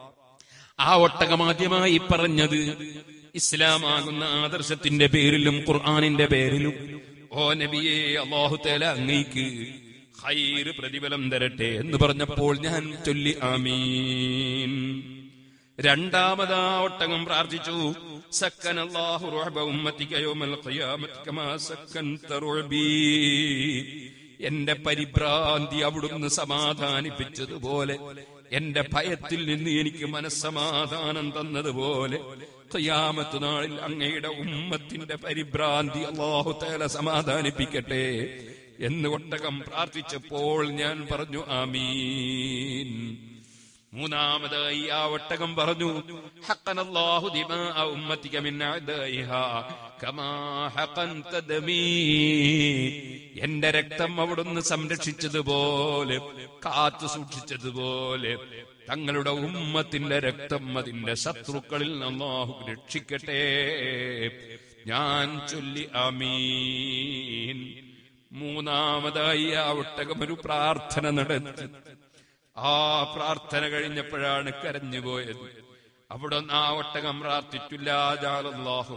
ആ ഒട്ടകമാദ്യമായി പറഞ്ഞത് ഇസ്ലാമാകുന്ന ആദർശത്തിന്റെ പേരിലും ഖുർആാനിന്റെ പേരിലും ഓ നബിയെ അള്ളാഹു തേല അങ്ങേക്ക് ഹൈറ് പ്രതിഫലം തരട്ടെ എന്ന് പറഞ്ഞപ്പോൾ ഞാൻ ചൊല്ലി ആമീൻ രണ്ടാമതാ ഒട്ടകം പ്രാർത്ഥിച്ചു സക്കൻ അല്ലാഹു റുഅബ ഉമ്മത്തിക യൗമൽ ഖിയാമത്തി കമാ സക്കൻത റുഅബി എന്റെ പരിഭ്രാന്തി അവിടുന്ന് സമാധാനിപ്പിച്ചതുപോലെ എന്റെ ഭയത്തിൽ നിന്ന് എനിക്ക് മനസ്സമാധാനം തന്നതുപോലെ ഖിയാമത്ത് നാളിൽ അങ്ങയുടെ ഉമ്മത്തിന്റെ പരിഭ്രാന്തി അള്ളാഹു തേല സമാധാനിപ്പിക്കട്ടെ എന്ന് ഒട്ടകം പ്രാർത്ഥിച്ചപ്പോൾ ഞാൻ പറഞ്ഞു ആമീൻ മൂന്നാമതായി ആ ഒട്ടകം പറഞ്ഞു ഹഖനല്ലാഹു ദിമാഅ ഉമ്മത്തിക മിൻ അദൈഹാ കമാ ഹഖൻത ദമീ എന്റെ രക്തം അവിടുന്ന് സംരക്ഷിച്ചതുപോലെ കാത്തു സൂക്ഷിച്ചതുപോലെ തങ്ങളുടെ ഉമ്മത്തിന്റെ രക്തം അതിന്റെ ശത്രുക്കളിൽ അല്ലാഹു രക്ഷിക്കട്ടെ ഞാൻ ചൊല്ലി ആമീൻ മൂന്നാമതായി ആ ഒട്ടകം ഒരു പ്രാർത്ഥന നടത്തി ആ പ്രാർത്ഥന കഴിഞ്ഞപ്പോഴാണ് കരഞ്ഞുപോയത് അവിടെ ആ ഒട്ടകം പ്രാർത്ഥിച്ചില്ലാഹു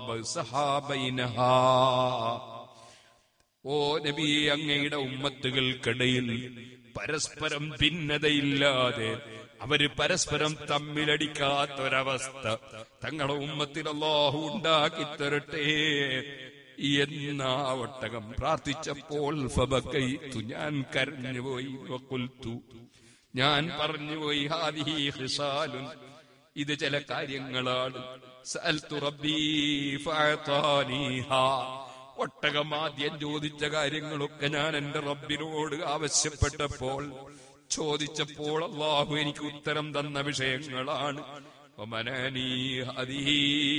ഓ നബി അങ്ങയുടെ ഉമ്മത്തുകൾക്കിടയിൽ പരസ്പരം ഭിന്നതയില്ലാതെ അവര് പരസ്പരം തമ്മിലടിക്കാത്തൊരവസ്ഥ തങ്ങളുടെ ഉമ്മത്തിൽ അള്ളാഹു ഉണ്ടാക്കി തരട്ടെ എന്ന ആ ഒട്ടകം പ്രാർത്ഥിച്ചപ്പോൾ ഫബക്കൈത്തു ഞാൻ കരഞ്ഞുപോയി വഖുൽതു ഞാൻ പറഞ്ഞുപോയി ഹാദിഹി ഹിസാലുൻ ഇത് ചില കാര്യങ്ങളാണ് സഅൽതു റബ്ബീ ഫഅതാനീഹാ ഒട്ടകം ആദ്യം ചോദിച്ച കാര്യങ്ങളൊക്കെ ഞാൻ എന്റെ റബ്ബിനോട് ആവശ്യപ്പെട്ടപ്പോൾ ചോദിച്ചപ്പോൾ അള്ളാഹു എനിക്ക് ഉത്തരം തന്ന വിഷയങ്ങളാണ് വമനാനീ ഹദിഹി.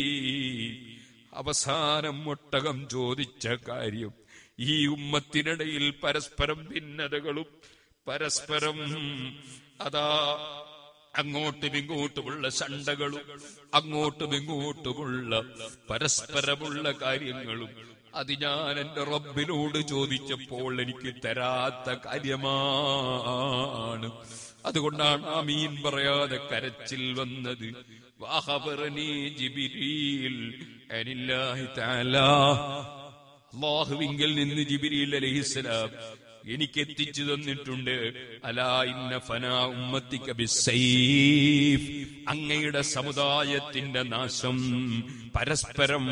അവസാനം ഒട്ടകം ചോദിച്ച കാര്യം ഈ ഉമ്മത്തിനിടയിൽ പരസ്പരം ഭിന്നതകളും പരസ്പരം അതാ അങ്ങോട്ടും ഇങ്ങോട്ടുമുള്ള ശണ്ടകളും അങ്ങോട്ടും ഇങ്ങോട്ടുമുള്ള പരസ്പരമുള്ള കാര്യങ്ങളും അത് ഞാൻ എന്റെ റബ്ബിനോട് ചോദിച്ചപ്പോൾ എനിക്ക് തരാത്ത കാര്യമാണ് അതുകൊണ്ടാണ് ആ മീൻ പറയാതെ കരച്ചിൽ വന്നത് വാഹബറനീ ജിബിരീൽ അനില്ലാഹി തആല അള്ളാഹുവിങ്കിൽ നിന്ന് ജിബിരിൽ അലഹിസ്സലാം എനിക്ക് എത്തിച്ചു തന്നിട്ടുണ്ട് അലാ ഇന്ന ഫനാ ഉമ്മത്തിക ബിസ്സൈഫ് അങ്ങയുടെ സമുദായത്തിന്റെ നാശം പരസ്പരം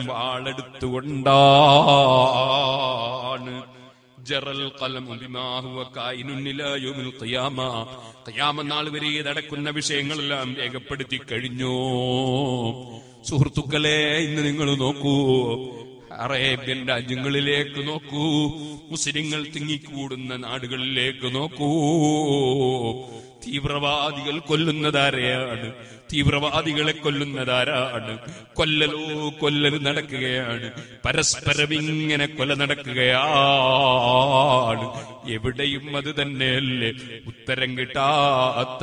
വാളെടുത്തുകൊണ്ടാണ് ജറൽ ഖലമു ബിമാ ഹുവ കായിനുൻ ഇലാ യൗമിൽ ഖിയാമ ഖിയാമ നാൾ വരെ നടക്കുന്ന വിഷയങ്ങളെല്ലാം രേഖപ്പെടുത്തി കഴിഞ്ഞു സുഹൃത്തുക്കളെ ഇന്ന് നിങ്ങൾ നോക്കൂ അറേബ്യൻ രാജ്യങ്ങളിലേക്ക് നോക്കൂ മുസ്ലിങ്ങൾ തിങ്ങിക്കൂടുന്ന നാടുകളിലേക്ക് നോക്കൂ തീവ്രവാദികൾ കൊല്ലുന്നതാരെയാണ് തീവ്രവാദികളെ കൊല്ലുന്നതാരാണ് കൊല്ലലോ കൊല്ലൽ നടക്കുകയാണ് പരസ്പരം ഇങ്ങനെ കൊല നടക്കുകയാണ് എവിടെയും അത് തന്നെയല്ലേ ഉത്തരം കിട്ടാത്ത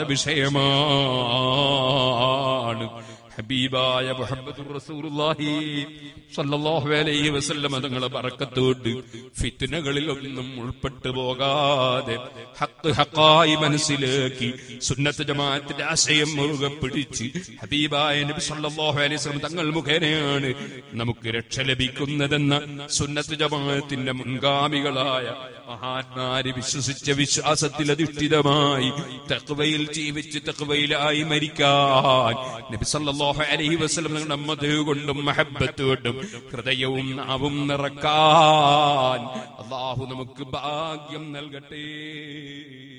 വിഷയമാണ് ഹബീബായ മുഹമ്മദ് റസൂലുള്ളാഹി സല്ലല്ലാഹു അലൈഹി വസല്ലം തങ്ങളെ ബറക്കത്തോട് ഫിത്നകളിൽ ഒന്നും ഉൾപ്പെട്ടു പോകാതെ ഹക്ക് ഹക്കായി മനസ്സിലാക്കി സുന്നത്ത് ജമാഅത്തിന്റെ ആശയം മുറുകെ പിടിച്ച് ഹബീബായ നബി സല്ലല്ലാഹു അലൈഹി വസല്ലം തങ്ങൾ മുഖേനയാണ് നമുക്ക് രക്ഷ ലഭിക്കുന്നതെന്ന സുന്നത്ത് ജമാഅത്തിന്റെ മുൻഗാമികളായ മഹാന്മാര് വിശ്വസിച്ച വിശ്വാസത്തിൽ അധിഷ്ഠിതമായി തക്വയിൽ ജീവിച്ച് തക്വയിലായി മരിക്കാൻ നബി സല്ലല്ലാഹു അലൈഹി വസല്ലം നിങ്ങളുടെ മധു കൊണ്ടും മഹബത്ത് കൊണ്ടും ഹൃദയവും നാവും നിറക്കാൻ അള്ളാഹു നമുക്ക് ഭാഗ്യം നൽകട്ടെ